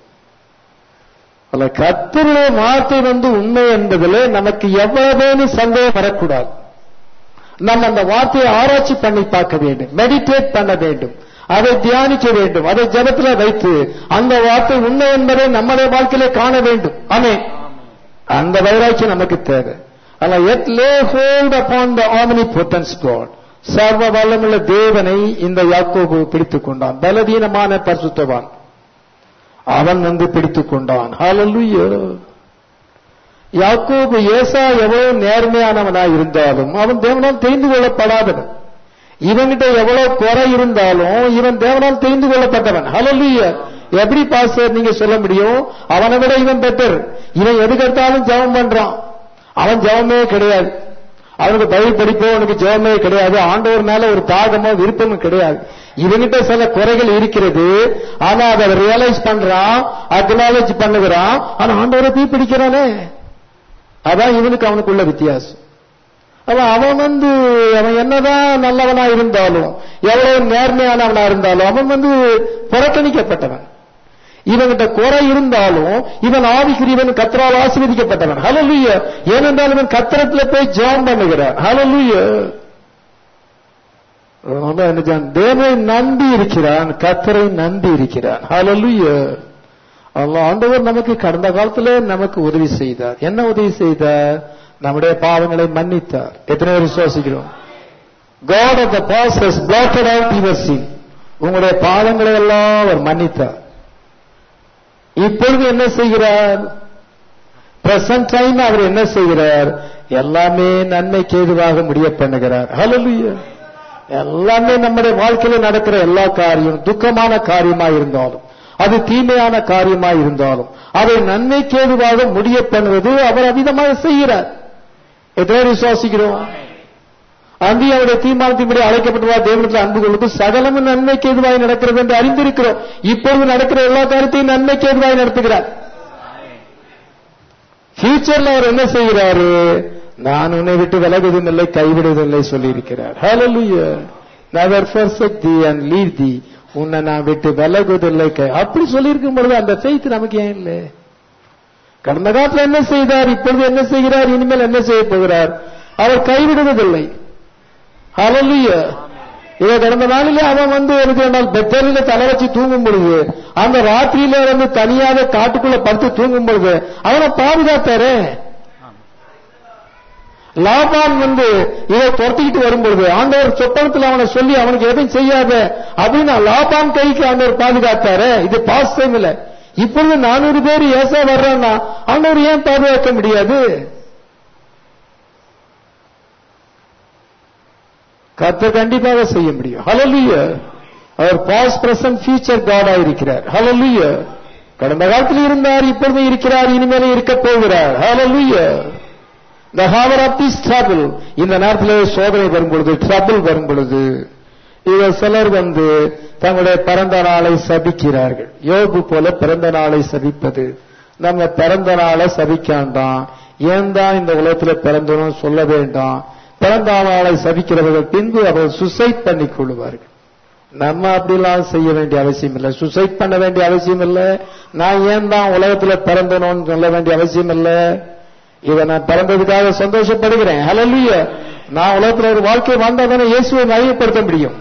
[SPEAKER 1] அல்ல கத்தருடைய வார்த்தை வந்து உண்மை என்பதில் நமக்கு எவ்வளவேனு சந்தேகம் வரக்கூடாது நம்ம அந்த வார்த்தையை ஆராய்ச்சி பண்ணி பார்க்க வேண்டும் மெடிடேட் பண்ண வேண்டும் அதை தியானிக்க வேண்டும் அதை ஜபத்துல வைத்து அந்த வார்த்தை உண்மை என்பதை நம்முடைய வாழ்க்கையிலே காண வேண்டும் ஆமே அந்த வைராக்கியம் நமக்கு தேவை அல்ல yet lay hold upon the omnipotence God சர்வ வல்லமுள்ள தேவனை இந்த யாக்கோபு பிடித்துக் கொண்டான் பலவீனமான பரிசுத்தவான் அவன் வந்து பிடித்துக் கொண்டான் ஹalleluya யாக்கோபு ஏசா எவ்வளவு நேர்மையானவனாய் இருந்தாலும் அவன் தேவனால் தெரிந்து கொள்ளப்படாதவன் இவன்கிட்ட எவ்வளவு குறை இருந்தாலும் இவன் தேவனால் தெரிந்து கொள்ளப்பட்டவன் ஹalleluya எப்படி பாஸ்டர் நீங்க சொல்ல முடியும் அவனை விட இவன் பெட்டர் இவன் எதுக்கெடுத்தாலும் ஜெபம் பண்றான் அவன் ஜெபமே கிடையாது அவனுக்கு பைபிள் படிப்போ அவனுக்கு ஜெபமே கிடையாது ஆண்டவர் மேல ஒரு தாகமோ விருப்பமும் கிடையாது இவங்கிட்ட சில குறைகள் இருக்கிறது ஆனா அதை ரியலைஸ் பண்றான் அக்னாலேஜ் பண்ணுகிறான் ஆனா ஆண்டவரை தீ பிடிக்கிறானே அதான் இவனுக்கு அவனுக்குள்ள வித்தியாசம் அவன் அவன் வந்து அவன் என்னதான் நல்லவனா இருந்தாலும் எவ்வளவு நேர்மையானவனா இருந்தாலும் அவன் வந்து புறக்கணிக்கப்பட்டவன் இவன்கிட்ட குறை இருந்தாலும் இவன் ஆவிக்குரியவன் கத்தரால் ஆசீர்வதிக்கப்பட்டவன் ஹலலுய ஏனென்றால் இவன் கத்திரத்துல போய் ஜாம் பண்ணுகிறான் ஹலலுய தேவனை நம்பி இருக்கிறான் கத்தரை நம்பி இருக்கிறான் ஹலலுய அல்லாஹ் ஆண்டவர் நமக்கு கடந்த காலத்துல நமக்கு உதவி செய்தார் என்ன உதவி செய்தார் நம்முடைய பாவங்களை மன்னித்தார் எத்தனை பேர் விசுவாசிக்கிறோம் God of the past has blotted out your sin உங்களுடைய பாவங்களை எல்லாம் அவர் மன்னித்தார் இப்பொழுது என்ன செய்கிறார் பிரசன்ட் டைம் அவர் என்ன செய்கிறார் எல்லாமே நன்மைக்கு ஏதுவாக முடிய பண்ணுகிறார் ஹalleluya எல்லாமே நம்முடைய வாழ்க்கையில நடக்கிற எல்லா காரியம் துக்கமான காரியமா இருந்தாலும் அது தீமையான காரியமா இருந்தாலும் அதை நன்மைக்கு ஏதுவாக முடிய பண்ணுவது அவர் அவிதமாக செய்கிறார் எத்தனை விசுவாசிக்கிறோம் அந்தி அவருடைய தீர்மானத்தின்படி அழைக்கப்பட்டவா தேவனத்தில் அன்பு கொள்வது சகலமும் நன்மைக்கு எதுவாய் நடக்கிறது என்று அறிந்திருக்கிறோம் இப்பொழுது நடக்கிற எல்லா காரியத்தையும் நன்மைக்கு எதுவாய் நடத்துகிறார் ஃபியூச்சர்ல அவர் என்ன செய்கிறாரு நான் உன்னை விட்டு விலகுவதும் இல்லை கைவிடுவதும் இல்லை சொல்லியிருக்கிறார் ஹalleluya never forsake thee and leave thee உன்னை நான் விட்டு விலகுவதில்லை கை அப்படி சொல்லியிருக்கும் பொழுது அந்த faith நமக்கு ஏன் இல்லை கடந்த காலத்துல என்ன செய்தார் இப்பொழுது என்ன செய்கிறார் இனிமேல் என்ன செய்ய போகிறார் அவர் கைவிடுவதில்லை ஹalleluya இதை கடந்த நாளிலே அவன் வந்து எனக்கு என்றால் பெத்தரில தலை வச்சு தூங்கும் பொழுது அந்த ராத்திரியில வந்து தனியாக காட்டுக்குள்ள படுத்து தூங்கும் பொழுது அவனை பாதுகாத்தாரே லாபான் வந்து இதை துரத்திக்கிட்டு வரும்பொழுது ஆண்டவர் சொப்பனத்தில் அவனை சொல்லி அவனுக்கு எதையும் செய்யாத அப்படின்னு லாபான் கைக்கு ஆண்டவர் பாதுகாத்தாரு இது பாஸ் டைம் இல்ல இப்பொழுது நானூறு பேர் ஏசா வர்றான்னா ஆண்டவர் ஏன் பாதுகாக்க முடியாது கர்த்தர் கண்டிப்பாக செய்ய முடியும் ஹalleluya அவர் பாஸ் பிரசன்ட் ஃபியூச்சர் காடா இருக்கிறார் ஹalleluya கடந்த காலத்தில் இருந்தார் இப்பொழுது இருக்கிறார் இனிமேலும் இருக்க போகிறார் ஹalleluya the hour of this trouble இந்த நேரத்தில் சோதனை வரும் பொழுது trouble வரும் பொழுது இவர் சிலர் வந்து தங்களுடைய பிறந்த நாளை சபிக்கிறார்கள் யோபு போல பிறந்த நாளை சபிப்பது நம்ம பிறந்த நாளை சபிக்காண்டாம் ஏன் தான் இந்த உலகத்துல பிறந்தனும் சொல்ல வேண்டாம் பிறந்த நாளை சபிக்கிறவர்கள் பின்பு அவர்கள் சுசைட் பண்ணிக் கொள்வார்கள் நம்ம அப்படிலாம் செய்ய வேண்டிய அவசியம் இல்லை சுசைட் பண்ண வேண்டிய அவசியம் இல்லை நான் ஏன் தான் உலகத்துல பிறந்தனும்னு சொல்ல வேண்டிய அவசியம் இல்லை இதை நான் பிறந்ததுக்காக சந்தோஷப்படுகிறேன் ஹalleluya நான் உலகத்துல ஒரு வாழ்க்கை வாழ்ந்தா தானே இயேசுவை மையப்படுத்த முடியும்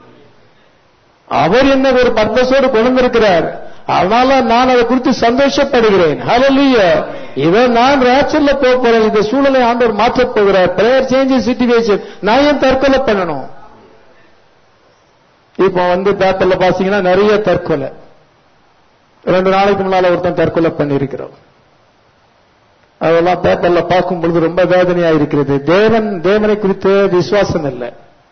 [SPEAKER 1] அவர் என்ன ஒரு பர்பஸோடு கொண்டிருக்கிறார் அதனால நான் அதை குறித்து சந்தோஷப்படுகிறேன் ஹalleluya இதை நான் ரேச்சல்ல போக போறேன் இந்த சூழலை ஆண்டவர் மாற்றப் போகிறார் பிரேயர் சேஞ்ச் சிச்சுவேஷன் நான் ஏன் தற்கொலை பண்ணணும் இப்போ வந்து பேப்பர்ல பாத்தீங்கன்னா நிறைய தற்கொலை ரெண்டு நாளைக்கு முன்னால ஒருத்தன் தற்கொலை பண்ணியிருக்கிறோம் அதெல்லாம் பேப்பர்ல பார்க்கும் பொழுது ரொம்ப வேதனையா இருக்கிறது தேவன் தேவனை குறித்து விசுவாசம் இல்லை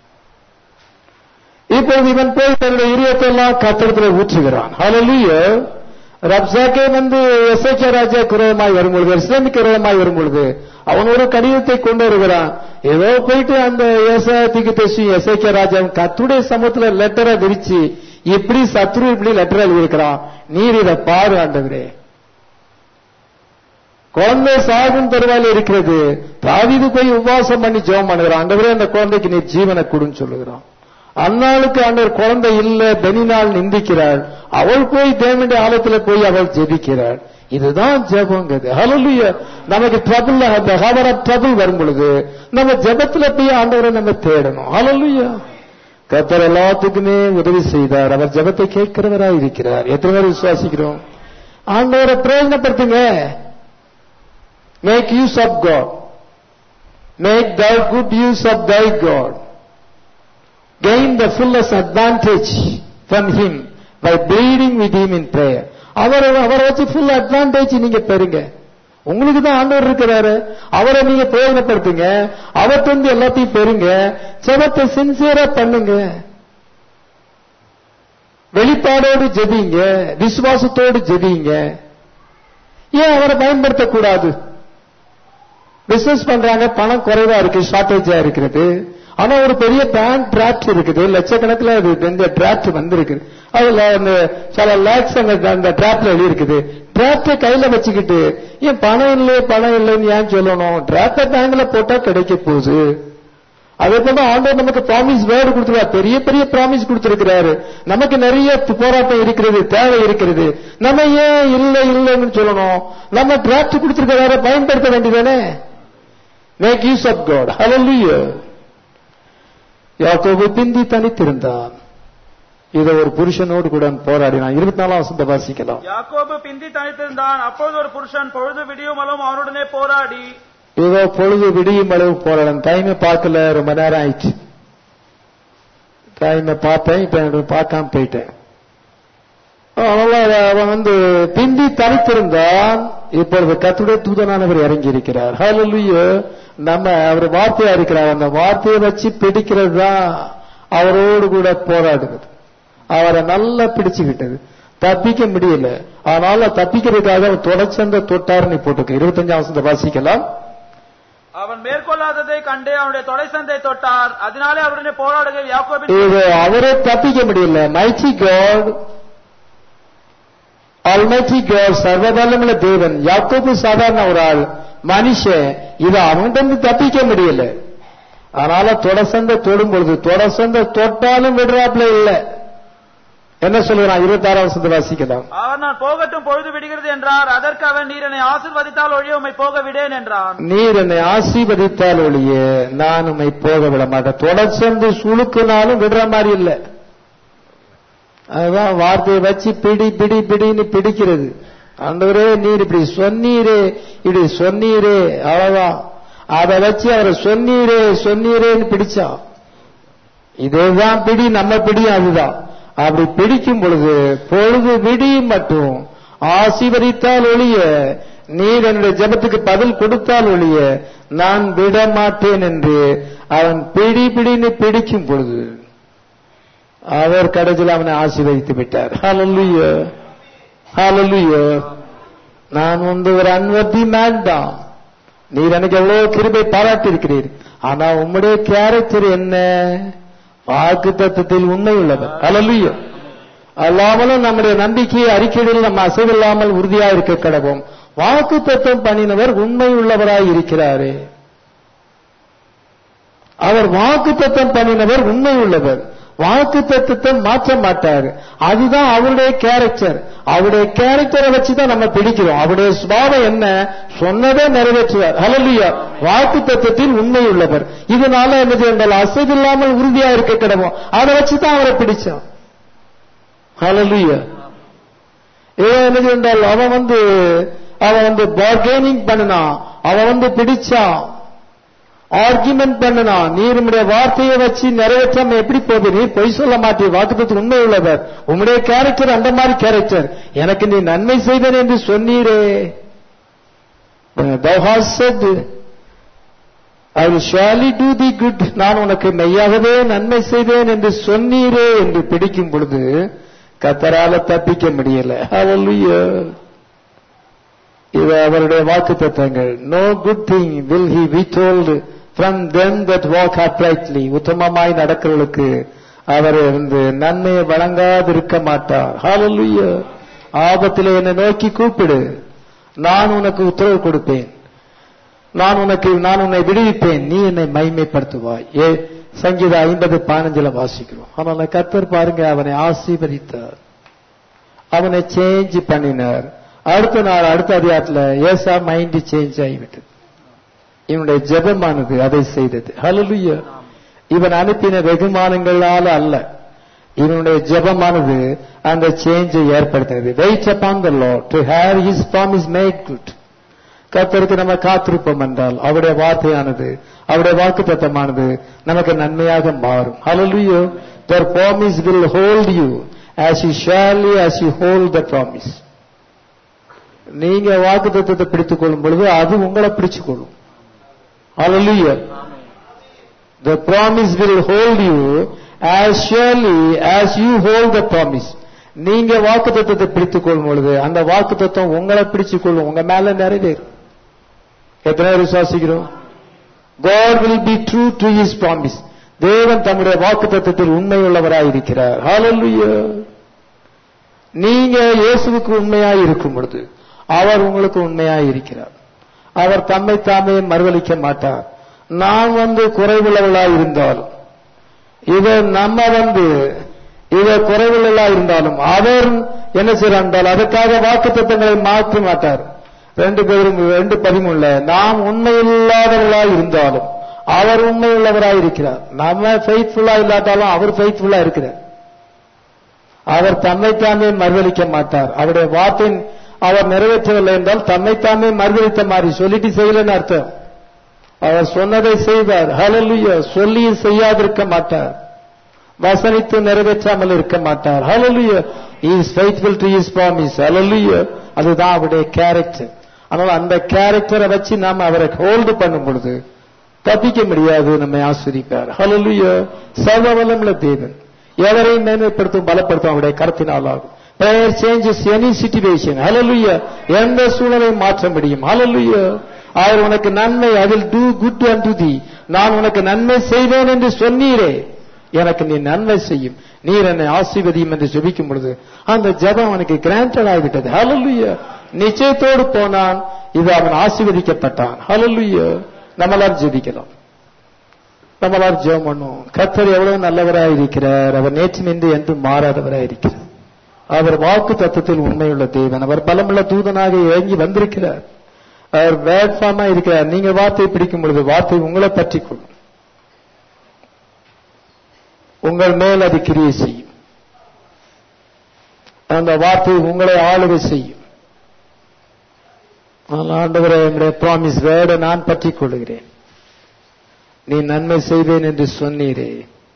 [SPEAKER 1] இப்போது இவன் போய் தன்னுடைய இரியத்தை எல்லாம் கத்திரத்துல ஊற்றுகிறான் ஹalleluya ரப்சாக்கே வந்து எஸ்ஐகே ராஜா குரமாய் வரும்பொழுது இஸ்லாமிக் குரமாய் வரும்பொழுது அவன் ஒரு கடிதத்தை கொண்டு வருகிறான் ஏதோ போயிட்டு அந்த ஏசாயத்துக்கு பேசி எஸ்ஐகே ராஜா கத்துடைய சமூகத்துல லெட்டரை விரிச்சு இப்படி சத்ரு இப்படி லெட்டர் எழுதியிருக்கிறான் நீர் இதை பாரு ஆண்டவரே குழந்தை சாகும் தருவாயில் இருக்கிறது தாவிது போய் உபவாசம் பண்ணி ஜெபம் பண்ணுகிறான் ஆண்டவரே அந்த குழந்தைக்கு நீ ஜீவனை கொடுன்னு சொல்லுகிறான் அந்நாளுக்கு ஆண்டவர் குழந்தை இல்ல பெனினால் நிந்திக்கிறாள் அவள் போய் தேவனுடைய ஆலயத்துல போய் அவள் ஜெபிக்கிறாள் இதுதான் ஜெபங்கிறது ஹalleluya நமக்கு ட்ரபிள் அந்த ஹவர் ஆஃப் ட்ரபிள் வரும் பொழுது நம்ம ஜெபத்துல போய் ஆண்டவரை நம்ம தேடணும் ஹalleluya கர்த்தர் எல்லாத்துக்குமே உதவி செய்தார் அவர் ஜெபத்தை கேட்கிறவராய் இருக்கிறார் எத்தனை பேர் விசுவாசிக்கிறோம் ஆண்டவரை பிரயோஜனப்படுத்துங்க make use of God make thy good use of thy God gain the fullest advantage from him by pleading with him in prayer அவர் அவரை வச்சு ஃபுல் அட்வான்டேஜ் நீங்க பெறுங்க உங்களுக்கு தான் ஆண்டவர் இருக்கிறாரு அவரை நீங்க பிரயோஜனப்படுத்துங்க அவர்கிட்ட இருந்து எல்லாத்தையும் பெறுங்க செவத்தை சின்சியரா பண்ணுங்க வெளிப்பாடோடு ஜெபிங்க விசுவாசத்தோடு ஜெபிங்க ஏன் அவரை பயன்படுத்தக்கூடாது பிசினஸ் பண்றாங்க பணம் குறைவா இருக்கு ஷார்டேஜா இருக்கிறது ஆனா ஒரு பெரிய பேங்க் டிராப்ட் இருக்குது லட்சக்கணக்கில் அது இந்த டிராப்ட் வந்திருக்கு அதுல அந்த சில லேக்ஸ் அந்த அந்த டிராப்ட்ல எழுதி இருக்குது டிராப்ட கையில வச்சுக்கிட்டு ஏன் பணம் இல்லை பணம் இல்லைன்னு ஏன் சொல்லணும் டிராப்ட பேங்க்ல போட்டா கிடைக்க போகுது அதே போல ஆண்டவர் நமக்கு ப்ராமிஸ் வேர்டு கொடுத்துருக்காரு பெரிய பெரிய ப்ராமிஸ் கொடுத்திருக்கிறாரு நமக்கு நிறைய போராட்டம் இருக்கிறது தேவை இருக்கிறது நம்ம ஏன் இல்லை இல்லைன்னு சொல்லணும் நம்ம டிராப்ட் கொடுத்திருக்கிறார பயன்படுத்த வேண்டியதானே make use of God hallelujah யாக்கோபு பிந்தி தனித்திருந்தான் இதை ஒரு புருஷனோடு கூட போராடினான் இருபத்தி நாலாம் வசந்த வாசிக்கலாம்
[SPEAKER 2] யாக்கோபு பிந்தி தனித்திருந்தான் அப்பொழுது ஒரு புருஷன் பொழுது விடியுமலும் அவனுடனே போராடி
[SPEAKER 1] ஏதோ பொழுது விடியும் அளவு போராடம் டைமை பார்க்கல ரொம்ப நேரம் ஆயிடுச்சு டைமை பார்த்தேன் இப்ப எனக்கு பார்க்காம போயிட்டேன் அதனால அவன் வந்து பிந்தி தனித்திருந்தான் இப்பொழுது கத்துடைய தூதனானவர் இறங்கி இருக்கிறார் ஹalleluya நம்ம அவர் வார்த்தையா இருக்கிறார் அந்த வார்த்தையை வச்சு பிடிக்கிறது தான் அவரோடு கூட போராடுவது அவரை நல்லா பிடிச்சுக்கிட்டது தப்பிக்க முடியல அதனால தப்பிக்கிறதுக்காக அவர் தொடச்சந்த தொட்டார்னு போட்டுருக்கு இருபத்தஞ்சாம் வசந்த வாசிக்கலாம்
[SPEAKER 2] அவன் மேற்கொள்ளாததை கண்டு அவனுடைய தொடை சந்தை தொட்டார் அதனாலே அவருடனே போராடுகையில் யாக்கோபின்
[SPEAKER 1] இது அவரே தப்பிக்க முடியல மைட்டி காட் ஆல்மைட்டி காட் சர்வபலமுள்ள தேவன் யாக்கோபு சாதாரண ஒரு ஆள் மனுஷன் இது அவன்கிட்ட தப்பிக்க முடியல அதனால தொடசந்த தொடும் பொழுது தொடசந்த தொட்டாலும் விடுறாப்புல இல்ல என்ன சொல்லுறான் இருபத்தாறாம் வசந்த வாசிக்கலாம்
[SPEAKER 2] அவர் நான் போகட்டும் பொழுது விடுகிறது என்றார் அதற்கு அவன் நீர் என்னை ஆசிர்வதித்தால் ஒழிய உம்மை போக விடேன் என்றான்
[SPEAKER 1] நீர் என்னை ஆசீர்வதித்தால் ஒழிய நான் உம்மை போக விட மாட்டேன் தொடர்ந்து சுழுக்குனாலும் விடுற மாதிரி இல்ல அதுதான் வார்த்தையை வச்சு பிடி பிடி பிடின்னு பிடிக்கிறது ஆண்டவரே நீர் இப்படி சொன்னீரே இப்படி சொன்னீரே அவ்வளவுதான் அதை வச்சு அவரை சொன்னீரே சொன்னீரேன்னு பிடிச்சான் இதுதான் பிடி நம்ம பிடி அதுதான் அப்படி பிடிக்கும் பொழுது பொழுது விடியும் மட்டும் ஆசீர்வதித்தால் ஒழிய நீர் என்னுடைய ஜெபத்துக்கு பதில் கொடுத்தால் ஒழிய நான் விட மாட்டேன் என்று அவன் பிடி பிடின்னு பிடிக்கும் பொழுது அவர் கடைசியில் அவனை ஆசீர்வதித்து விட்டார் ஹalleluya ஹalleluya நான் வந்து ஒரு அன்வர்த்தி மேன் தான் நீர் எனக்கு எவ்வளவு கிருபை பாராட்டி இருக்கிறீர் ஆனா உம்முடைய கேரக்டர் என்ன வாக்கு தத்துவத்தில் உண்மை உள்ளவர் ஹalleluya அல்லாமலும் நம்முடைய நம்பிக்கையை அறிக்கையில் நம்ம அசைவில்லாமல் உறுதியா இருக்க கடவோம் வாக்கு தத்துவம் பண்ணினவர் உண்மை உள்ளவராய் இருக்கிறாரே அவர் வாக்கு தத்துவம் பண்ணினவர் உண்மை உள்ளவர் வாக்கு தத்துவத்தை மாற்ற மாட்டார் அதுதான் அவருடைய கேரக்டர் அவருடைய கேரக்டரை வச்சு தான் நம்ம பிடிக்கிறோம் அவருடைய சுபாவம் என்ன சொன்னதே நிறைவேற்றுவார் ஹalleluya வாக்கு தத்துவத்தில் உண்மை உள்ளவர் இதனால என்ன செய்தால் அசைவில்லாமல் உறுதியா இருக்க கிடவோம் அதை வச்சு தான் அவரை பிடிச்சோம் ஹalleluya இவன் என்ன செய்தால் அவன் வந்து அவன் வந்து பார்கெனிங் பண்ணினான் அவன் வந்து பிடிச்சான் ஆர்குமெண்ட் பண்ணனா நீர் உம்முடைய வார்த்தையை வச்சு நிறைவேற்றாம எப்படி போகுது நீ பொய் சொல்ல மாட்டீர் வாக்குத்தத்துக்கு உண்மை உள்ளவர் உம்முடைய கேரக்டர் அந்த மாதிரி கேரக்டர் எனக்கு நீ நன்மை செய்தேன் என்று சொன்னீரே thou hast said I will surely do thee good நான் உனக்கு மெய்யாகவே நன்மை செய்தேன் என்று சொன்னீரே என்று பிடிக்கும் பொழுது கத்தரால தப்பிக்க முடியல Hallelujah. இது அவருடைய வாக்கு தத்துவங்கள் no good thing will he withhold from them that walk uprightly உத்தமமாய் நடக்கிறவர்களுக்கு அவர் வந்து நன்மையை வழங்காதிருக்க மாட்டார் ஹalleluya ஆபத்திலே என்னை நோக்கி கூப்பிடு நான் உனக்கு உத்தரவு கொடுப்பேன் நான் உனக்கு நான் உன்னை விடுவிப்பேன் நீ என்னை மைமைப்படுத்துவாய் ஏ சங்கீத ஐம்பது பதினஞ்சுல வாசிக்கிறோம் ஆனால் கத்தர் பாருங்க அவனை ஆசீர்வதித்தார் அவனை சேஞ்ச் பண்ணினார் அடுத்த நாள் அடுத்த அதிகாரத்துல ஏசா மைண்ட் சேஞ்ச் ஆகிவிட்டது இவனுடைய ஜெபமானது அதை செய்தது ஹalleluya இவன் அனுப்பின வெகுமானங்களால அல்ல இவனுடைய ஜெபமானது அந்த சேஞ்சை ஏற்படுத்தினது wait upon the lord to have his promise made good கர்த்தருக்கு நம்ம காத்திருப்போம் என்றால் அவருடைய வார்த்தையானது அவருடைய வாக்கு தத்தமானது நமக்கு நன்மையாக மாறும் ஹalleluya their promise will hold you as you surely as you hold the promise நீங்க வாக்கு தத்துவத்தை பிடித்துக் கொள்ளும் பொழுது அது உங்களை பிடிச்சுக் கொள்ளும் Hallelujah. The promise will hold you as surely as you hold the promise. நீங்க வாக்கு தத்துவத்தை பிடித்துக் கொள்ளும் பொழுது அந்த வாக்கு தத்துவம் உங்களை பிடிச்சுக் கொள்ளும் உங்க மேல நிறைவேறும் எத்தனை பேர் விசுவாசிக்கிறோம் God will be true to his promise தேவன் தம்முடைய வாக்கு தத்துவத்தில் உண்மையுள்ளவராய் இருக்கிறார் Hallelujah. நீங்க இயேசுவுக்கு உண்மையாய் இருக்கும் பொழுது அவர் உங்களுக்கு உண்மையாய் இருக்கிறார் அவர் தம்மை தாமே மறுதளிக்க மாட்டார் நான் வந்து குறைவுள்ளவளாய் இருந்தாலும் இத நம்ம வந்து இத குறைவுள்ளவளா இருந்தாலும் அவர் என்ன செய்யறார் என்றால் அதற்காக வாக்கு தத்தங்களை மாற்ற மாட்டார் ரெண்டு பேரும் ரெண்டு பதிமூணுல நாம் உண்மையில்லாதவர்களா இருந்தாலும் அவர் உண்மையுள்ளவராய் இருக்கிறார் நம்ம ஃபெய்த்ஃபுல்லா இல்லாட்டாலும் அவர் ஃபெய்த்ஃபுல்லா இருக்கிறார் அவர் தம்மைத்தாமே மறுதளிக்க மாட்டார் அவருடைய வார்த்தை அவர் நிறைவேற்றவில்லை என்றால் தம்மைத்தாமே மறுதளித்த மாதிரி சொல்லிட்டு செய்யலன்னு அர்த்தம் அவர் சொன்னதை செய்வார் ஹalleluya சொல்லி செய்யாதிருக்க மாட்டார் வசனித்து நிறைவேற்றாமல் இருக்க மாட்டார் ஹalleluya he is faithful to his promise hallelujah அதுதான் அவருடைய கேரக்டர் ஆனால் அந்த கேரக்டரை வச்சு நாம் அவரை ஹோல்டு பண்ணும் பொழுது தப்பிக்க முடியாது நம்மை ஆஸ்வதிப்பார் ஹalleluya சர்வ வல்லமுள்ள தேவன் எவரையும் மேன்மைப்படுத்தும் பலப்படுத்தும் அவருடைய கருத்தினால் ஆகும் prayer changes any situation hallelujah எந்த சூழலையும் மாற்ற முடியும் ஹalleluya அவர் உனக்கு நன்மை I will do good unto thee நான் உனக்கு நன்மை செய்வேன் என்று சொன்னீரே எனக்கு நீ நன்மை செய்யும் நீர் என்னை ஆசீர்வதியும் என்று ஜெபிக்கும் பொழுது அந்த ஜெபம் அவனுக்கு கிராண்டட் ஆகிவிட்டது ஹalleluya நிச்சயத்தோடு போனான் இது அவன் ஆசீர்வதிக்கப்பட்டான் ஹalleluya நம்மளால் ஜெபிக்கலாம் நம்மளால் ஜெபம் பண்ணுவோம் கர்த்தர் எவ்வளவு நல்லவராய் இருக்கிறார் அவர் நேற்று நின்று என்று மாறாதவராய் இருக்கிறார் அவர் வாக்கு தத்துவத்தில் உண்மையுள்ள தேவன் அவர் பலமுள்ள தூதனாக இறங்கி வந்திருக்கிறார் அவர் வேட்பாமா இருக்கிறார் நீங்க வார்த்தை பிடிக்கும் பொழுது வார்த்தை உங்களை பற்றிக் கொள்ளும் உங்கள் மேல் அது கிரியை செய்யும் அந்த வார்த்தை உங்களை ஆளுகை செய்யும் ஆனால் ஆண்டவரே என்னுடைய ப்ராமிஸ் வேர்டை நான் பற்றிக் கொள்கிறேன் நீ நன்மை செய்வேன் என்று சொன்னீரே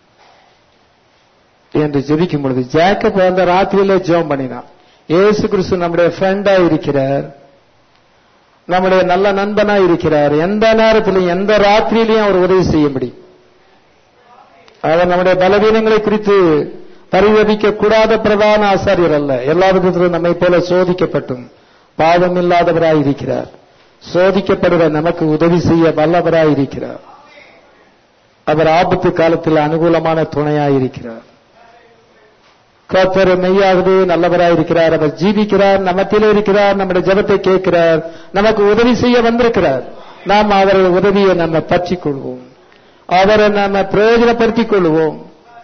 [SPEAKER 1] என்று ஜெபிக்கும் பொழுது ஜேக்கப் அந்த ராத்திரியில ஜெபம் பண்ணினான் இயேசு கிறிஸ்து நம்முடைய ஃப்ரெண்டா இருக்கிறார் நம்முடைய நல்ல நண்பனா இருக்கிறார் எந்த நேரத்திலும் எந்த ராத்திரியிலையும் அவர் உதவி செய்ய முடியும் அவர் நம்முடைய பலவீனங்களை குறித்து பரிவதிக்க கூடாத பிரதான ஆசாரியர் அல்ல எல்லா விதத்திலும் நம்மை போல சோதிக்கப்பட்டும் பாவம் இல்லாதவராய் இருக்கிறார் சோதிக்கப்படுகிற நமக்கு உதவி செய்ய வல்லவராய் இருக்கிறார் அவர் ஆபத்து காலத்தில் அனுகூலமான துணையாய் இருக்கிறார் கர்த்தர் மெய்யாகவே நல்லவராய் இருக்கிறார் அவர் ஜீவிக்கிறார் நமத்திலே இருக்கிறார் நம்முடைய ஜெபத்தை கேட்கிறார் நமக்கு உதவி செய்ய வந்திருக்கிறார் நாம் அவருடைய உதவியை நம்ம பற்றிக் கொள்வோம் அவரை நம்ம பிரயோஜனப்படுத்திக் கொள்வோம்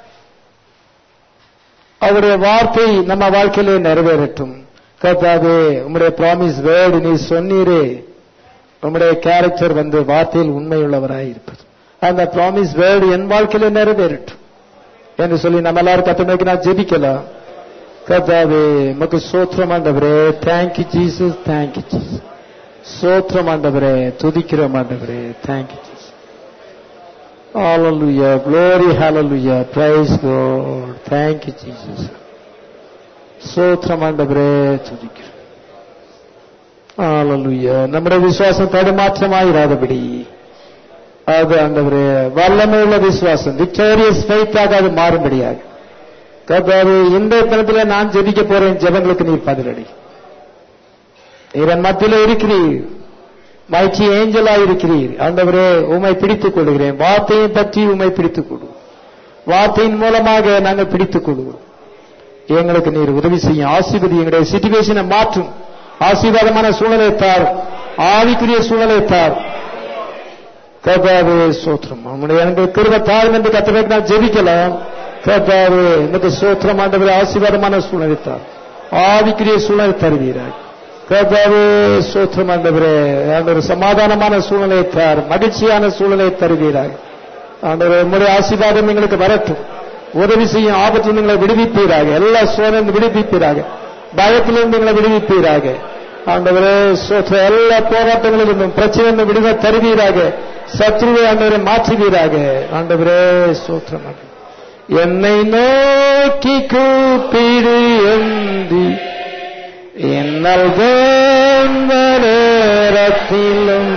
[SPEAKER 1] அவருடைய வார்த்தை நம்ம வாழ்க்கையிலே நிறைவேறட்டும் கர்த்தாவே உம்முடைய ப்ராமிஸ் வேர்டு நீ சொன்னீரே உம்முடைய கேரக்டர் வந்து வார்த்தையில் உண்மையுள்ளவராய் இருப்பது அந்த ப்ராமிஸ் வேர்டு என் வாழ்க்கையில நிறைவேறட்டும் என்று சொல்லி நம்ம எல்லாரும் கத்த நோக்கி நான் ஜெபிக்கலாம் கர்த்தாவே உமக்கு சோத்திரம் ஆண்டவரே தேங்க்யூ ஜீசஸ் தேங்க்யூ ஜீசஸ் சோத்திரம் ஆண்டவரே துதிக்கிறோம் ஆண்டவரே thank you Jesus Hallelujah. Glory, hallelujah. Praise God. Thank you, Jesus. சோத்திரம் ஆண்டவரே துதிக்கிறோம் Hallelujah. நம்முடைய விசுவாசம் தடுமாற்றமாயிராதபடி அது ஆண்டவரே வல்லமையுள்ள விசுவாசம் விக்டோரியஸ் ஃபெய்த்தாக அது மாறும்படியாக கர்த்தாவே இந்த தினத்துல நான் ஜெபிக்க போறேன் ஜெபங்களுக்கு நீர் பதிலடி நீரன் மத்தியில இருக்கிறீர் மைச்சி ஏஞ்சலா இருக்கிறீர் ஆண்டவரே உமை பிடித்துக் கொள்கிறேன் வார்த்தையை பற்றி உமை பிடித்துக் கொள்வோம் வார்த்தையின் மூலமாக நாங்கள் பிடித்துக் கொள்வோம் எங்களுக்கு நீர் உதவி செய்யும் ஆசீர்வதி எங்களுடைய சிச்சுவேஷனை மாற்றும் ஆசீர்வாதமான சூழலை தார் ஆவிக்குரிய சூழலை தார் கர்த்தாவே சோத்திரம் நம்முடைய எனக்கு கிருப தாரும் என்று கத்தருக்கு நான் ஜெபிக்கலாம் கர்த்தாவே எனக்கு சோத்திரம் ஆண்டவரே ஆசீர்வாதமான சூழலை தார் ஆவிக்குரிய சூழலை தருவீராய் கர்த்தாவே சோத்திரம் ஆண்டவரே ஆண்டவர் சமாதானமான சூழ்நிலை தார் மகிழ்ச்சியான சூழ்நிலை தருவீராக ஆண்டவர் உங்களுடைய ஆசீர்வாதம் எங்களுக்கு வரட்டும் உதவி செய்யும் ஆபத்திலிருந்து எங்களை விடுவிப்பீராக எல்லா சோதனை விடுவிப்பீராக பயத்திலிருந்து எங்களை விடுவிப்பீராக ஆண்டவரே சோத்திர எல்லா போராட்டங்களிலிருந்தும் பிரச்சனை விடுதலை தருவீராக சத்ருவை ஆண்டவரை மாற்றுவீராக ஆண்டவரே சோத்திரம் என்னை நோக்கி கூப்பிடு என்று என்னல் வேண்ட நேரத்திலும்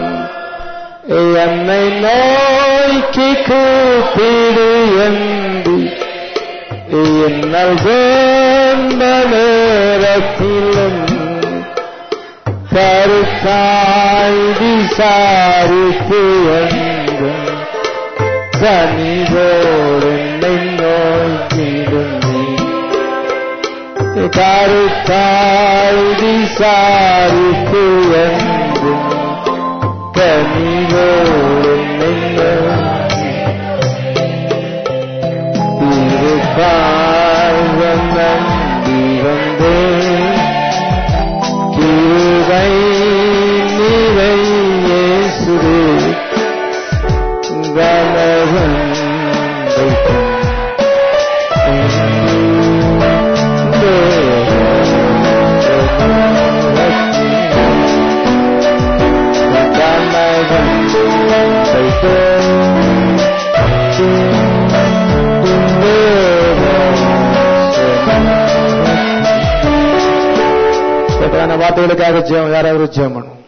[SPEAKER 1] என்னை நோய்க்கு கூப்பிடு என்று என்னல் வேண்ட நேரத்திலும் கருத்தாய் விசாரிப்பு என்றும் சனிதோடு நோக்கிடும் நீ கருத்தாய் விசாரிப்பு என்றும் கனிதோடு திருப்பார்வம் நம்பி வந்தேன் கிருபை நிறை இயேசுவே கனவன் வார்த்தைகளுக்காக ஜெயம் யாராவது ஜெயம் பண்ணும்